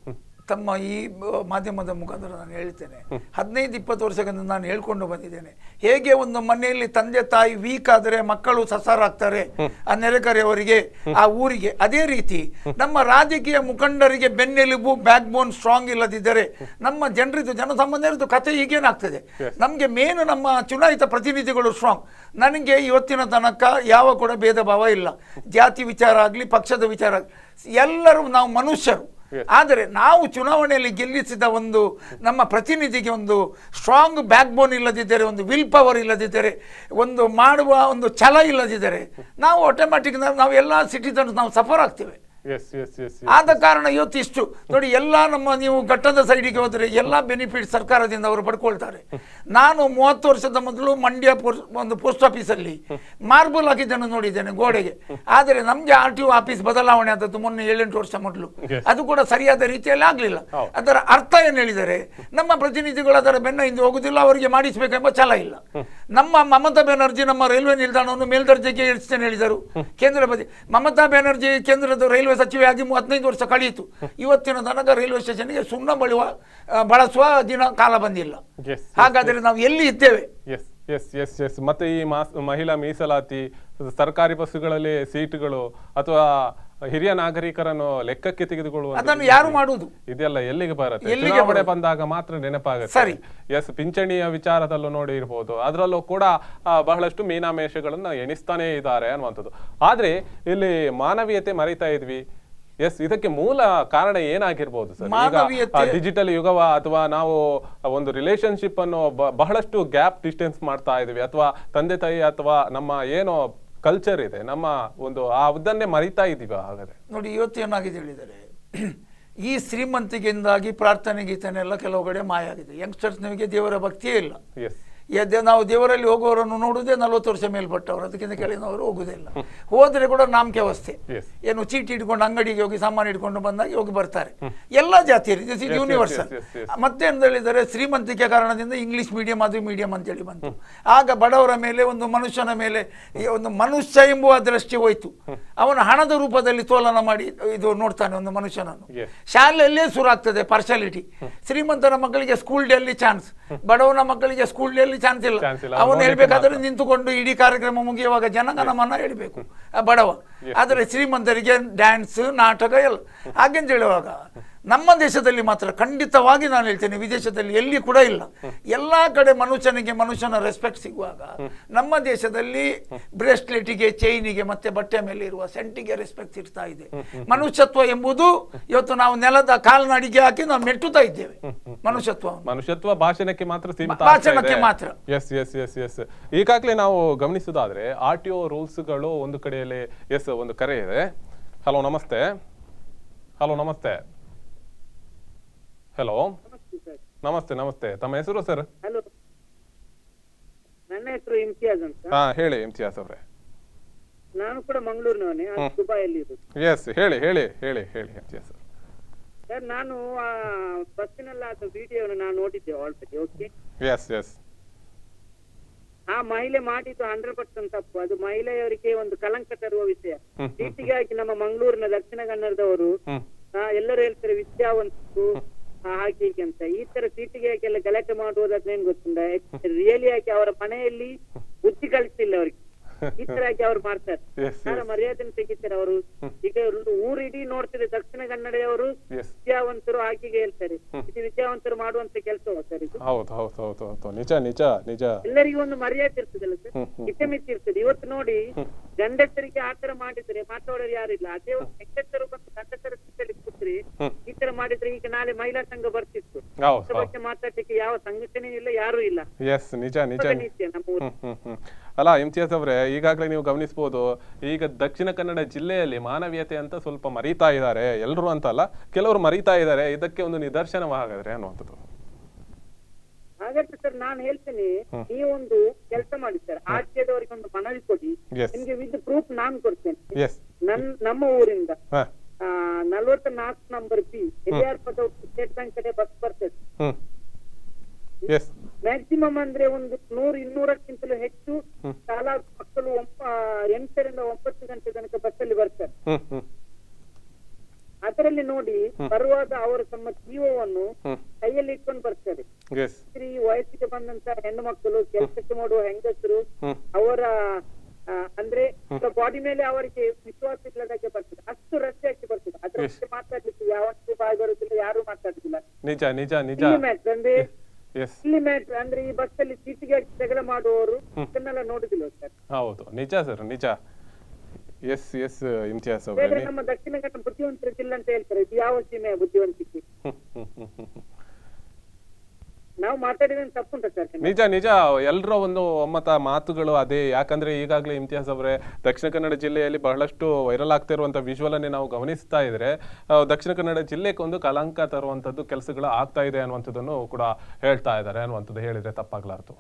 ತಮ್ಮ ಈ ಬ- ಮಾಧ್ಯಮದ ಮುಖಾಂತರ ನಾನು ಹೇಳ್ತೇನೆ ಹದಿನೈದು ಇಪ್ಪತ್ತು ವರ್ಷಗಳಿಂದ ನಾನು ಹೇಳ್ಕೊಂಡು ಬಂದಿದ್ದೇನೆ ಹೇಗೆ ಒಂದು ಮನೆಯಲ್ಲಿ ತಂದೆ ತಾಯಿ ವೀಕ್ ಆದರೆ ಮಕ್ಕಳು ಸಸಾರಾಗ್ತಾರೆ ಆ ನೆರೆಕರೆಯವರಿಗೆ ಆ ಊರಿಗೆ ಅದೇ ರೀತಿ ನಮ್ಮ ರಾಜಕೀಯ ಮುಖಂಡರಿಗೆ ಬೆನ್ನೆಲುಬು ಬ್ಯಾಕ್ ಬೋನ್ ಸ್ಟ್ರಾಂಗ್ ಇಲ್ಲದಿದ್ದರೆ ನಮ್ಮ ಜನರಿದ್ದು ಜನಸಾಮಾನ್ಯರದ್ದು ಕಥೆ ಹೀಗೇನಾಗ್ತದೆ ನಮಗೆ ಮೇನು ನಮ್ಮ ಚುನಾಯಿತ ಪ್ರತಿನಿಧಿಗಳು ಸ್ಟ್ರಾಂಗ್ ನನಗೆ ಇವತ್ತಿನ ತನಕ ಯಾವ ಕೂಡ ಭೇದ ಭಾವ ಇಲ್ಲ ಜಾತಿ ವಿಚಾರ ಆಗಲಿ ಪಕ್ಷದ ವಿಚಾರ ಆಗ್ಲಿ ಎಲ್ಲರೂ ನಾವು ಮನುಷ್ಯರು ಆದರೆ ನಾವು ಚುನಾವಣೆಯಲ್ಲಿ ಗೆಲ್ಲಿಸಿದ ಒಂದು ನಮ್ಮ ಪ್ರತಿನಿಧಿಗೆ ಒಂದು ಸ್ಟ್ರಾಂಗ್ ಬ್ಯಾಕ್ ಬೋನ್ ಇಲ್ಲದಿದ್ದರೆ ಒಂದು ವಿಲ್ ಪವರ್ ಇಲ್ಲದಿದ್ದರೆ ಒಂದು ಮಾಡುವ ಒಂದು ಛಲ ಇಲ್ಲದಿದ್ದರೆ ನಾವು ಆಟೋಮ್ಯಾಟಿಕ್ ನಾವು ಎಲ್ಲ ಸಿಟಿಸನ್ಸ್ ನಾವು ಸಫರ್ ಆಗ್ತೇವೆ ಎಸ್ ಎಸ್ ಎಸ್ ಆದ ಕಾರಣ ಇವತ್ತು ಇಷ್ಟು ನೋಡಿ ಎಲ್ಲ ನಮ್ಮ ನೀವು ಘಟ್ಟದ ಸೈಡಿಗೆ ಹೋದರೆ ಎಲ್ಲ ಬೆನಿಫಿಟ್ ಸರ್ಕಾರದಿಂದ ಅವರು ಪಡ್ಕೊಳ್ತಾರೆ ನಾನು ಮೂವತ್ತು ವರ್ಷದ ಮೊದಲು ಮಂಡ್ಯ ಪೋಸ್ಟ್ ಒಂದು ಪೋಸ್ಟ್ ಆಫೀಸಲ್ಲಿ ಮಾರ್ಬಲ್ ಹಾಕಿದ್ದನ್ನು ನೋಡಿದ್ದೇನೆ ಗೋಡೆಗೆ ಆದರೆ ನಮಗೆ ಆರ್ ಟಿ ಒ ಆಫೀಸ್ ಬದಲಾವಣೆ ಆದದ್ದು ಮೊನ್ನೆ ಏಳೆಂಟು ವರ್ಷ ಮೊದಲು Yes. ಅದು ಕೂಡ ಸರಿಯಾದ ರೀತಿಯಲ್ಲಿ ಆಗಲಿಲ್ಲ ಹೌದು. ಅದರ ಅರ್ಥ ಏನು ಹೇಳಿದರೆ ನಮ್ಮ ಪ್ರತಿನಿಧಿಗಳು ಅದರ ಬೆನ್ನ ಹಿಂದೆ ಹೋಗುದಿಲ್ಲ ಅವರಿಗೆ ಮಾಡಿಸಬೇಕೆಂಬ ಛಲ ಇಲ್ಲ ನಮ್ಮ ಮಮತಾ ಬ್ಯಾನರ್ಜಿ ನಮ್ಮ ರೈಲ್ವೆ ನಿಲ್ದಾಣವನ್ನು ಮೇಲ್ದರ್ಜೆಗೆ ಇಳಿಸ್ತೇನೆ ಹೇಳಿದರು ಕೇಂದ್ರ ಬದಿ ಮಮತಾ ಬ್ಯಾನರ್ಜಿ ಕೇಂದ್ರದ ರೈಲ್ವೆ ಸಚಿವೆಯಾಗಿ ಮೂವತ್ತೈದು ವರ್ಷ ಕಳೆಯಿತು ಇವತ್ತಿನ ತನಕ ರೈಲ್ವೆ ಸ್ಟೇಷನ್ಗೆ ಸುಣ್ಣ ಬಳುವ ಆ, ಬಳಸುವ ದಿನ ಕಾಲ ಬಂದಿಲ್ಲ Yes, yes, ಹಾಗಾದರೆ ನಾವು ಎಲ್ಲಿ ಇದ್ದೇವೆ ಎಸ್ ಎಸ್ ಎಸ್ ಎಸ್ ಮತ್ತೆ ಈ ಮಾಸ್ ಮಹಿಳಾ ಮೀಸಲಾತಿ ಸರ್ಕಾರಿ ಬಸ್ಸುಗಳಲ್ಲಿ ಸೀಟುಗಳು ಅಥವಾ ಹಿರಿಯ ನಾಗರಿಕರನ್ನು ಲೆಕ್ಕಕ್ಕೆ ತೆಗೆದುಕೊಳ್ಳುವ ಅದನ್ನು ಯಾರು ಮಾಡುವುದು ಇದೆಲ್ಲ ಎಲ್ಲಿಗೆ ಬರುತ್ತೆ ಎಲ್ಲಿಗೆ ಚುನಾವಣೆ ಬರುತ್ತೆ? ಬಂದಾಗ ಮಾತ್ರ ನೆನಪಾಗುತ್ತೆ ಸರಿ. ಎಸ್ ಪಿಂಚಣಿಯ ವಿಚಾರದಲ್ಲೂ ನೋಡಿ ಇರ್ಬೋದು ಅದರಲ್ಲೂ ಕೂಡ ಆ, ಬಹಳಷ್ಟು ಮೀನಾಮೇಷಗಳನ್ನ ಎಣಿಸ್ತಾನೇ ಇದ್ದಾರೆ ಅನ್ನುವಂಥದ್ದು ಆದ್ರೆ ಇಲ್ಲಿ ಮಾನವೀಯತೆ ಮರಿತಾ ಇದ್ವಿ ಎಸ್ ಇದಕ್ಕೆ ಮೂಲ ಕಾರಣ ಏನಾಗಿರ್ಬೋದು ಸರ್ ಈಗ ಮಾನವೀಯತೆ- ಡಿಜಿಟಲ್ ಯುಗವ ಅಥವಾ ನಾವು ಒಂದು ರಿಲೇಶನ್ಶಿಪ್ ಅನ್ನು ಬ- ಬಹಳಷ್ಟು ಗ್ಯಾಪ್ ಡಿಸ್ಟೆನ್ಸ್ ಮಾಡ್ತಾ ಇದೀವಿ ಅಥವಾ ತಂದೆ ತಾಯಿ ಅಥವಾ ನಮ್ಮ ಏನೋ ಕಲ್ಚರ್ ಇದೆ ನಮ್ಮ ಒಂದು ಆ ಅದನ್ನೇ ಮರಿತಾ ಇದೀವಿ ಹಾಗಾದ್ರೆ ನೋಡಿ ಇವತ್ತು ಏನಾಗಿದೆ ಹೇಳಿದರೆ ಈ ಶ್ರೀಮಂತಿಕೆಯಿಂದಾಗಿ ಪ್ರಾರ್ಥನೆ ಗೀತನೆಲ್ಲ ಕೆಲವು ಕಡೆ ಮಾಯ ಆಗಿದೆ ಯಂಗ್ಸ್ಟರ್ಸ್ ನಿಮಗೆ ದೇವರ ಭಕ್ತಿಯೇ ಇಲ್ಲ ಎಸ್ ಎದ್ದೆ ನಾವು ದೇವರಲ್ಲಿ ಹೋಗುವವರನ್ನು ನೋಡುವುದೇ ನಲವತ್ತು ವರ್ಷ ಮೇಲ್ಪಟ್ಟವರು ಅದಕ್ಕಿಂತ ಕೆಳಗಿನವರು ಹೋಗುವುದೇ ಇಲ್ಲ ಹೋದರೆ ಕೂಡ ನಾಮಕೆ ಅವಸ್ಥೆ Yes. ಏನು ಚೀಟಿ ಇಟ್ಕೊಂಡು ಅಂಗಡಿಗೆ ಹೋಗಿ ಸಾಮಾನು ಇಟ್ಕೊಂಡು ಬಂದಾಗ ಹೋಗಿ ಬರ್ತಾರೆ ಎಲ್ಲ ಜಾತಿಯರು this is yes, universal yes, yes, yes. ಮತ್ತೆ ಅಂತ ಹೇಳಿದರೆ ಶ್ರೀಮಂತಿಕೆ ಕಾರಣದಿಂದ ಇಂಗ್ಲಿಷ್ ಮೀಡಿಯಂ ಅದು ಮೀಡಿಯಂ ಅಂತೇಳಿ ಬಂತು ಆಗ ಬಡವರ ಮೇಲೆ ಒಂದು ಮನುಷ್ಯನ ಮೇಲೆ ಈ ಒಂದು ಮನುಷ್ಯ ಎಂಬುವ ದೃಷ್ಟಿ ಹೋಯ್ತು ಅವನ ಹಣದ ರೂಪದಲ್ಲಿ ತೋಲನ ಮಾಡಿ ಇದು ನೋಡ್ತಾನೆ ಒಂದು ಮನುಷ್ಯನನ್ನು Yes. ಶಾಲೆಯಲ್ಲೇ ಶುರು ಆಗ್ತದೆ ಪಾರ್ಶಾಲಿಟಿ ಶ್ರೀಮಂತರ ಮಕ್ಕಳಿಗೆ ಸ್ಕೂಲ್ ಡೇ ಅಲ್ಲಿ ಚಾನ್ಸ್ ಬಡವನ ಮಕ್ಕಳಿಗೆ ಸ್ಕೂಲ್ ಡೇ ಅಲ್ಲಿ ಚಾನ್ಸ್ ಇಲ್ಲ Chance ಇಲ್ಲ. ಅವನು ನೋಡ್ಲಿಕ್ಕೆ ಹೇಳ್ಬೇಕಾದ್ರೆ ಮಾತ್ರ. ನಿಂತುಕೊಂಡು ಇಡೀ ಕಾರ್ಯಕ್ರಮ ಮುಗಿಯುವಾಗ ಜನಗಣಮನ ಹೇಳ್ಬೇಕು ಆ ಬಡವ ಆದರೆ ಶ್ರೀಮಂತರಿಗೆ ಡ್ಯಾನ್ಸ್ ನಾಟಕ ಎಲ್ಲ ಹಾಗೆಂತ ಹೇಳುವಾಗ ನಮ್ಮ ದೇಶದಲ್ಲಿ ಮಾತ್ರ ಖಂಡಿತವಾಗಿ ನಾನು ಹೇಳ್ತೇನೆ ವಿದೇಶದಲ್ಲಿ ಎಲ್ಲಿ ಕೂಡ ಇಲ್ಲ ಎಲ್ಲಾ ಕಡೆ ಮನುಷ್ಯನಿಗೆ ಮನುಷ್ಯನ ರೆಸ್ಪೆಕ್ಟ್ ಸಿಗುವಾಗ ನಮ್ಮ ದೇಶದಲ್ಲಿ ಬ್ರೇಸ್ಲೆಟಿಗೆ ಚೈನಿಗೆ ಮತ್ತೆ ಬಟ್ಟೆ ಮೇಲೆ ಇರುವ ಸೆಂಟಿಗೆ ರೆಸ್ಪೆಕ್ಟ್ ಇರ್ತಾ ಇದೆ ಮನುಷ್ಯತ್ವ ಎಂಬುದು ಇವತ್ತು ನಾವು ನೆಲದ ಕಾಲ್ನಡಿಗೆ ಹಾಕಿ ನಾವು ಮೆಟ್ಟುತ್ತಾ ಇದ್ದೇವೆ ಮನುಷ್ಯತ್ವವನ್ನು ಮನುಷ್ಯತ್ವ ಭಾಷಣಕ್ಕೆ ಮಾತ್ರ ಸೀಮಿತ ಭಾಷಣಕ್ಕೆ ಮಾತ್ರ. ಎಸ್ ಎಸ್ ಎಸ್ ಎಸ್ ಈಗಾಗಲೇ ನಾವು ಗಮನಿಸೋದಾದ್ರೆ ಆರ್ ಟಿ ಒ ರೂಲ್ಸ್ಗಳು ಒಂದು ಕಡೆಯಲ್ಲಿ ಎಸ್ ಒಂದು ಕರೆ ಇದೆ ಹಲೋ ನಮಸ್ತೆ ಹಲೋ ನಮಸ್ತೆ ಹಲೋ ನಮಸ್ತೆ ನಮಸ್ತೆ ತಮ್ಮ ಹೆಸರು ಸರ್ ಹಲೋ ನನ್ನ ಹೆಸರು ಇಮ್ತಿಯಾಜ್ ಅಂತ ಹಾ ಹೇಳಿ ಇಮ್ತಿಯಾಸ್ ಅವರೇ ನಾನು ಕೂಡ ಮಂಗಳೂರಿನವನೇ ಅದು ದುಬೈಯಲ್ಲಿ ಇರೋದು ಎಸ್ ಹೇಳಿ ಹೇಳಿ ಹೇಳಿ ಹೇಳಿ ಇಮ್ತಿಯಾಸ್ ಅವ್ರೆ. ಸರ್ ನಾನು ಆ ಬಸ್ಸಿನಲ್ಲಿ ಆದ ವಿಡಿಯೋನ ನಾನು ನೋಡಿದ್ದೆ ಆಲ್ರೆಡಿ ಓಕೆ ಎಸ್ ಎಸ್ ಆ ಮಹಿಳೆ ಮಾಡಿದ್ದು ಹಂಡ್ರೆಡ್ ಪರ್ಸೆಂಟ್ ತಪ್ಪು ಅದು ಮಹಿಳೆಯರಿಗೆ ಒಂದು ಕಲಂಕ ತರುವ ವಿಷಯ ಹ್ಮ್. ಸೀಟಿಗಾಗಿ ನಮ್ಮ ಮಂಗಳೂರಿನ ದಕ್ಷಿಣ ಕನ್ನಡದವರು ಹ್ಮ್ ಆ, ಎಲ್ಲರೂ ಹೇಳ್ತಾರೆ ವಿದ್ಯಾವಂತರು ಆ, ಹಾಗೆ ಹೀಗೆ ಅಂತ ಈ ತರ ಸೀಟಿಗೆ ಹಾಕಿ ಗಲಾಟೆ ಮಾಡುವುದಾದ್ರೆ ಏನ್ ಗೊತ್ತುಂಟ ರಿಯಲಿ ಆಗಿ ಅವರ ಮನೆಯಲ್ಲಿ ಬುದ್ಧಿ ಕಲಿಸಿಲ್ಲ ಅವರಿಗೆ ಈ ತರ ಆಗಿ ಅವ್ರು ಮಾಡ್ತಾರೆ Yes, ಯಾರ yes. ಮರ್ಯಾದೆನ ತೆಗಿತಾರೆ ಅವರು ಈಗ ಒಂದು ಊರಿಡೀ ನೋಡ್ತಾರೆ ದಕ್ಷಿಣ ಕನ್ನಡದವರು ಎಸ್ ವಿದ್ಯಾವಂತರು ಹಾಗೆ ಹೇಳ್ತಾರೆ ಇದು ವಿದ್ಯಾವಂತರು ಮಾಡುವಂತ ಕೆಲಸ ಸರ್ ಇದು ಹೌದು ಹೌದು ಹೌದು ಹೌದು ನಿಜ ನಿಜ ನಿಜ ಎಲ್ಲರಿಗೂ ಒಂದು ಮರ್ಯಾದೆ ಇರ್ತದಲ್ಲ ಸರ್ ಹ್ಮ್, ಹ್ಮ್. ಇತಿಮಿತಿ ಇರ್ತದೆ ಇವತ್ತು ನೋಡಿ ಗಂಡಸರಿಗೆ ಆತರ ಮಾಡಿದ್ರೆ ಮಾತಾಡೋರು ಯಾರಿಲ್ಲ ಅದೇ ಒಂದು ಹೆಂಗಸರು ಬಂದು ಗಂಡಸರ ಸೀಟಲ್ಲಿ ಕೂತ್ರೆ ಹ್ಮ್. ಈ ತರ ಮಾಡಿದ್ರೆ ಈಗ ನಾಳೆ ಮಹಿಳಾ ಸಂಘ ಬರ್ತಿತ್ತು ಹೌದು ಅದ್ರ ಹೌದು ಬಗ್ಗೆ ಮಾತಾಡ್ಲಿಕ್ಕೆ ಯಾವ ಸಂಘಟನೆ ಇಲ್ಲ ಯಾರು ಇಲ್ಲ ಎಸ್ ನಿಜ ನಿಜ ತುಂಬಾ ನೀತಿ ನಮ್ಮ ಊರು ಹ್ಮ್, ಹ್ಮ್, ಹ್ಮ್. ಅಲ್ಲ ಇಮ್ತಿಯಾಸ್ ಅವರೇ ಈಗಾಗಲೇ ನೀವು ಗಮನಿಸಬಹುದು ಈಗ ದಕ್ಷಿಣ ಕನ್ನಡ ಜಿಲ್ಲೆಯಲ್ಲಿ ಮಾನವೀಯತೆ ಅಂತ ಸ್ವಲ್ಪ ಮರೀತಾ ಇದ್ದಾರೆ ಎಲ್ಲರೂ ಅಂತ ಅಲ್ಲ ಕೆಲವರು ಮರೀತಾ ಇದ್ದಾರೆ ಇದಕ್ಕೆ ಒಂದು ನಿದರ್ಶನವಾಗದ್ರೆ ಅನ್ನುವಂಥದ್ದು ಹಾಗಾದ್ರೆ ಸರ್ ನಾನು ಹೇಳ್ತೇನೆ ನೀವೊಂದು ಕೆಲಸ ಮಾಡಿ ಸರ್ ಆರ್ಟಿದವರಿಗೆ ಒಂದು ಮನವಿ ಕೊಡಿ Yes. ನಿಮ್ಗೆ ವಿತ್ ಪ್ರೂಫ್ ನಾನು ಕೊಡ್ತೇನೆ ಎಸ್ ನನ್ ನಮ್ಮ ಊರಿಂದ ಹಾ ಆ, ನಲ್ವತ್ತ ನಾಲ್ಕು ನಂಬರ್ ಬಿ ಎಲ್ಲಿಯಾರ್ ಪದ ಸ್ಟೇಟ್ ಬ್ಯಾಂಕ್ ಕಡೆ ಬಸ್ ಬರ್ತದೆ ಹ್ಮ್ ಎಸ್ ಮ್ಯಾಕ್ಸಿಮಮ್ ಅಂದ್ರೆ ಒಂದು ನೂರು ಇನ್ನೂರಕ್ಕಿಂತಲೂ ಹೆಚ್ಚು ಶಾಲಾ ಮಕ್ಕಳು ಒಂಬ- ಎಂಟರಿಂದ ಒಂಬತ್ತು ಗಂಟೆ ತನಕ ಬಸ್ಸಲ್ಲಿ ಬರ್ತಾರೆ ಹ್ಮ್ ಹ್ಮ್ ಅದರಲ್ಲಿ ನೋಡಿ ಬರುವಾಗ ಅವರು ತಮ್ಮ ಜೀವವನ್ನು ಹ್ಮ್ ಕೈಯಲ್ಲಿ ಇಟ್ಕೊಂಡು ಬರ್ತಾರೆ ಎಸ್ ಈ ವಯಸ್ಸಿಗೆ ಬಂದಂತ ಹೆಣ್ಣು ಮಕ್ಕಳು ಕೆಲಸಕ್ಕೆ ಮಾಡುವ ಹೆಂಗಸರು ಹ್ಮ್ ಅವರ ಆ, ಅಂದ್ರೆ ಬಾಡಿ ಮೇಲೆ ಅವರಿಗೆ ವಿಶ್ವಾಸ ಇಲ್ಲದಾಗೆ ಬರ್ತದೆ ಅಷ್ಟು ರಸ್ತೆಯಾಗಿ ಬರ್ತದೆ ಅದ್ರ Yes. ಬಗ್ಗೆ ಮಾತಾಡ್ಲಿಕ್ಕೆ ಯಾವತ್ತೂ ಬಾಯಿ ಬರುದಿಲ್ಲ ಯಾರು ಮಾತಾಡುದಿಲ್ಲ ನಿಜ ನಿಜ ನಿಜ ಇಲ್ಲಿ ಮ್ಯಾಟ್ರ್ ಅಂದ್ರೆ ಎಸ್ ಇಲ್ಲಿ ಮ್ಯಾಟ್ರ್ ಅಂದ್ರೆ ಈ ಬಸ್ ಅಲ್ಲಿ ಸೀಟಿಗೆ ಹಾಕಿ ಜಗಳ ಮಾಡುವವರು ಇದನ್ನೆಲ್ಲ ನೋಡುದಿಲ್ಲ ಸರ್ ಹೌದು ನಿಜ ಸರ್ ನಿಜ ಎಸ್ ಎಸ್ ಇಮ್ತಿಯಾಸ್ ಬೇರೆ ಅವರೇ ನಮ್ಮ ದಕ್ಷಿಣ ಕನ್ನಡ ಬುದ್ಧಿವಂತರ ಜಿಲ್ಲೆ ಅಂತ ಹೇಳ್ತಾರೆ ಇದು ಯಾವ ಸೀಮೆಯ ಬುದ್ಧಿವಂತಿಕೆ ಹ್ಮ್ ಹ್ಮ್ ಹ್ಮ್ ಹ್ಮ್ ಹ್ಮ್ ನಾವು ಮಾತಾಡಿದ್ರೆ ತಪ್ಪುಂಟ ಸರ್ ನಿಜ ನಿಜ ಎಲ್ಲರ ಒಂದು ಒಮ್ಮತ ಮಾತುಗಳು ಅದೇ ಯಾಕಂದ್ರೆ ಈಗಾಗಲೇ ಇಮ್ತಿಯಾಸ್ ಅವರೇ ದಕ್ಷಿಣ ಕನ್ನಡ ಜಿಲ್ಲೆಯಲ್ಲಿ ಬಹಳಷ್ಟು ವೈರಲ್ ಆಗ್ತಿರುವಂತ ವಿಜುವಲ್ ಅನ್ನೇ ನಾವು ಗಮನಿಸ್ತಾ ಇದ್ರೆ ಆ, ದಕ್ಷಿಣ ಕನ್ನಡ ಜಿಲ್ಲೆಗೆ ಒಂದು ಕಲಂಕ ತರುವಂತದ್ದು ಕೆಲಸಗಳು ಆಗ್ತಾ ಇದೆ ಅನ್ನುವಂಥದ್ದನ್ನು ಕೂಡ ಹೇಳ್ತಾ ಇದ್ದಾರೆ ಅನ್ನುವಂಥದ್ದು ಹೇಳಿದ್ರೆ ತಪ್ಪಾಗ್ಲಾರ್ದು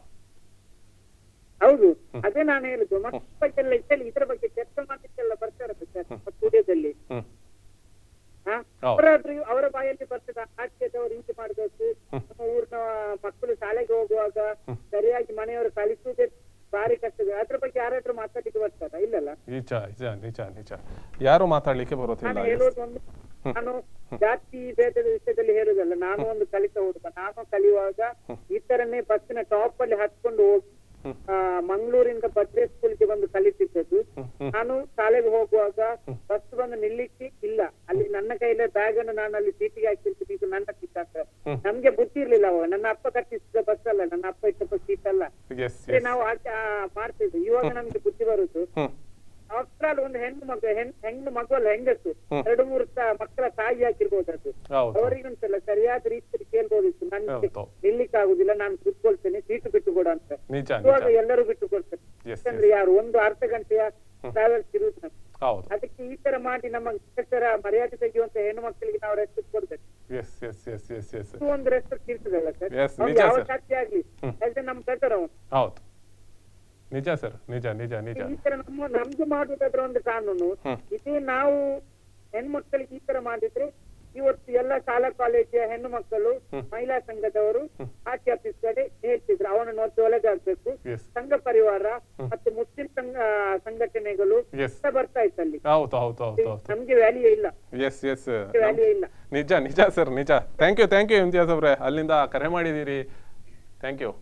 ಹೌದು ಅದೇ ನಾನು ಹೇಳುದು ಮಕ್ಕಳ ಬಗ್ಗೆ ಎಲ್ಲ ಇದ್ದಲ್ಲಿ ಇದ್ರ ಬಗ್ಗೆ ಚರ್ಚೆ ಮಾಡ್ಲಿಕ್ಕೆಲ್ಲ ಬರ್ತಾರೆ ಸರ್ ಸ್ಟುಡಿಯೋದಲ್ಲಿ ಹ್ಮ್ ಹಾ? ಹೌದು. ಅವರಾದ್ರೂ ಅವರ ಬಾಯಲ್ಲಿ ಬರ್ತದ ಆಚೆದವರು ಹಿಂಗೆ ಮಾಡ್ಬೇಕು ನಮ್ಮ ಊರಿನ ಮಕ್ಕಳು ಶಾಲೆಗೆ ಹೋಗುವಾಗ ಸರಿಯಾಗಿ ಮನೆಯವರು ಕಲಿಸುವುದೇ ಭಾರಿ ಕಷ್ಟದ ಅದ್ರ ಬಗ್ಗೆ ಯಾರಾದ್ರೂ ಮಾತಾಡ್ಲಿಕ್ಕೆ ಬರ್ತಾರ ಇಲ್ಲಲ್ಲ ನಿಜ ನಿಜ ನಿಜ ನಿಜ ಯಾರು ಮಾತಾಡ್ಲಿಕ್ಕೆ ಬರೋದಿಲ್ಲ ನಾನು ಹೇಳೋದು ಒಂದು ನಾನು ಜಾತಿ ಭೇದದ ವಿಷಯದಲ್ಲಿ ಹೇಳುದಲ್ಲ ನಾನು ಒಂದು ಕಲಿತ ಹುಡುಗ ನಾನು ಕಲಿಯುವಾಗ ಈ ತರನೇ ಬಸ್ಸಿನ ಟಾಪ್ ಅಲ್ಲಿ ಹತ್ಕೊಂಡು ಹೋಗಿ ಆ, ಮಂಗಳೂರಿಂದ ಭದ್ರೆ ಸ್ಕೂಲ್ಗೆ ಬಂದು ಕಲಿತಿದ್ದದ್ದು ನಾನು ಶಾಲೆಗೆ ಹೋಗುವಾಗ ಬಸ್ ಬಂದು ನಿಲ್ಲಿಕ್ಕೆ ಇಲ್ಲ ಅಲ್ಲಿ ನನ್ನ ಕೈಲೇ ಬ್ಯಾಗ್ ಅನ್ನು ನಾನು ಅಲ್ಲಿ ಸೀಟಿಗೆ ಹಾಕಿರ್ತೀನಿ ಇದು ನನ್ನ ಸೀಟ್ ಅಂತ ನಮ್ಗೆ ಬುದ್ಧಿ ಇರ್ಲಿಲ್ಲ ಅವಾಗ ನನ್ನ ಅಪ್ಪ ಕಟ್ಟಿಸಿದ ಬಸ್ ಅಲ್ಲ ನನ್ನ ಅಪ್ಪ ಇಟ್ಟ ಸೀಟ್ ಅಲ್ಲ ಎಸ್ ಅಂದ್ರೆ ಎಸ್ ನಾವು ಆಚೆ ಆ, ಮಾಡ್ತಿದ್ವಿ ಇವಾಗ ನಮ್ಗೆ ಬುದ್ಧಿ ಬರುದು ಹ್ಮ್ ಆಫ್ಟರ್ ಆಲ್ ಒಂದು ಹೆಣ್ಣು ಮಗು ಹೆಣ್ ಹೆಣ್ಣು ಮಗು ಅಲ್ಲ ಹೆಂಗಸು ಎರಡು ಮೂರು ತ- ಮಕ್ಕಳ ತಾಯಿ ಹಾಕಿರ್ಬೋದು ಅದು ಹೌದು ಅವರಿಗಂತಲ್ಲ ಸರಿಯಾದ ರೀತಿಯಲ್ಲಿ ಕೇಳ್ಬೋದಿತ್ತು ನನ್ಗೆ ಹೌದು. ನಿಲ್ಲಿಕ್ ಆಗುದಿಲ್ಲ ನಾನು ಕೂತ್ಕೊಳ್ತೇನೆ ಸೀಟು ಬಿಟ್ಟು ಕೊಡ ಅಂತ ನಿಜ ಇವಾಗ ನಿಜ ಎಲ್ಲರೂ ಬಿಟ್ಟು ಕೊಡ್ತಾರೆ Yes, ಯಾಕಂದ್ರೆ ಯಾರು ಒಂದು ಅರ್ಧ ಗಂಟೆಯ ಟ್ರಾವೆಲ್ಸ್ ಇರುವುದು ನಮ್ಗೆ. ಹೌದು ಅದಕ್ಕೆ ಈ ತರ ಮಾಡಿ ನಮ್ಮ ಹೆಸರ ಮರ್ಯಾದೆ ತೆಗೆಯುವಂತ ಹೆಣ್ಣು ಮಕ್ಕಳಿಗೆ ನಾವು ರೆಸ್ಪೆಕ್ಟ್ ಕೊಡ್ಬೇಕು yes yes yes yes yes ಇದು ಒಂದು ರೆಸ್ಪೆಕ್ಟ್ ಇರ್ತದಲ್ಲ ಸರ್ Yes, ಅವ್ನು ನಿಜ ಯಾವ sir. ಜಾತಿ ಆಗ್ಲಿ ಯಾಕಂದ್ರೆ ನಮ್ ಬೆಟರ್ ಅವನು ಹೌದು ನಿಜ ಸರ್ ನಿಜ ನಿಜ ನಿಜ ಈ ತರ ನಮ್ಮ ನಮ್ಗೆ ಮಾಡುವುದಾದ್ರ ಒಂದು ಕಾನೂನು ಹ್ಮ್. ಇದೇ ನಾವು ಹೆಣ್ಮಕ್ಳಿಗೆ ಈ ತರ ಮಾಡಿದ್ರೆ ಇವತ್ತು ಎಲ್ಲ ಶಾಲಾ ಕಾಲೇಜಿನ ಹೆಣ್ಣು ಮಕ್ಕಳು ಮಹಿಳಾ ಸಂಘದವರು ಆರ್ಟಿ ಆಫೀಸ್ ಕಡೆ ಹೇಳ್ತಿದ್ರು ಅವನನ್ನು ಒತ್ತು ಒಳಗೆ ಹಾಕ್ಬೇಕು Yes. ಸಂಘ ಪರಿವಾರ ಮತ್ತು ಮುಸ್ಲಿಂ ಸಂಘ ಸಂಘಟನೆಗಳು Yes. ಎಲ್ಲ ಬರ್ತಾ ಇತ್ತು ಅಲ್ಲಿ ಹೌದು ಹೌದು ಹೌದು ಹೌದು ನಮ್ಗೆ ವ್ಯಾಲ್ಯೂ ಇಲ್ಲ ಎಸ್ ಎಸ್ ವ್ಯಾಲ್ಯೂ ಇಲ್ಲ ನಿಜ ನಿಜ ಸರ್ ನಿಜ thank you thank you Imtiaz ಅವರೇ ಅಲ್ಲಿಂದ ಕರೆ ಮಾಡಿದ್ದೀರಿ thank you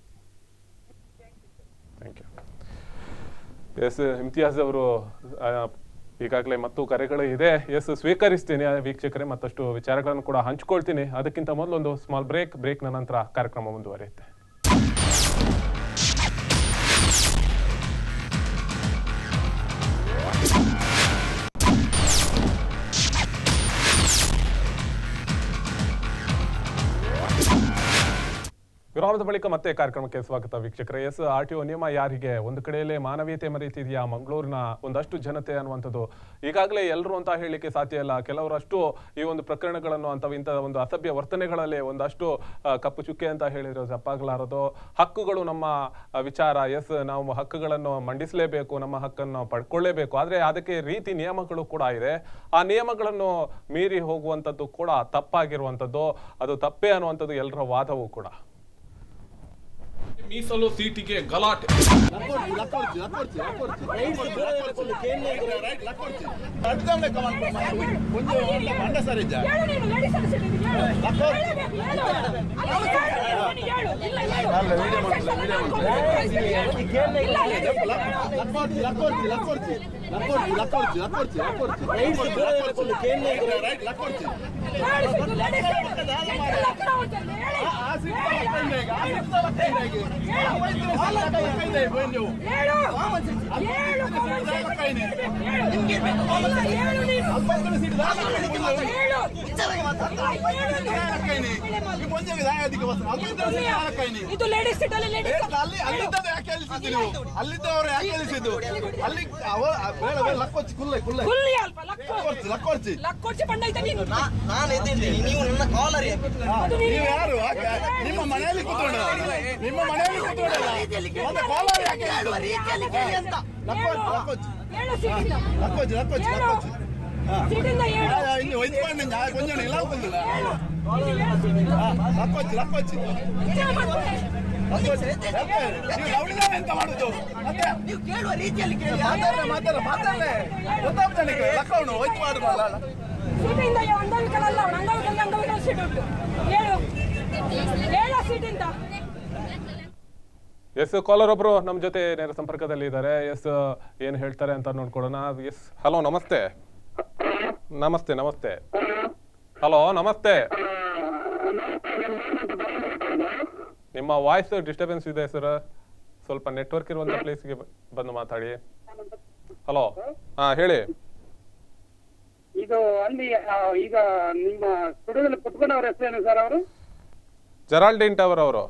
thank you yes Imtiaz ಅವರು ಆ, ಈಗಾಗಲೇ ಮತ್ತು ಕರೆಗಳು ಇದೆ ಎಸ್ ಸ್ವೀಕರಿಸ್ತೀನಿ ಆ, ವೀಕ್ಷಕರೇ ಮತ್ತಷ್ಟು ವಿಚಾರಗಳನ್ನು ಕೂಡ ಹಂಚ್ಕೊಳ್ತೀನಿ ಅದಕ್ಕಿಂತ ಮೊದಲು ಒಂದು ಸ್ಮಾಲ್ ಬ್ರೇಕ್ ಬ್ರೇಕ್ನ ನಂತರ ಕಾರ್ಯಕ್ರಮ ಮುಂದುವರಿಯುತ್ತೆ ವಿರಾಮದ ಬಳಿಕ ಮತ್ತೆ ಕಾರ್ಯಕ್ರಮಕ್ಕೆ ಸ್ವಾಗತ ವೀಕ್ಷಕರೇ ಎಸ್ ಆರ್ ಟಿ ಒ ನಿಯಮ ಯಾರಿಗೆ ಒಂದು ಕಡೆಯಲ್ಲೇ ಮಾನವೀಯತೆ ಮರೀತಿದೆಯಾ ಮಂಗಳೂರಿನ ಒಂದಷ್ಟು ಜನತೆ ಅನ್ನುವಂಥದ್ದು ಈಗಾಗಲೇ ಎಲ್ಲರೂ ಅಂತ ಹೇಳಲಿಕ್ಕೆ ಸಾಧ್ಯ ಇಲ್ಲ ಕೆಲವರಷ್ಟು ಈ ಒಂದು ಪ್ರಕರಣಗಳನ್ನು ಅಥವಾ ಇಂಥ ಒಂದು ಅಸಭ್ಯ ವರ್ತನೆಗಳಲ್ಲಿ ಒಂದಷ್ಟು ಆ, ಕಪ್ಪು ಚುಕ್ಕೆ ಅಂತ ಹೇಳಿದ್ರೆ ತಪ್ಪಾಗಲಾರದು ಹಕ್ಕುಗಳು ನಮ್ಮ ಆ, ವಿಚಾರ ಎಸ್ ನಾವು ಹಕ್ಕುಗಳನ್ನು ಮಂಡಿಸಲೇಬೇಕು ನಮ್ಮ ಹಕ್ಕನ್ನು ಪಡ್ಕೊಳ್ಳೇಬೇಕು ಆದರೆ ಅದಕ್ಕೆ ರೀತಿ ನಿಯಮಗಳು ಕೂಡ ಇದೆ ಆ ನಿಯಮಗಳನ್ನು ಮೀರಿ ಹೋಗುವಂಥದ್ದು ಕೂಡ ತಪ್ಪಾಗಿರುವಂಥದ್ದು ಅದು ತಪ್ಪೇ ಅನ್ನುವಂಥದ್ದು ಎಲ್ಲರ ವಾದವೂ ಕೂಡ ಮೀಸಲು ಸೀಟಿಗೆ ಗಲಾಟೆ ಲಕ್ಕೊಡ್ತಿ ಲಕ್ಕೊಡ್ತಿ ಲಕ್ಕೊಡ್ತಿ ಲಕ್ಕೊಡ್ತಿ ರೈಟ್ ಲಕ್ಕೊಡ್ತಿ ಅಡ್ಡಮ್ಲೆ ಕಮಾನ್ ಕೊಂಚ ಮಂಡ ಸರ್ ಇದ್ದ ಹೇಳು ನೀನು ಲೇಡೀಸ್ ಅನ್ಸಿಟ್ಟಿದ್ದೀನಿ ಹೇಳು ಹೇಳಬೇಕು ಹೇಳು ಅವ್ನು ಹೇಳು, ನೀನು ಹೇಳು ಇಲ್ಲ ಹೇಳು ಇಲ್ಲ ಲೇಡೀಸ್ ಲಕ್ಕೊಡ್ತಿ ಲಕ್ಕೊಡ್ತಿ ಲಕ್ಕೊಡ್ತಿ ಲಕ್ಕೊಡ್ತಿ ಲಕ್ಕೊಡ್ತಿ ಲಕ್ಕೊಡ್ತಿ ಲಕ್ಕೊಡ್ತಿ ರೈಟ್ ಲಕ್ಕೊಡ್ತಿ ಲೇಡೀಸ್ ಎಲ್ಲ ಹತ್ರ ಹೋಗ್ತಾರೆ ಹೇಳಿ ಆ ಸೀಟ್ ಲಕ್ಕೈಂದೆ ಈಗ ಆ ಸೀಟ್ ಲಕ್ಕೈಂದೆ ಈಗ ಅವೈದ್ಯ ಸೀಟ್ ಲಕ್ಕೈಂದೆ ಬೋಯ್ ನೀವು ಹೇಳು ಹೇಳು ಲಕ್ಕೈನೆ ಇಲ್ಲ, ಹೇಳು ನೀನು ಅಲ್ಪೈಂದೆ ಸೀಟ್ ಲಕ್ಕೈನೆ ಹೇಳು ಲಕ್ಕೈನೆ ಈ ಮುಂಜಾನೆ ದಾಯದಿಗೆ ಬಸ್ ಅಲ್ಪೈಂದೆ ಸೀಟ್ ಲಕ್ಕೈನೆ ಇದು ಲೇಡೀಸ್ ಸೀಟ್ ಅಲ್ಲಿ ಲೇಡೀಸ್ ಅಲ್ಲಿ ಅಲ್ಲಿದ್ದದ್ದು ಯಾಕೆ ಹೇಳಿಸಿದ್ದು ನೀವು ಅಲ್ಲಿದ್ದವರು ಯಾಕೆ ಹೇಳಿಸಿದ್ದು ಅಲ್ಲಿ ಅವ ಬೇಡ ಬೇಡ ಲಕ್ಕೊಚ್ಚಿ ಕುಲ್ಲೆ ಕುಲ್ಲೆ ಫುಲ್ಲಿ ಅಲ್ಪ ಲಕ್ಕು ಲಕ್ಕೊಡ್ಸಿ ಲಕ್ಕೊಡ್ಸಿ ಲಕ್ಕೊಡ್ಸಿ ಬಂಡ ಇದ್ದ ನೀನು ನಾನು ಎದ್ದಿದ್ದೀನಿ ನೀವು ನನ್ನ ಕಾಲರ್ ನೀವು ಯಾರು ಯಾಕೆ? ನಿಮ್ಮ ಮನೆಯಲ್ಲಿ ಕೂತ್ಕೊಂಡ ನಿಮ್ಮ ಮನೆಯಲ್ಲಿ ಕೂತ್ಕೊಂಡಲ್ಲ ಮತ್ತೆ ಕೋಲಾರ ಯಾಕೆ ಹೇಳಿದ್ದು? ಲಕ್ಕೊಚ್ಚಿ ಲಕ್ಕೊಚ್ಚಿ ಹೇಳು ಸೀಟಿಂದ ಲಕ್ಕೊಚ್ಚಿ ಲಕ್ಕೊಚ್ಚಿ ಲಕ್ಕೊಚ್ಚಿ ಹಾ. ಸೀಟಿಂದ ಹೇಳು ಆ, ಇನ್ನು ಒಯ್ದುಕೊಂಡು ನಾ ಕೊಂಚ ಇಲ್ಲ ಹೋಗುದಿಲ್ಲ ಇಲ್ಲಿ ಹೇಳು ಸೀಟಿಂದ. ಲಕ್ಕೊಚ್ಚಿ ಲಕ್ಕೊಚ್ಚಿ ನಿಜ ಮತ್ತೆ. ಲಕ್ಕೊಚ್ಚಿ ಯಾಕೆ? ನೀವು ರೌಡಿದಾರೆ ಎಂತ ಮಾಡುದು ಮತ್ತೆ ನೀವು ಕೇಳುವ ರೀತಿಯಲ್ಲಿ ಕೇಳಿ ಮಾತಾಡ ಮಾತಾಡ ಮಾತಾಡಲೆ ಗೊತ್ತಾಗ್ತಾನೆ ಲಕ್ಕವನು ಒಯ್ತು ಮಾಡುದಲ್ಲ ಸೀಟಿಂದ ಅಂಗವಿಕಲಲ್ಲ ಅವನು ಅಂಗವಿಕಲ ಅಂಗವಿಕಲ ಸೀಟ್ ಉಂಟು ಹೇಳು ಹೇಳ ಸೀಟಿಂದ ಎಸ್ ಕಾಲರ್ ಒಬ್ರು ನಮ್ಮ ಜೊತೆ ನೇರ ಸಂಪರ್ಕದಲ್ಲಿ ಇದ್ದಾರೆ ಎಸ್ ಏನ್ ಹೇಳ್ತಾರೆ ಅಂತ ನೋಡ್ಕೊಡೋಣ ಎಸ್ ಹಲೋ ನಮಸ್ತೆ ನಮಸ್ತೆ ನಮಸ್ತೆ ಹಲೋ ನಮಸ್ತೆ ನಿಮ್ಮ ವಾಯ್ಸ್ ಡಿಸ್ಟರ್ಬೆನ್ಸ್ ಇದೆ ಸರ್ ಸ್ವಲ್ಪ ನೆಟ್ವರ್ಕ್ ಇರುವಂತ ಪ್ಲೇಸ್ಗೆ ಬಂದು ಮಾತಾಡಿ ಹಲೋ ಹಾ ಹೇಳಿ ಇದು ಅಲ್ಲಿ ಆ, ಈಗ ನಿಮ್ಮ ಸ್ಟುಡಿಯೋದಲ್ಲಿ ಕುತ್ಕೊಂಡವ್ರ ಹೆಸರೇನು ಸರ್ ಅವರು ಜೆರಾಲ್ಡಿನ್ ಟವರ್ ಅವರು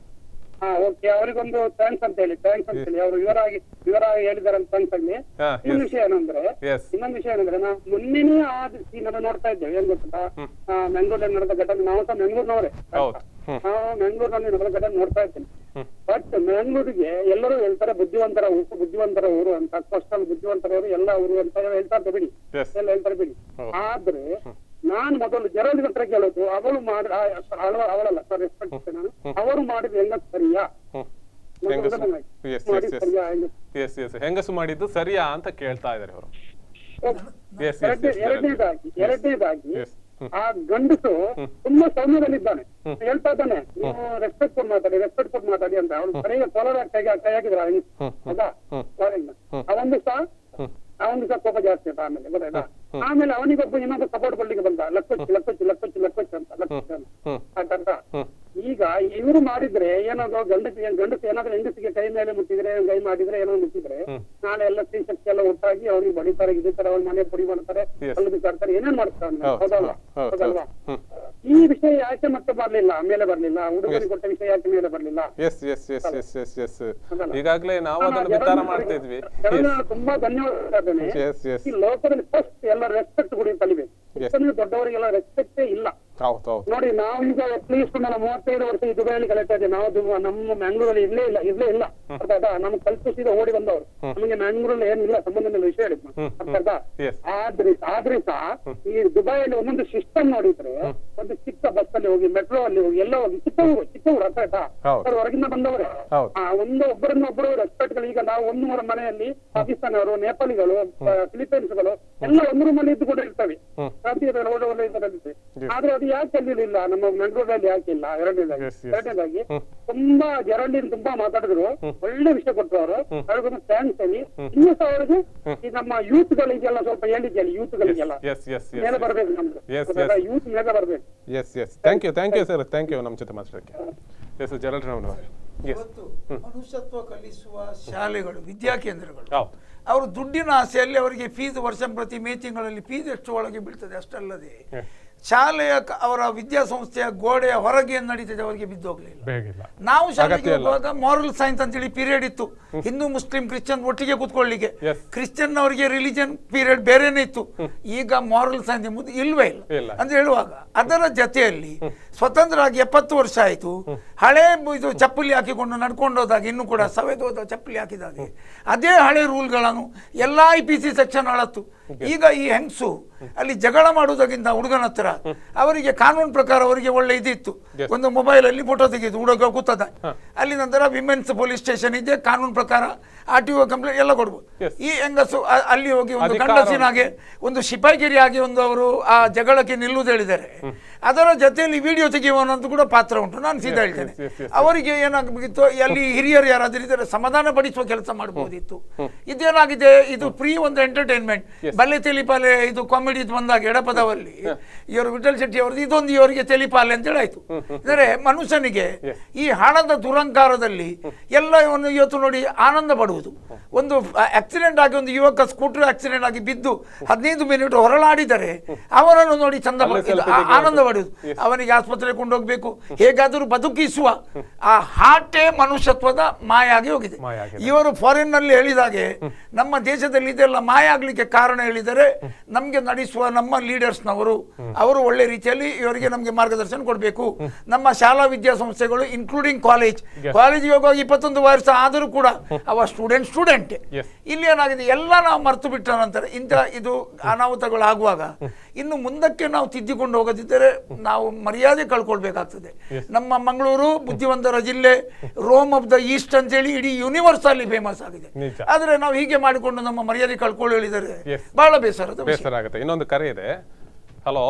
ಹಾ ಓಕೆ ಅವರಿಗೊಂದು ಥ್ಯಾಂಕ್ಸ್ ಅಂತ ಹೇಳಿ ಥ್ಯಾಂಕ್ಸ್ ಅಂತ ಹೇಳಿ ಅವರು ವಿವರವಾಗಿ ವಿವರವಾಗಿ ಹೇಳಿದಾರೆ ಅಂತ ಥ್ಯಾಂಕ್ಸ್ ಅಲ್ಲಿ ಹಾ, ಇನ್ನೊಂದು yes. ವಿಷಯ ಏನಂದ್ರೆ Yes. ಇನ್ನೊಂದು ವಿಷಯ ಏನಂದ್ರೆ ನಾವು ಮೊನ್ನೆನೇ ಆ ಸೀನನ್ನು ನೋಡ್ತಾ ಇದ್ದೇವೆ ಏನ್ ಗೊತ್ತಾ ಮೆಂಗಳೂರಲ್ಲಿ ನಡೆದ ಘಟನೆ ನಾವು ಸಹ ಮೆಂಗಳೂರಿನವರೇ ಹೌದು ಹ್ಮ್ ನಾವು ಮೆಂಗಳೂರಿನಲ್ಲಿ ನಡೆದ ಘಟನೆ ನೋಡ್ತಾ ಇದ್ದೇನೆ ಬಟ್ ಮೆಂಗಳೂರಿಗೆ ಎಲ್ಲರೂ ಹೇಳ್ತಾರೆ ಬುದ್ಧಿವಂತರ ಊರು ಬುದ್ಧಿವಂತರ ಊರು ಅಂತ ಕೋಸ್ಟಲ್ ಬುದ್ಧಿವಂತರ ಊರು ಎಲ್ಲ ಊರು ಅಂತ ಹೇಳ್ತಾರೆ ಬಿಡಿ Yes. ಎಲ್ಲ ಹೇಳ್ತಾರೆ ಬಿಡಿ ಹೌದು. ಆದ್ರೆ ನಾನು ಮೊದಲು ಜರಲ್ಲಿ ಹತ್ರ ಕೇಳೋದು ಅವಳು ಮಾಡಿ ಆ, ಅವಳ- ಅವಳಲ್ಲ ಸರ್ ರೆಸ್ಪೆಕ್ಟ್ ನಾನು ಅವರು ಮಾಡಿದ ಹೆಂಗ ಸರಿಯಾ ಹ್ಮ್ ಮೊದಲು ಹೆಂಗಸು ಅದನ್ನ ಎಸ್ ಎಸ್ ಮಾಡಿದ್ದು ಎಸ್ ಸರಿಯಾ ಹೆಂಗ ಎಸ್ ಎಸ್ ಹೆಂಗಸು ಮಾಡಿದ್ದು ಸರಿಯಾ ಅಂತ ಕೇಳ್ತಾ ಇದ್ದಾರೆ ಅವರು ಎಸ್ ಎಸ್ ಎರಡನೇ- ಎರಡನೇದಾಗಿ ಎರಡನೇದಾಗಿ Yes. ಹ್ಮ್. ಆ ಗಂಡಸು ತುಂಬಾ ಸೌಮ್ಯದಲ್ಲಿದ್ದಾನೆ ಹೇಳ್ತಾ ಇದ್ದಾನೆ ನೀವು ರೆಸ್ಪೆಕ್ಟ್ ಕೊಟ್ಟು ಮಾತಾಡಿ ರೆಸ್ಪೆಕ್ಟ್ ಕೊಟ್ಟು ಮಾತಾಡಿ ಅಂತ ಅವ್ನು ಸರಿಯಾಗಿ ಕೋಲಾರ ಕೈ ಕೈ ಹಾಕಿದ್ರ ಹೌದಾ ಅವನಿಂದ ಅವನು ಸಹ ಅವನು ಸಹ ಕೋಪ ಜಾಸ್ತಿ ಆಯ್ತು ಆಮೇಲೆ ಗೊತ್ತಾಯ್ತಾ ಆಮೇಲೆ ಅವನಿಗೊಬ್ಬ ಇನ್ನೊಬ್ಬ ಸಪೋರ್ಟ್ ಕೊಡ್ಲಿಕ್ಕೆ ಬಂದ ಲಕ್ಕೊಚ್ಚು ಲಕ್ಕೊಚ್ಚು ಲಕ್ಕೊಚ್ಚು ಲಕ್ಕೊಚ್ಚು ಅಂತ ಲಕ್ಕೊಚ್ಚು ಅಂತ ಹ್ಮ್. ಆಯ್ತಾ ಈಗ ಇವರು ಮಾಡಿದ್ರೆ ಏನಾದ್ರು ಗಂಡಸ ಗಂಡಸ ಏನಾದ್ರು ಹೆಂಗಸಿಗೆ ಕೈ ಮೇಲೆ ಮುಟ್ಟಿದ್ರೆ ಕೈ ಮಾಡಿದ್ರೆ ಏನಾದ್ರು ಮುಟ್ಟಿದ್ರೆ ನಾಳೆ ಎಲ್ಲ ಸ್ತ್ರೀ ಶಕ್ತಿ ಎಲ್ಲ ಒಟ್ಟಾಗಿ ಅವ್ನಿಗೆ ಬಡಿತಾರೆ ಇದಿರ್ತಾರೆ ಅವ್ನ ಮನೆ ಪುಡಿ ಮಾಡ್ತಾರೆ Yes. ಕಲ್ಲು ಬಿಸಾಡ್ತಾರೆ ಏನೇನ್ ಮಾಡ್ತಾರೆ ಅವ್ನಿಗೆ? ಹೌದು, ಹೌದಲ್ವಾ ಹೌದು, ಹೌದಲ್ವಾ ಹ್ಮ್. ಈ ವಿಷಯ ಯಾಕೆ ಮತ್ತೆ ಬರ್ಲಿಲ್ಲ ಮೇಲೆ ಬರ್ಲಿಲ್ಲ ಹುಡುಗನಿಗೆ ಕೊಟ್ಟ ವಿಷಯ ಯಾಕೆ ಮೇಲೆ ಬರ್ಲಿಲ್ಲ yes yes yes yes yes yes ಈಗಾಗಲೇ ನಾವು ಅದನ್ನು ವಿಚಾರ ಮಾಡ್ತಾ ಇದ್ವಿ ಜನರಿಗೆ ನಾನು ತುಂಬಾ ಧನ್ಯವಾದ ಇದ್ದೇನೆ. ಎಸ್ ಎಸ್ ಈ ಲೋಕದಲ್ಲಿ ಫಸ್ಟ್ ಎಲ್ಲ ರೆಸ್ಪೆಕ್ಟ್ ಕೊಡಿ ಕಲಿಬೇಕು ಯಾಕಂದ್ರೆ ದೊಡ್ಡವರಿಗೆಲ್ಲ ರೆಸ್ಪೆಕ್ಟೇ ಇಲ್ಲ ಹೌದು ಹೌದು ನೋಡಿ ನಾವು ಈಗ ಅಟ್ಲೀಸ್ಟ್ ನಾನು ಮೂವತ್ತೈದು ವರ್ಷ ಈ ದುಬೈಯಲ್ಲಿ ಕಲಿತಾ ಇದ್ದೇವೆ ನಾವು ದುಬ- ನಮ್ಮ ಮ್ಯಾಂಗ್ಳೂರಲ್ಲಿ ಇರ್ಲೇ ಇಲ್ಲ ಇರ್ಲೇ ಇಲ್ಲ ಅರ್ಥಾಯ್ತಾ ನಮ್ಗೆ ಕಲ್ಪಿಸಿದ ಓಡಿ ಬಂದವರು ನಮಗೆ ಮ್ಯಾಂಗ್ಳೂರಲ್ಲಿ ಏನಿಲ್ಲ ಸಂಬಂಧ ಇಲ್ಲ ವಿಷಯ ಹೇಳಿದ್ ಅರ್ಥಾಯ್ತಾ Yes. ಆದ್ರೆ ಆದ್ರೆ ಸಹ ಈ ದುಬೈಯಲ್ಲಿ ಒಂದೊಂದು ಸಿಸ್ಟಮ್ ನೋಡಿದ್ರೆ ಒಂದು ಚಿಕ್ಕ ಬಸ್ ಅಲ್ಲಿ ಹೋಗಿ ಮೆಟ್ರೋ ಅಲ್ಲಿ ಹೋಗಿ ಎಲ್ಲ ಹೋಗಿ ಚಿಕ್ಕ ಊರು ಚಿಕ್ಕ ಊರು ಅರ್ಥ ಆಯ್ತಾ ಹೌದು. ಅವ್ರು ಹೊರಗಿಂದ ಬಂದವರೇ ಹೌದು. ಆ ಒಂದು ಒಬ್ಬರನ್ನ ಒಬ್ಬರು ರೆಸ್ಪೆಕ್ಟ್ ಗಳು ಈಗ ನಾವು ಒಂದು ಮೂರ ಮನೆಯಲ್ಲಿ ಪಾಕಿಸ್ತಾನವರು ನೇಪಾಳಿಗಳು ಫಿಲಿಪೈನ್ಸ್ಗಳು ಎಲ್ಲ ಒಂದು ರೂಮಲ್ಲಿ ಇದ್ದುಕೊಂಡು ಇರ್ತವೆ ಪ್ರಾಂತೀಯ ರೋಡ್ ಇದರಲ್ಲಿ ಆದ್ರೆ ಅದು ಯಾಕೆ ಅಲ್ಲಿಲ್ಲ ನಮ್ಮ ಮೆಂಗಳೂರಲ್ಲಿ ಯಾಕೆ ಇಲ್ಲ ಎರಡನೇದಾಗಿ Yes, yes. ಎರಡನೇದಾಗಿ ತುಂಬಾ ಜರಳಿನ ತುಂಬಾ ಮಾತಾಡಿದ್ರು ಒಳ್ಳೆ ವಿಷಯ ಕೊಟ್ಟರು ಅವರು ಅವ್ರಿಗೊಂದು ಥ್ಯಾಂಕ್ಸ್ ಹೇಳಿ ಇನ್ನೂ ಸಹ ಅವ್ರಿಗೆ ಈ ನಮ್ಮ ಯೂತ್ ಗಳಿಗೆಲ್ಲ ಸ್ವಲ್ಪ ಹೇಳಿದ್ಯಲ್ಲ ಯೂತ್ ಗಳಿಗೆಲ್ಲ ಎಸ್ ಎಸ್ ಮೇಲೆ ಎಸ್ ಬರ್ಬೇಕು ನಮ್ದು Yes, yes. ಯೂತ್ ಮೇಲೆ ಬರ್ಬೇಕು yes yes thank you thank you sir thank you ನಮ್ಮ ಜೊತೆ ಮಾತಾಡೋಕ್ಕೆ ಎಸ್ ಜಲಲ್ ರಾವ್ ಎಸ್ ಇವತ್ತು ಮನುಷ್ಯತ್ವ ಕಲಿಸುವ ಶಾಲೆಗಳು ವಿದ್ಯಾಕೇಂದ್ರಗಳು ಹೌದು ಅವರು ದುಡ್ಡಿನ ಆಸೆಯಲ್ಲಿ ಅವರಿಗೆ ಫೀಸ್ ವರ್ಷ ಪ್ರತಿ ಮೇ ತಿಂಗಳಲ್ಲಿ ಫೀಸ್ ಎಷ್ಟು ಒಳಗೆ ಬೀಳ್ತದೆ ಅಷ್ಟಲ್ಲದೆ ಶಾಲೆಯ ಕ- ಅವರ ವಿದ್ಯಾಸಂಸ್ಥೆಯ ಗೋಡೆಯ ಹೊರಗೆ ಏನ್ ನಡೀತದೆ ಅವರಿಗೆ ಬಿದ್ದೋಗ್ಲಿಲ್ಲ ಬೇಗಿಲ್ಲ ನಾವು ಶಾಲೆಗೆ ಅಗತ್ಯ ಇಲ್ಲ. ಹೋಗುವಾಗ ಮಾರಲ್ ಸೈನ್ಸ್ ಅಂತೇಳಿ ಪೀರಿಯಡ್ ಇತ್ತು ಹಿಂದೂ ಮುಸ್ಲಿಂ ಕ್ರಿಶ್ಚಿಯನ್ ಒಟ್ಟಿಗೆ ಕೂತ್ಕೊಳ್ಳಿಕ್ಕೆ Yes. ಕ್ರಿಶ್ಚಿಯನ್ ಅವರಿಗೆ ರಿಲಿಜನ್ ಪೀರಿಯಡ್ ಬೇರೆನೇ ಇತ್ತು ಈಗ ಮಾರಲ್ ಸೈನ್ಸ್ ಎಂಬುದು ಇಲ್ವೇ ಇಲ್ಲ. ಇಲ್ಲ ಅಂತ ಹೇಳುವಾಗ ಅದರ ಜೊತೆಯಲ್ಲಿ ಸ್ವತಂತ್ರ ಆಗಿ ಎಪ್ಪತ್ತು ವರ್ಷ ಆಯಿತು ಹಳೆ ಬ- ಇದು ಚಪ್ಪಲಿ ಹಾಕಿಕೊಂಡು ನಡ್ಕೊಂಡು ಹೋದಾಗ ಇನ್ನು ಕೂಡ ಸವೆದೋದ ಚಪ್ಪಲಿ ಹಾಕಿದಾಗ ಅದೇ ಹಳೆ ರೂಲ್ಗಳನ್ನು ಎಲ್ಲ ಐ ಪಿ ಸಿ ಸೆಕ್ಷನ್ ಅಳತ್ತು ಈಗ ಈ ಹೆಂಗಸು ಅಲ್ಲಿ ಜಗಳ ಮಾಡುವುದಕ್ಕಿಂತ ಹುಡುಗನ ಹತ್ರ ಅವರಿಗೆ ಕಾನೂನು ಪ್ರಕಾರ ಅವರಿಗೆ ಒಳ್ಳೆ ಇದಿತ್ತು Yes. ಒಂದು ಮೊಬೈಲ್ ಅಲ್ಲಿ ಫೋಟೋ ತೆಗೆದು ಹುಡುಗ ಕೂತದ ಅಲ್ಲಿ ನಂತರ ವಿಮೆನ್ಸ್ ಪೊಲೀಸ್ ಸ್ಟೇಷನ್ ಇದೆ ಕಾನೂನು ಪ್ರಕಾರ ಆರ್ ಟಿ ಒ ಕಂಪ್ಲೇಂಟ್ ಎಲ್ಲ ಕೊಡ್ಬೋದು Yes. ಈ ಹೆಂಗಸು ಅ- ಅಲ್ಲಿ ಹೋಗಿ ಒಂದು ಅಧಿಕಾರ- ಗಂಡಸಿನ ಹಾಗೆ ಒಂದು ಶಿಪಾಯಿಗಿರಿ ಆಗಿ ಒಂದು ಅವರು ಆ ಜಗಳಕ್ಕೆ ನಿಲ್ಲುವುದು ಹೇಳಿದ್ದಾರೆ ಅದರ ಜೊತೆಯಲ್ಲಿ ವಿಡಿಯೋ ತೆಗೆಯುವನು ಅಂತ ಕೂಡ ಪಾತ್ರ ಉಂಟು ನಾನು ಸೀದಾ Yes, ಹೇಳ್ತೇನೆ yes, yes, yes. ಅವರಿಗೆ ಏನಾಗಬೇಕಿತ್ತು ಅಲ್ಲಿ ಹಿರಿಯರು ಯಾರಾದ್ರೂ ಇದ್ದಾರೆ ಸಮಾಧಾನ ಪಡಿಸುವ ಕೆಲಸ ಮಾಡಬಹುದಿತ್ತು ಇದೇನಾಗಿದೆ ಇದು ಫ್ರೀ ಒಂದು ಎಂಟರ್ಟೈನ್ಮೆಂಟ್ ಬಲ್ಲೆ ತೆಲಿಪಾಲೆ ಇದು ಕಾಮಿಡಿ ಬಂದಾಗ ಎಡಪದವಲ್ಲಿ ಇವರು ವಿಠಲ್ ಶೆಟ್ಟಿ ಅವ್ರದ್ದು ಇದೊಂದು ಇವರಿಗೆ ತೆಲಿಪಾಲೆ ಅಂತ ಹೇಳಾಯ್ತು ಅಂದರೆ ಮನುಷ್ಯನಿಗೆ ಈ ಹಣದ ದುರಂಕಾರದಲ್ಲಿ ಎಲ್ಲ ಇವನು ಇವತ್ತು ನೋಡಿ ಆನಂದ ಪಡುವುದು ಒಂದು ಆಕ್ಸಿಡೆಂಟ್ ಆಗಿ ಒಂದು ಯುವಕ ಸ್ಕೂಟರ್ ಆಕ್ಸಿಡೆಂಟ್ ಆಗಿ ಬಿದ್ದು ಹದಿನೈದು ಮಿನಿಟ್ ಹೊರಳಾಡಿದರೆ ಅವನನ್ನು ನೋಡಿ ಚಂದ ಅಲ್ಲೇ ಪಡ್ತಿದ್ದ. selfie ಆ- ತೆಗೆಯೋದು. ಆನಂದ ಪಡುವುದು ಅವನಿಗೆ ಆಸ್ಪತ್ರೆಗೆ ಕೊಂಡೋಗ್ಬೇಕು ಹೇಗಾದರೂ ಬದುಕಿಸುವ ಆ ಹಾಟೆ ಮನುಷ್ಯತ್ವದ ಮಾಯ ಆಗಿ ಹೋಗಿದೆ ಮಾಯ ಆಗಿದೆ. ಇವರು ಫಾರಿನ್ ನಲ್ಲಿ ಹೇಳಿದಾಗೆ ನಮ್ಮ ದೇಶದಲ್ಲಿ ಇದೆಲ್ಲ ಮಾಯ ಆಗ್ಲಿಕ್ಕೆ ಕಾರಣ ಹೇಳಿದರೆ ನಮ್ಗೆ ನಡೆಸುವ ನಮ್ಮ ಲೀಡರ್ಸ್ನವರು ಅವರು ಒಳ್ಳೆ ರೀತಿಯಲ್ಲಿ ಇವರಿಗೆ ನಮಗೆ ಮಾರ್ಗದರ್ಶನ ಕೊಡಬೇಕು ನಮ್ಮ ಶಾಲಾ ವಿದ್ಯಾಸಂಸ್ಥೆಗಳು ಇನ್ಕ್ಲೂಡಿಂಗ್ ಕಾಲೇಜ್ ಕಾಲೇಜಿಗೆ ಹೋಗುವಾಗ ಇಪ್ಪತ್ತೊಂದು ವರ್ಷ ಆದರೂ ಕೂಡ ಅವ ಸ್ಟೂಡೆಂಟ್ ಸ್ಟೂಡೆಂಟ್ Yes. ಇಲ್ಲಿ ಏನಾಗಿದೆ ಎಲ್ಲ ನಾವು ಮರೆತು ಬಿಟ್ಟ ನಂತರ ಇಂಥ ಇದು ಅನಾಹುತಗಳು ಆಗುವಾಗ ಇನ್ನು ಮುಂದಕ್ಕೆ ನಾವು ತಿದ್ದಿಕೊಂಡು ಹೋಗದಿದ್ದರೆ ನಾವು ಮರ್ಯಾದೆ ಕಳ್ಕೊಳ್ಬೇಕಾಗ್ತದೆ ನಮ್ಮ ಮಂಗಳೂರು ಬುದ್ಧಿವಂತರ ಜಿಲ್ಲೆ ರೋಮ್ ಆಫ್ ದ ಈಸ್ಟ್ ಅಂತೇಳಿ ಇಡೀ ಯೂನಿವರ್ಸ್ ಅಲ್ಲಿ ಫೇಮಸ್ ಆಗಿದೆ ನಿಜ. ಆದ್ರೆ ನಾವು ಹೀಗೆ ಮಾಡಿಕೊಂಡು ನಮ್ಮ ಮರ್ಯಾದೆ ಕಳ್ಕೊಳ್ಳಿ ಹೇಳಿದರೆ Yes. ಬಹಳ ಬೇಸರದ ವಿಷಯ. ಬೇಸರ ಆಗುತ್ತೆ ಇನ್ನೊಂದು ಕರೆ ಇದೆ ಹಲೋ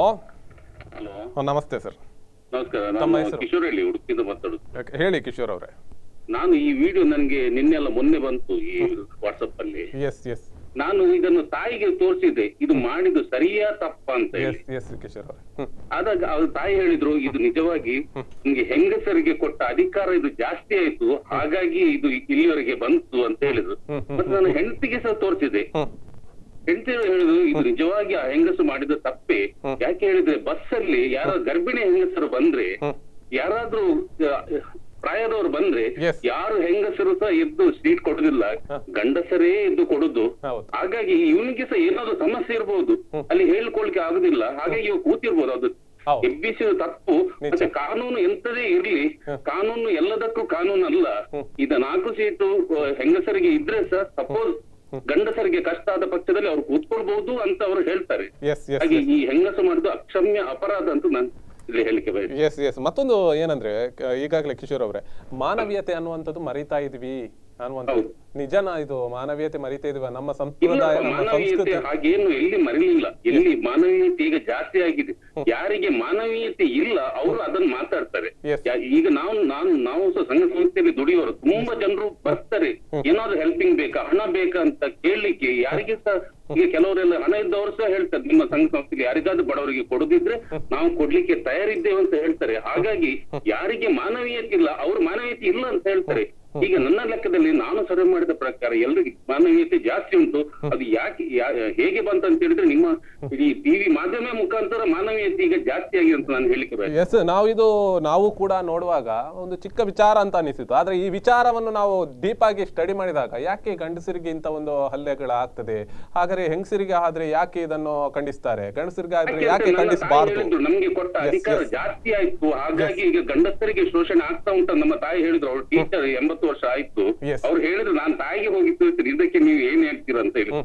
ಹಲೋ ನಮಸ್ತೆ ಸರ್ ನಮಸ್ಕಾರ ತಮ್ಮ ನಾನು ಹೆಸರು? ಕಿಶೋರ್ ಹೇಳಿ ಉಡುಪಿಯಿಂದ ಮಾತಾಡುದು ಹೇಳಿ ಕಿಶೋರ್ ಅವರೇ ನಾನು ಈ ವಿಡಿಯೋ ನನಗೆ ನಿನ್ನೆಲ್ಲ ಮೊನ್ನೆ ಬಂತು ಈ ವಾಟ್ಸಪ್ ಅಲ್ಲಿ ಎಸ್ ಎಸ್ ನಾನು ಇದನ್ನು ತಾಯಿಗೆ ತೋರಿಸಿದೆ ಇದು ಮಾಡಿದ್ದು ಸರಿಯಾ ತಪ್ಪ ಅಂತ ಹೇಳಿ ಎಸ್ ಎಸ್ ಕಿಶೋರ್ ಅವರೇ ಹ್ಮ್ ಆದಾಗ ಅವ್ರ ತಾಯಿ ಹೇಳಿದ್ರು ಇದು ನಿಜವಾಗಿ ನಿಮ್ಗೆ ಹೆಂಗಸರಿಗೆ ಕೊಟ್ಟ ಅಧಿಕಾರ ಇದು ಜಾಸ್ತಿ ಆಯ್ತು ಹಾಗಾಗಿ ಇದು ಇಲ್ಲಿವರೆಗೆ ಬಂತು ಅಂತ ಹೇಳಿದ್ರು ಹ್ಮ್, ಹ್ಮ್, ಮತ್ತೆ ನಾನು ಹೆಂಡತಿಗೆ ಸಹ ತೋರಿಸಿದೆ ಹ್ಮ್ ಹೆಂಡತಿ ಹೇಳಿದ್ರು ಇದು ನಿಜವಾಗಿ ಆ ಹೆಂಗಸು ಮಾಡಿದ ತಪ್ಪೆ ಹ್ಮ್. ಯಾಕೆ ಹೇಳಿದ್ರೆ ಬಸ್ ಅಲ್ಲಿ ಯಾರೋ ಗರ್ಭಿಣಿ ಹೆಂಗಸರು ಬಂದ್ರೆ ಹ್ಮ್. ಯಾರಾದ್ರೂ ಆ, ಪ್ರಾಯದವರು ಬಂದ್ರೆ Yes. ಯಾರು ಹೆಂಗಸರು ಸಹ ಎದ್ದು ಸೀಟ್ ಕೊಡುದಿಲ್ಲ ಹ. ಗಂಡಸರೇ ಎದ್ದು ಕೊಡುದು ಹೌದು. ಹಾಗಾಗಿ ಇವನಿಗೆ ಸಹ ಏನಾದ್ರು ಸಮಸ್ಯೆ ಇರ್ಬೋದು ಹ್ಮ್. ಅಲ್ಲಿ ಹೇಳ್ಕೊಳ್ಕೆ ಆಗುದಿಲ್ಲ ಹಾಗಾಗಿ ಇವ್ ಕೂತಿರ್ಬೋದು ಅದು ಹೌದು. ಎಬ್ಬಿಸಿದ ತಪ್ಪು ನಿಜ. ಮತ್ತೆ ಕಾನೂನು ಎಂತದೇ ಇರ್ಲಿ ಹ್ಮ್. ಕಾನೂನು ಎಲ್ಲದಕ್ಕೂ ಕಾನೂನು ಅಲ್ಲ ಹ್ಮ್. ಇದ ನಾಲ್ಕು ಸೀಟು ಆ, ಹೆಂಗಸರಿಗೆ ಇದ್ರೆ ಸಹ ಸಪೋಸ್ ಗಂಡಸರಿಗೆ ಕಷ್ಟ ಆದ ಪಕ್ಷದಲ್ಲಿ ಅವ್ರು ಕೂತ್ಕೊಳ್ಬಹುದು ಅಂತ ಅವರು ಹೇಳ್ತಾರೆ ಎಸ್ ಎಸ್ ಹಾಗೆ ಈ ಹೆಂಗಸು ಮಾಡಿದ್ದು ಅಕ್ಷಮ್ಯ ಅಪರಾಧ ಅಂತ ನಾನು ಇಲ್ಲಿ ಹೇಳಿಕೆ ಬಯಸ್ತೇನೆ ಎಸ್ ಎಸ್ ಮತ್ತೊಂದು ಏನಂದ್ರೆ ಕ- ಈಗಾಗಲೇ ಕಿಶೋರ್ ಅವರೇ ಮಾನವೀಯತೆ ಅನ್ನುವಂಥದ್ದು ಮರಿತಾ ಇದ್ವಿ ಅನ್ನುವಂಥದ್ದು ಹೌದು. ನಿಜನ ಇದು ಮಾನವೀಯತೆ ಮರಿತಾ ಇದೀವ ನಮ್ಮ ಇಲ್ಲ ಸಂಪ್ರದಾಯ ನಮ್ಮ ಮಾನವೀಯತೆ ಸಂಸ್ಕೃತಿ ಹಾಗೇನು ಎಲ್ಲಿ ಮರಿಲಿಲ್ಲ ಎಲ್ಲಿ ಮಾನವೀಯತೆ ಈಗ ಜಾಸ್ತಿ ಆಗಿದೆ ಯಾರಿಗೆ ಮಾನವೀಯತೆ ಇಲ್ಲ ಅವರು ಅದನ್ನ ಮಾತಾಡ್ತಾರೆ Yes. ಯಾ- ಈಗ ನಾವು ನಾನು ನಾವು ಸಹ ಸಂಘ ಸಂಸ್ಥೆಯಲ್ಲಿ ದುಡಿಯೋರು ತುಂಬಾ ಜನರು ಬರ್ತಾರೆ ಏನಾದ್ರು ಹೆಲ್ಪಿಂಗ್ ಬೇಕಾ ಹಣ ಬೇಕಾ ಅಂತ ಕೇಳಲಿಕ್ಕೆ ಯಾರಿಗೆ ಸಹ ಈಗ ಕೆಲವರೆಲ್ಲ ಹಣ ಇದ್ದವರು ಸಹ ಹೇಳ್ತಾರೆ ನಿಮ್ಮ ಸಂಘ ಸಂಸ್ಥೆಗೆ ಯಾರಿಗಾದ್ರೂ ಬಡವರಿಗೆ ಕೊಡುದಿದ್ರೆ ನಾವು ಕೊಡ್ಲಿಕ್ಕೆ ತಯಾರಿದ್ದೇವೆ ಅಂತ ಹೇಳ್ತಾರೆ ಹಾಗಾಗಿ ಯಾರಿಗೆ ಮಾನವೀಯತೆ ಇಲ್ಲ ಅವ್ರು ಮಾನವೀಯತೆ ಇಲ್ಲ ಅಂತ ಹೇಳ್ತಾರೆ ಈಗ ನನ್ನ ಲೆಕ್ಕದಲ್ಲಿ ನಾನು ಸರ್ವೆ ಮಾಡಿದ ಪ್ರಕಾರ ಎಲ್ರಿಗೂ ಮಾನವೀಯತೆ ಜಾಸ್ತಿ ಉಂಟು ಅದು ಯಾಕೆ ಯಾ- ಹೇಗೆ ಬಂತ ಅಂತ ಹೇಳಿದ್ರೆ ನಿಮ್ಮ ಈ ಟಿವಿ ಮಾಧ್ಯಮ ಮುಖಾಂತರ ಮಾನವೀಯತೆ ಈಗ ಜಾಸ್ತಿ ಆಗಿದೆ ಅಂತ ನಾನು ಹೇಳಿಕೆ ಬಯಸ್ತೇನೆ ಎಸ್ ನಾವು ಇದು ನಾವು ಕೂಡ ನೋಡುವಾಗ ಒಂದು ಚಿಕ್ಕ ವಿಚಾರ ಅಂತ ಅನಿಸಿತು ಆದ್ರೆ ಈ ವಿಚಾರವನ್ನು ನಾವು ಡೀಪ್ ಆಗಿ ಸ್ಟಡಿ ಮಾಡಿದಾಗ ಯಾಕೆ ಗಂಡಸರಿಗೆ ಇಂಥ ಒಂದು ಹಲ್ಲೆಗಳಾಗ್ತದೆ ಹಾಗಾದ್ರೆ ಹೆಂಗಸರಿಗೆ ಆದ್ರೆ ಯಾಕೆ ಇದನ್ನು ಖಂಡಿಸ್ತಾರೆ ಗಂಡಸರಿಗೆ ಆದ್ರೆ ಯಾಕೆ ಯಾಕೆ ಅಂತ ನನ್ನ ತಾಯಿ ಖಂಡಿಸಬಾರ್ದು ಹೇಳಿದ್ರು ನಮ್ಗೆ ಕೊಟ್ಟ Yes, ಅಧಿಕಾರ yes. ಜಾಸ್ತಿ ಆಯ್ತು ಹಾಗಾಗಿ ಈಗ ಗಂಡಸರಿಗೆ ಶೋಷಣೆ ಆಗ್ತಾ ಉಂಟ ನಮ್ಮ ತಾಯಿ ಹೇಳಿದ್ರು ಅವ್ರು ಟೀಚರ್ ಎಂಬತ್ತು ವರ್ಷ ಆಯ್ತು Yes. ಅವ್ರು ಹೇಳಿದ್ರು ನಾನ್ ತಾಯಿಗೆ ಹೋಗಿ ತಿಳಿಸ್ತೀನಿ ಇದಕ್ಕೆ ನೀವು ಏನ್ ಹೇಳ್ತೀರಾ ಅಂತ ಹೇಳಿ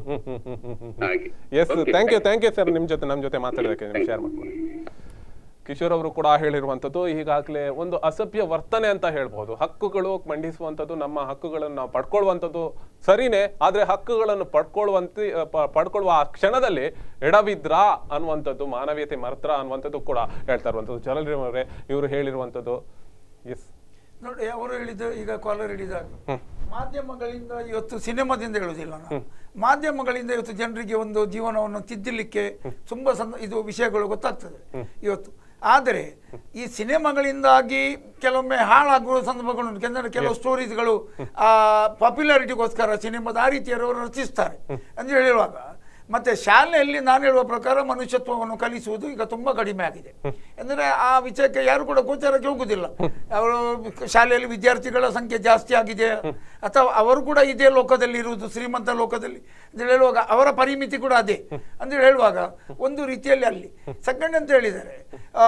ಹಾಗೆ yes Okay, thank you thank thank you sir ನಿಮ್ ಜೊತೆ ನಮ್ಮ ಜೊತೆ ಮಾತಾಡೋದಕ್ಕೆ ನಿಮ್ಗೆ ಶೇರ್ ಮಾಡ್ಕೊಂಡು ಕಿಶೋರ್ ಅವರು ಕೂಡ ಹೇಳಿರುವಂಥದ್ದು ಈಗಾಗಲೇ ಒಂದು ಅಸಭ್ಯ ವರ್ತನೆ ಅಂತ ಹೇಳ್ಬೋದು ಹಕ್ಕುಗಳು ಮಂಡಿಸುವಂಥದ್ದು ನಮ್ಮ ಹಕ್ಕುಗಳನ್ನು ನಾವು ಪಡ್ಕೊಳ್ಳುವಂಥದ್ದು ಸರಿನೇ ಆದ್ರೆ ಹಕ್ಕುಗಳನ್ನು ಪಡ್ಕೊಳ್ಳುವಂತ ಪ- ಪಡ್ಕೊಳ್ಳುವ ಆ ಕ್ಷಣದಲ್ಲಿ ಎಡವಿದ್ರಾ ಅನ್ನುವಂಥದ್ದು ಮಾನವೀಯತೆ ಮರ್ತ್ರ ಅನ್ನುವಂಥದ್ದು ಕೂಡ ಹೇಳ್ತಾ ಇರುವಂಥದ್ದು ಚಲರಿ ಅವರೇ ಇವರು ಹೇಳಿರುವಂಥದ್ದು ಎಸ್ ನೋಡಿ ಅವರು ಹೇಳಿದ್ದು ಈಗ ಕಾಲರ್ ಹೇಳಿದಾಗ ಮಾಧ್ಯಮಗಳಿಂದ ಇವತ್ತು ಸಿನಿಮಾದಿಂದ ಹೇಳುವುದಿಲ್ಲ ನಾನು ಮಾಧ್ಯಮಗಳಿಂದ ಇವತ್ತು ಜನರಿಗೆ ಒಂದು ಜೀವನವನ್ನು ತಿದ್ದಲಿಕ್ಕೆ ತುಂಬಾ ಸಂದ ಇದು ವಿಷಯಗಳು ಗೊತ್ತಾಗ್ತದೆ ಇವತ್ತು ಆದರೆ ಈ ಸಿನಿಮಾಗಳಿಂದಾಗಿ ಕೆಲವೊಮ್ಮೆ ಹಾಳಾಗುವ ಸಂದರ್ಭಗಳು ಉಂಟು. ಯಾಕಂದ್ರೆ ಕೆಲವು ಸ್ಟೋರೀಸ್ಗಳು ಆ ಪಾಪ್ಯುಲಾರಿಟಿಗೋಸ್ಕರ ಸಿನಿಮಾದ ಆ ರೀತಿಯವರು ರಚಿಸ್ತಾರೆ ಅಂತ ಹೇಳುವಾಗ ಮತ್ತೆ ಶಾಲೆಯಲ್ಲಿ ನಾನು ಹೇಳುವ ಪ್ರಕಾರ ಮನುಷ್ಯತ್ವವನ್ನು ಕಲಿಸುವುದು ಈಗ ತುಂಬಾ ಕಡಿಮೆ ಆಗಿದೆ ಅಂದರೆ ಆ ವಿಷಯಕ್ಕೆ ಯಾರು ಕೂಡ ಗೋಚರಕ್ಕೆ ಹೋಗುದಿಲ್ಲ ಅವರು ಶಾಲೆಯಲ್ಲಿ ವಿದ್ಯಾರ್ಥಿಗಳ ಸಂಖ್ಯೆ ಜಾಸ್ತಿ ಆಗಿದೆ ಅಥವಾ ಅವರು ಕೂಡ ಇದೇ ಲೋಕದಲ್ಲಿ ಇರುವುದು ಶ್ರೀಮಂತ ಲೋಕದಲ್ಲಿ ಅಂತ ಹೇಳುವಾಗ ಅವರ ಪರಿಮಿತಿ ಕೂಡ ಅದೇ ಅಂತ ಹೇಳುವಾಗ ಒಂದು ರೀತಿಯಲ್ಲಿ ಅಲ್ಲಿ ಸೆಕೆಂಡ್ ಅಂತ ಹೇಳಿದರೆ ಆ,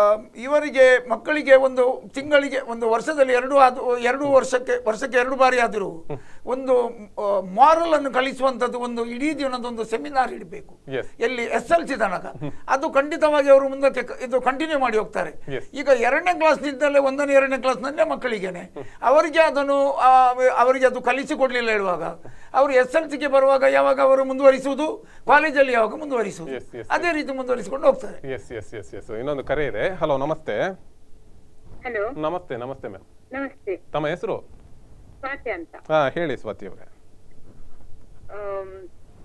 ಇವರಿಗೆ ಮಕ್ಕಳಿಗೆ ಒಂದು ತಿಂಗಳಿಗೆ ಒಂದು ವರ್ಷದಲ್ಲಿ ಎರಡು ಆದ ಎರಡು ವರ್ಷಕ್ಕೆ ವರ್ಷಕ್ಕೆ ಎರಡು ಬಾರಿ ಆದರೂ ಒಂದು ಮಾರಲ್ ಅನ್ನು ಕಲಿಸುವಂಥದ್ದು ಒಂದು ಇಡೀ ದಿನದ ಒಂದು ಸೆಮಿನಾರ್ ಇಡಬೇಕು Yes. ಎಲ್ಲಿ ಎಸ್ ಎಲ್ ಸಿ ತನಕ ಅದು ಖಂಡಿತವಾಗಿ ಅವರು ಮುಂದಕ್ಕೆ ಕ- ಇದು ಕಂಟಿನ್ಯೂ ಮಾಡಿ ಹೋಗ್ತಾರೆ Yes. ಈಗ ಎರಡನೇ ಕ್ಲಾಸ್ನಿಂದಲೇ ಒಂದನೇ ಎರಡನೇ ಕ್ಲಾಸ್ನಲ್ಲೇ ಮಕ್ಕಳಿಗೇನೆ ಅವರಿಗೆ ಅದನ್ನು ಆ, ಅವರಿಗೆ ಅದು ಕಲಿಸಿಕೊಡ್ಲಿಲ್ಲ ಹೇಳುವಾಗ ಅವರು ಎಸ್ ಎಲ್ ಸಿಗೆ ಬರುವಾಗ ಯಾವಾಗ ಅವರು ಮುಂದುವರಿಸುವುದು ಕಾಲೇಜಲ್ಲಿ ಯಾವಾಗ ಮುಂದುವರಿಸುವುದು Yes, yes, ಅದೇ ರೀತಿ ಮುಂದುವರಿಸಿಕೊಂಡು ಹೋಗ್ತಾರೆ ಎಸ್ ಎಸ್ ಎಸ್ ಎಸ್ ಇನ್ನೊಂದು ಕರೆ ಇದೆ ಹಲೋ ನಮಸ್ತೆ ಹಲೋ ನಮಸ್ತೆ ನಮಸ್ತೆ ಮ್ಯಾಮ್ ನಮಸ್ತೆ ತಮ್ಮ ಹೆಸರು ಸ್ವಾತಿ ಅಂತ ಹಾ ಹೇಳಿ ಸ್ವಾತಿ ಅವರೇ ಆಮ್,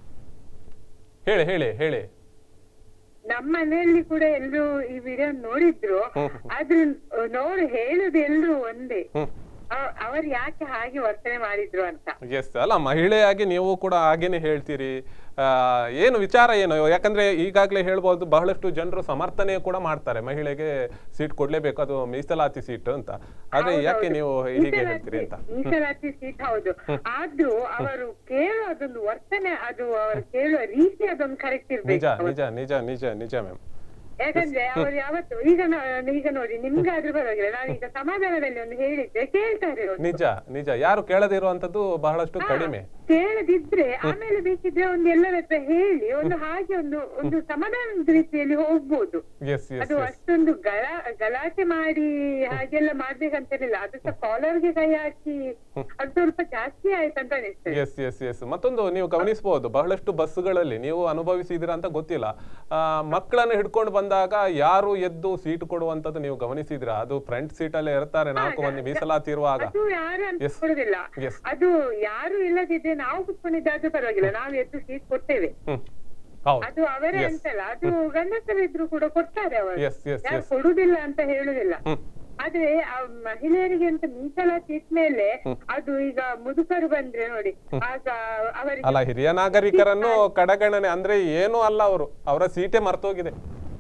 ಹೇಳಿ ಹೇಳಿ ಹೇಳಿ ನಮ್ಮ ಮನೆಯಲ್ಲಿ ಕೂಡ ಎಲ್ರು ಈ ವಿಡಿಯೋ ನೋಡಿದ್ರು ಆದ್ರೆ ನೋಡಿ ಹೇಳುದು ಎಲ್ರು ಒಂದೇ ಹ್ಮ್ ಅವ್- ಅವ್ರು ಯಾಕೆ ಹಾಗೆ ವರ್ತನೆ ಮಾಡಿದ್ರು ಅಂತ ಎಸ್ ಅಲ್ಲ ಮಹಿಳೆಯಾಗಿ ನೀವು ಕೂಡ ಹಾಗೇನೆ ಹೇಳ್ತೀರಿ ಆ, ಏನು ವಿಚಾರ ಏನು ಯಾಕಂದ್ರೆ ಈಗಾಗಲೇ ಹೇಳ್ಬೋದು ಬಹಳಷ್ಟು ಜನರು ಸಮರ್ಥನೆ ಕೂಡ ಮಾಡ್ತಾರೆ ಮಹಿಳೆಗೆ ಸೀಟ್ ಕೊಡ್ಲೇಬೇಕು ಅದು ಮೀಸಲಾತಿ ಸೀಟ್ ಅಂತ ಆದ್ರೆ ಯಾಕೆ ನೀವು ಹೀಗೆ ಹೇಳ್ತೀರಿ ಅಂತ ಮೀಸಲಾತಿ ಸೀಟ್ ಹೌದು ಆದ್ರೂ ಅವರು ಕೇಳೋ ಅದೊಂದು ವರ್ತನೆ ಅದು ಅವರು ಕೇಳುವ ರೀತಿ ಅದೊಂದು ಕರೆಕ್ಟ್ ನಿಜ ಇರ್ಬೇಕು ನಿಜ ನಿಜ ನಿಜ ನಿಜ ಮ್ಯಾಮ್ ಯಾಕಂದ್ರೆ ಅವ್ರು ಯಾವತ್ತು ಈಗ ನಾ- ಈಗ ನೋಡಿ ನಿಮ್ಗಾದ್ರೂ ಪರವಾಗಿಲ್ಲ ನಾನೀಗ ಸಮಾಧಾನದಲ್ಲಿ ಒಂದು ಹೇಳಿದ್ರೆ ಕೇಳ್ತಾರೆ ಅವ್ರು. ನಿಜ ನಿಜ ಯಾರು ಕೇಳದಿರುವಂತದ್ದು ಬಹಳಷ್ಟು ಕಡಿಮೆ ಕೇಳದಿದ್ರೆ ಆಮೇಲೆ ಬೇಕಿದ್ರೆ ಒಂದು ಎಲ್ಲರ ಹತ್ರ ಹೇಳಿ ಒಂದು ಹಾಗೆ ಒಂದು ಒಂದು ಸಮಾಧಾನದ ರೀತಿಯಲ್ಲಿ ಹೋಗ್ಬೋದು ಎಸ್ ಎಸ್ ಅದು ಅಷ್ಟೊಂದು ಗಲ ಗಲಾಟೆ ಮಾಡಿ ಹಾಗೆಲ್ಲ ಮಾಡ್ಬೇಕಂತಿರ್ಲಿಲ್ಲ ಅದು ಸಹ ಕಾಲರ್ಗೆ ಕೈ ಹಾಕಿ ಅದು ಸ್ವಲ್ಪ ಜಾಸ್ತಿ ಆಯ್ತಂತ ಅನಿಸ್ತದೆ ಎಸ್ ಎಸ್ ಎಸ್ ಮತ್ತೊಂದು ನೀವು ಗಮನಿಸಬಹುದು ಬಹಳಷ್ಟು ಬಸ್ಸುಗಳಲ್ಲಿ ನೀವು ಅನುಭವಿಸಿದಿರ ಅಂತ ಗೊತ್ತಿಲ್ಲ ಆ, ಮಕ್ಕಳನ್ನ ಹಿಡ್ಕೊಂಡು ಬಂದಾಗ ಯಾರು ಎದ್ದು ಸೀಟ್ ಕೊಡುವಂತದ್ದು ನೀವು ಗಮನಿಸಿದ್ರ ಅದು ಫ್ರಂಟ್ ಸೀಟ್ ಅಲ್ಲೇ ಇರ್ತಾರೆ ನಾಲ್ಕು ಮಂದಿ ಮೀಸಲಾತಿ ಇರುವಾಗ ಅದು ಯಾರು ಅಂತ Yes. ಕೊಡುದಿಲ್ಲ Yes. ಅದು ಯಾರು ಇಲ್ಲದಿದ್ರೆ ನಾವು ಕುತ್ಕೊಂಡಿದ್ದಾದ್ರೂ ಪರವಾಗಿಲ್ಲ ನಾವು ಎದ್ದು ಸೀಟ್ ಕೊಡ್ತೇವೆ ಹ್ಮ್ ಹೌದು ಅದು ಅವರೇ Yes. ಅಂತಲ್ಲ ಅದು ಗಂಡಸರಿದ್ರು ಕೂಡ ಕೊಡ್ತಾರೆ ಅವರು Yes, yes, ಯಾರು yes. ಕೊಡುದಿಲ್ಲ ಅಂತ ಹೇಳುದಿಲ್ಲ ಹ್ಮ್ ಆದ್ರೆ ಆ ಮಹಿಳೆಯರಿಗೆ ಅಂತ ಮೀಸಲಾತಿ ಇಟ್ಮೇಲೆ ಅದು ಈಗ ಮುದುಕರು ಬಂದ್ರೆ ನೋಡಿ ಆಗ ಅವರಿಗೆ ಅಲ್ಲ ಹಿರಿಯ ನಾಗರಿಕರನ್ನು ಕಡೆಗಣನೆ ಅಂದ್ರೆ ಏನೂ ಅಲ್ಲ ಅವರು ಅವರ ಸೀಟೇ ಮರ್ತೋಗಿದೆ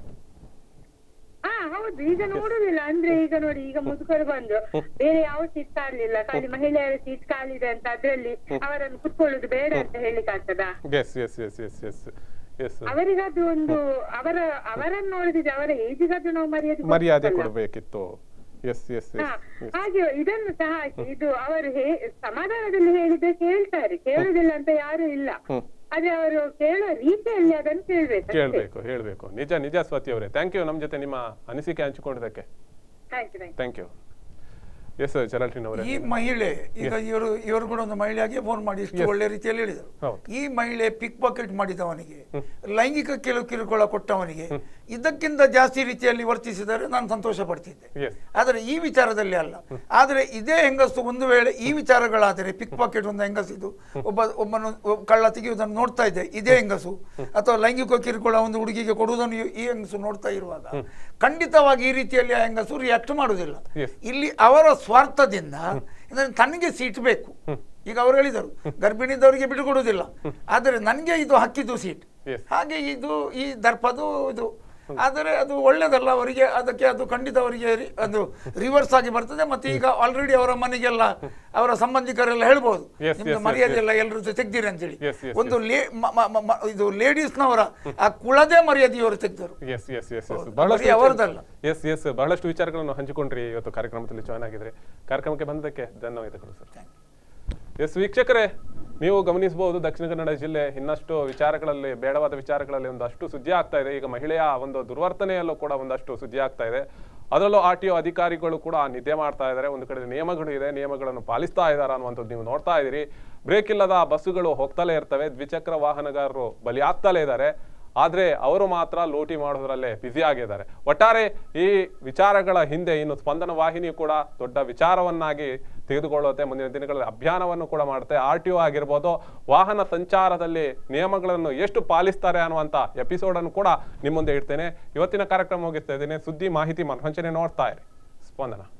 ಹಾ ಹೌದು ಈಗ ನೋಡುದಿಲ್ಲ ಅಂದ್ರೆ ಈಗ ನೋಡಿ ಈಗ ಮುದುಕರು ಬಂದ್ರು ಬೇರೆ ಯಾವ ಸೀಟ್ ಖಾಲಿಲ್ಲ ಖಾಲಿ ಮಹಿಳೆಯರ ಸೀಟ್ ಖಾಲಿದೆ ಅಂತ ಅದ್ರಲ್ಲಿ ಅವರನ್ನು ಕುತ್ಕೊಳ್ಳುದು ಬೇಡ ಅಂತ ಹೇಳಿಕ್ ಆಗ್ತದಾ yes yes yes yes yes yes ಅವರಿಗದು ಒಂದು ಅವರ ಅವರನ್ನು ನೋಡಿದ್ರೆ ಅವರ ಏಜಿಗಾದ್ರೂ ನಾವು ಮರ್ಯಾದೆ ಮರ್ಯಾದೆ ಕೊಡ್ಬೇಕಲ್ಲ? ಕೊಡಬೇಕಿತ್ತು ಎಸ್ ಎಸ್ ಹಾ, ಎಸ್ ಹಾಗೆ ಇದನ್ನು ಸಹ ಹಾಗೆ ಇದು ಅವರು ಹೇ- ಸಮಾಧಾನದಲ್ಲಿ ಹೇಳಿದ್ರೆ ಕೇಳ್ತಾರೆ ಕೇಳುದಿಲ್ಲ ಅಂತ ಯಾರು ಇಲ್ಲ ಆದ್ರೆ ಅವರು ಕೇಳೋ ರೀತಿಯಲ್ಲಿ ಅದನ್ನು ಕೇಳ್ಬೇಕು ಅಷ್ಟೇ. ಕೇಳ್ಬೇಕು ಹೇಳ್ಬೇಕು ನಿಜ ನಿಜ ಸ್ವಾತಿ ಅವರೇ ಥ್ಯಾಂಕ್ ಯು ನಮ್ಮ ಜೊತೆ ನಿಮ್ಮ ಅನಿಸಿಕೆ ಹಂಚಿಕೊಂಡಿದ್ದಕ್ಕೆ Thank you, thank you. Thank you yes ಚಲಲ್ಟಿನ್ ಅವರೇ ಈ ಮಹಿಳೆ ಈಗ ಇವರು ಇವರು ಕೂಡ ಒಂದು ಮಹಿಳೆಯಾಗಿ ಫೋನ್ ಮಾಡಿ ಇಷ್ಟು ಒಳ್ಳೆ ರೀತಿಯಲ್ಲಿ ಹೇಳಿದರು ಹೌದು. ಈ ಮಹಿಳೆ ಪಿಕ್ ಪಾಕೆಟ್ ಮಾಡಿದವನಿಗೆ ಲೈಂಗಿಕ ಕಿರು ಕಿರುಕುಳ ಕೊಟ್ಟವನಿಗೆ ಇದಕ್ಕಿಂತ ಜಾಸ್ತಿ ರೀತಿಯಲ್ಲಿ ವರ್ತಿಸಿದರೆ ನಾನು ಸಂತೋಷ ಪಡ್ತಿದ್ದೆ Yes. ಆದರೆ ಈ ವಿಚಾರದಲ್ಲಿ ಅಲ್ಲ ಆದರೆ ಇದೇ ಹೆಂಗಸು ಒಂದು ವೇಳೆ ಈ ವಿಚಾರಗಳಾದರೆ ಪಿಕ್ ಪಾಕೆಟ್ ಒಂದು ಹೆಂಗಸಿದ್ದು ಒಬ್ಬ ಒಬ್ಬನು ಒಬ್ಬ ಕಳ್ಳ ತೆಗೆಯುವುದನ್ನು ನೋಡ್ತಾ ಇದ್ದೆ ಇದೇ ಹೆಂಗಸು ಅಥವಾ ಲೈಂಗಿಕ ಕಿರುಕುಳ ಒಂದು ಹುಡುಗಿಗೆ ಕೊಡುವುದನ್ನು ಈ- ಈ ಹೆಂಗಸು ನೋಡ್ತಾ ಇರುವಾಗ ಖಂಡಿತವಾಗಿ ಈ ರೀತಿಯಲ್ಲಿ ಆ ಹೆಂಗಸು ರಿಯಾಕ್ಟ್ ಮಾಡುವುದಿಲ್ಲ Yes. ಇಲ್ಲಿ ಅವರ ಸ್ವಾರ್ಥದಿಂದ ಅಂದ್ರೆ ತನಗೆ ಸೀಟ್ ಬೇಕು ಈಗ ಅವರು ಹೇಳಿದರು ಗರ್ಭಿಣಿದವರಿಗೆ ಬಿಡುಕೊಡುವುದಿಲ್ಲ ಆದರೆ ನನಗೆ ಇದು ಹಕ್ಕಿದು ಸೀಟ್ Yes. ಹಾಗೆ ಇದು ಈ ದರ್ಪದು ಇದು ಆದರೆ ಅದು ಒಳ್ಳೆಯದಲ್ಲ ಅವರಿಗೆ ಅದಕ್ಕೆ ಅದು ಖಂಡಿತ ಅವರಿಗೆ ರಿ- ಅದು ರಿವರ್ಸ್ ಆಗಿ ಬರ್ತದೆ ಮತ್ತೆ ಈಗ ಆಲ್ರೆಡಿ ಅವರ ಮನೆಗೆಲ್ಲ ಅವರ ಸಂಬಂಧಿಕರೆಲ್ಲ ಹೇಳ್ಬೋದು Yes, ನಿಮ್ದು yes, ಮರ್ಯಾದೆ yes, ಎಲ್ಲ ಎಲ್ಲರೂ ತೆಗ್ದಿರಿ ಅಂತೇಳಿ Yes, yes, ಒಂದು ಲೇ ಮ- ಮ- ಮ- ಮ- ಇದು ಲೇಡೀಸ್ನವರ ಆ ಕುಳದೇ ಮರ್ಯಾದೆಯವರು ತೆಗೆದರು ಎಸ್ ಎಸ್ ಎಸ್ ಎಸ್ ಹೌದು. ಬಹಳಷ್ಟು ಬರೀ ಅವರದಲ್ಲ. ಎಸ್ ಎಸ್ ಬಹಳಷ್ಟು ವಿಚಾರಗಳನ್ನು ಹಂಚಿಕೊಂಡ್ರಿ ಇವತ್ತು ಕಾರ್ಯಕ್ರಮದಲ್ಲಿ ಜಾಯ್ನ್ ಆಗಿದ್ರೆ ಕಾರ್ಯಕ್ರಮಕ್ಕೆ ಬಂದಕ್ಕೆ ಧನ್ಯವಾದಗಳು ಸರ್ ಎಸ್ ವೀಕ್ಷಕರೇ ನೀವು ಗಮನಿಸಬಹುದು ದಕ್ಷಿಣ ಕನ್ನಡ ಜಿಲ್ಲೆ ಇನ್ನಷ್ಟು ವಿಚಾರಗಳಲ್ಲಿ ಬೇಡವಾದ ವಿಚಾರಗಳಲ್ಲಿ ಒಂದಷ್ಟು ಸುದ್ದಿ ಆಗ್ತಾ ಇದೆ ಈಗ ಮಹಿಳೆಯ ಒಂದು ದುರ್ವರ್ತನೆಯಲ್ಲೂ ಕೂಡ ಒಂದಷ್ಟು ಸುದ್ದಿ ಆಗ್ತಾ ಇದೆ ಅದರಲ್ಲೂ ಆರ್ ಟಿ ಒ ಅಧಿಕಾರಿಗಳು ಕೂಡ ನಿದ್ದೆ ಮಾಡ್ತಾ ಇದ್ದಾರೆ ಒಂದು ಕಡೆ ನಿಯಮಗಳು ಇದೆ ನಿಯಮಗಳನ್ನು ಪಾಲಿಸ್ತಾ ಇದ್ದಾರೆ ಅನ್ನುವಂಥದ್ದು ನೀವು ನೋಡ್ತಾ ಇದ್ದೀರಿ ಬ್ರೇಕ್ ಇಲ್ಲದ ಬಸ್ಸುಗಳು ಹೋಗ್ತಲೇ ಇರ್ತವೆ ದ್ವಿಚಕ್ರ ವಾಹನಗಾರರು ಬಲಿಯಾಗ್ತಲೇ ಇದ್ದಾರೆ ಆದ್ರೆ ಅವರು ಮಾತ್ರ ಲೂಟಿ ಮಾಡೋದ್ರಲ್ಲೇ ಬ್ಯುಸಿ ಆಗಿದ್ದಾರೆ ಒಟ್ಟಾರೆ ಈ ವಿಚಾರಗಳ ಹಿಂದೆ ಇನ್ನು ಸ್ಪಂದನ ವಾಹಿನಿ ಕೂಡ ದೊಡ್ಡ ವಿಚಾರವನ್ನಾಗಿ ತೆಗೆದುಕೊಳ್ಳುತ್ತೆ ಮುಂದಿನ ದಿನಗಳಲ್ಲಿ ಅಭಿಯಾನವನ್ನು ಕೂಡ ಮಾಡುತ್ತೆ ಆರ್ ಟಿ ಒ ಆಗಿರ್ಬೋದು ವಾಹನ ಸಂಚಾರದಲ್ಲಿ ನಿಯಮಗಳನ್ನು ಎಷ್ಟು ಪಾಲಿಸ್ತಾರೆ ಅನ್ನುವಂಥ ಎಪಿಸೋಡ್ ಅನ್ನು ಕೂಡ ನಿಮ್ಮ ಮುಂದೆ ಇಡ್ತೇನೆ ಇವತ್ತಿನ ಕಾರ್ಯಕ್ರಮ ಮುಗಿಸ್ತಾ ಇದ್ದೇನೆ ಸುದ್ದಿ ಮಾಹಿತಿ ಮನೋರಂಜನೆ ನೋಡ್ತಾ ಇರಿ ಸ್ಪಂದನ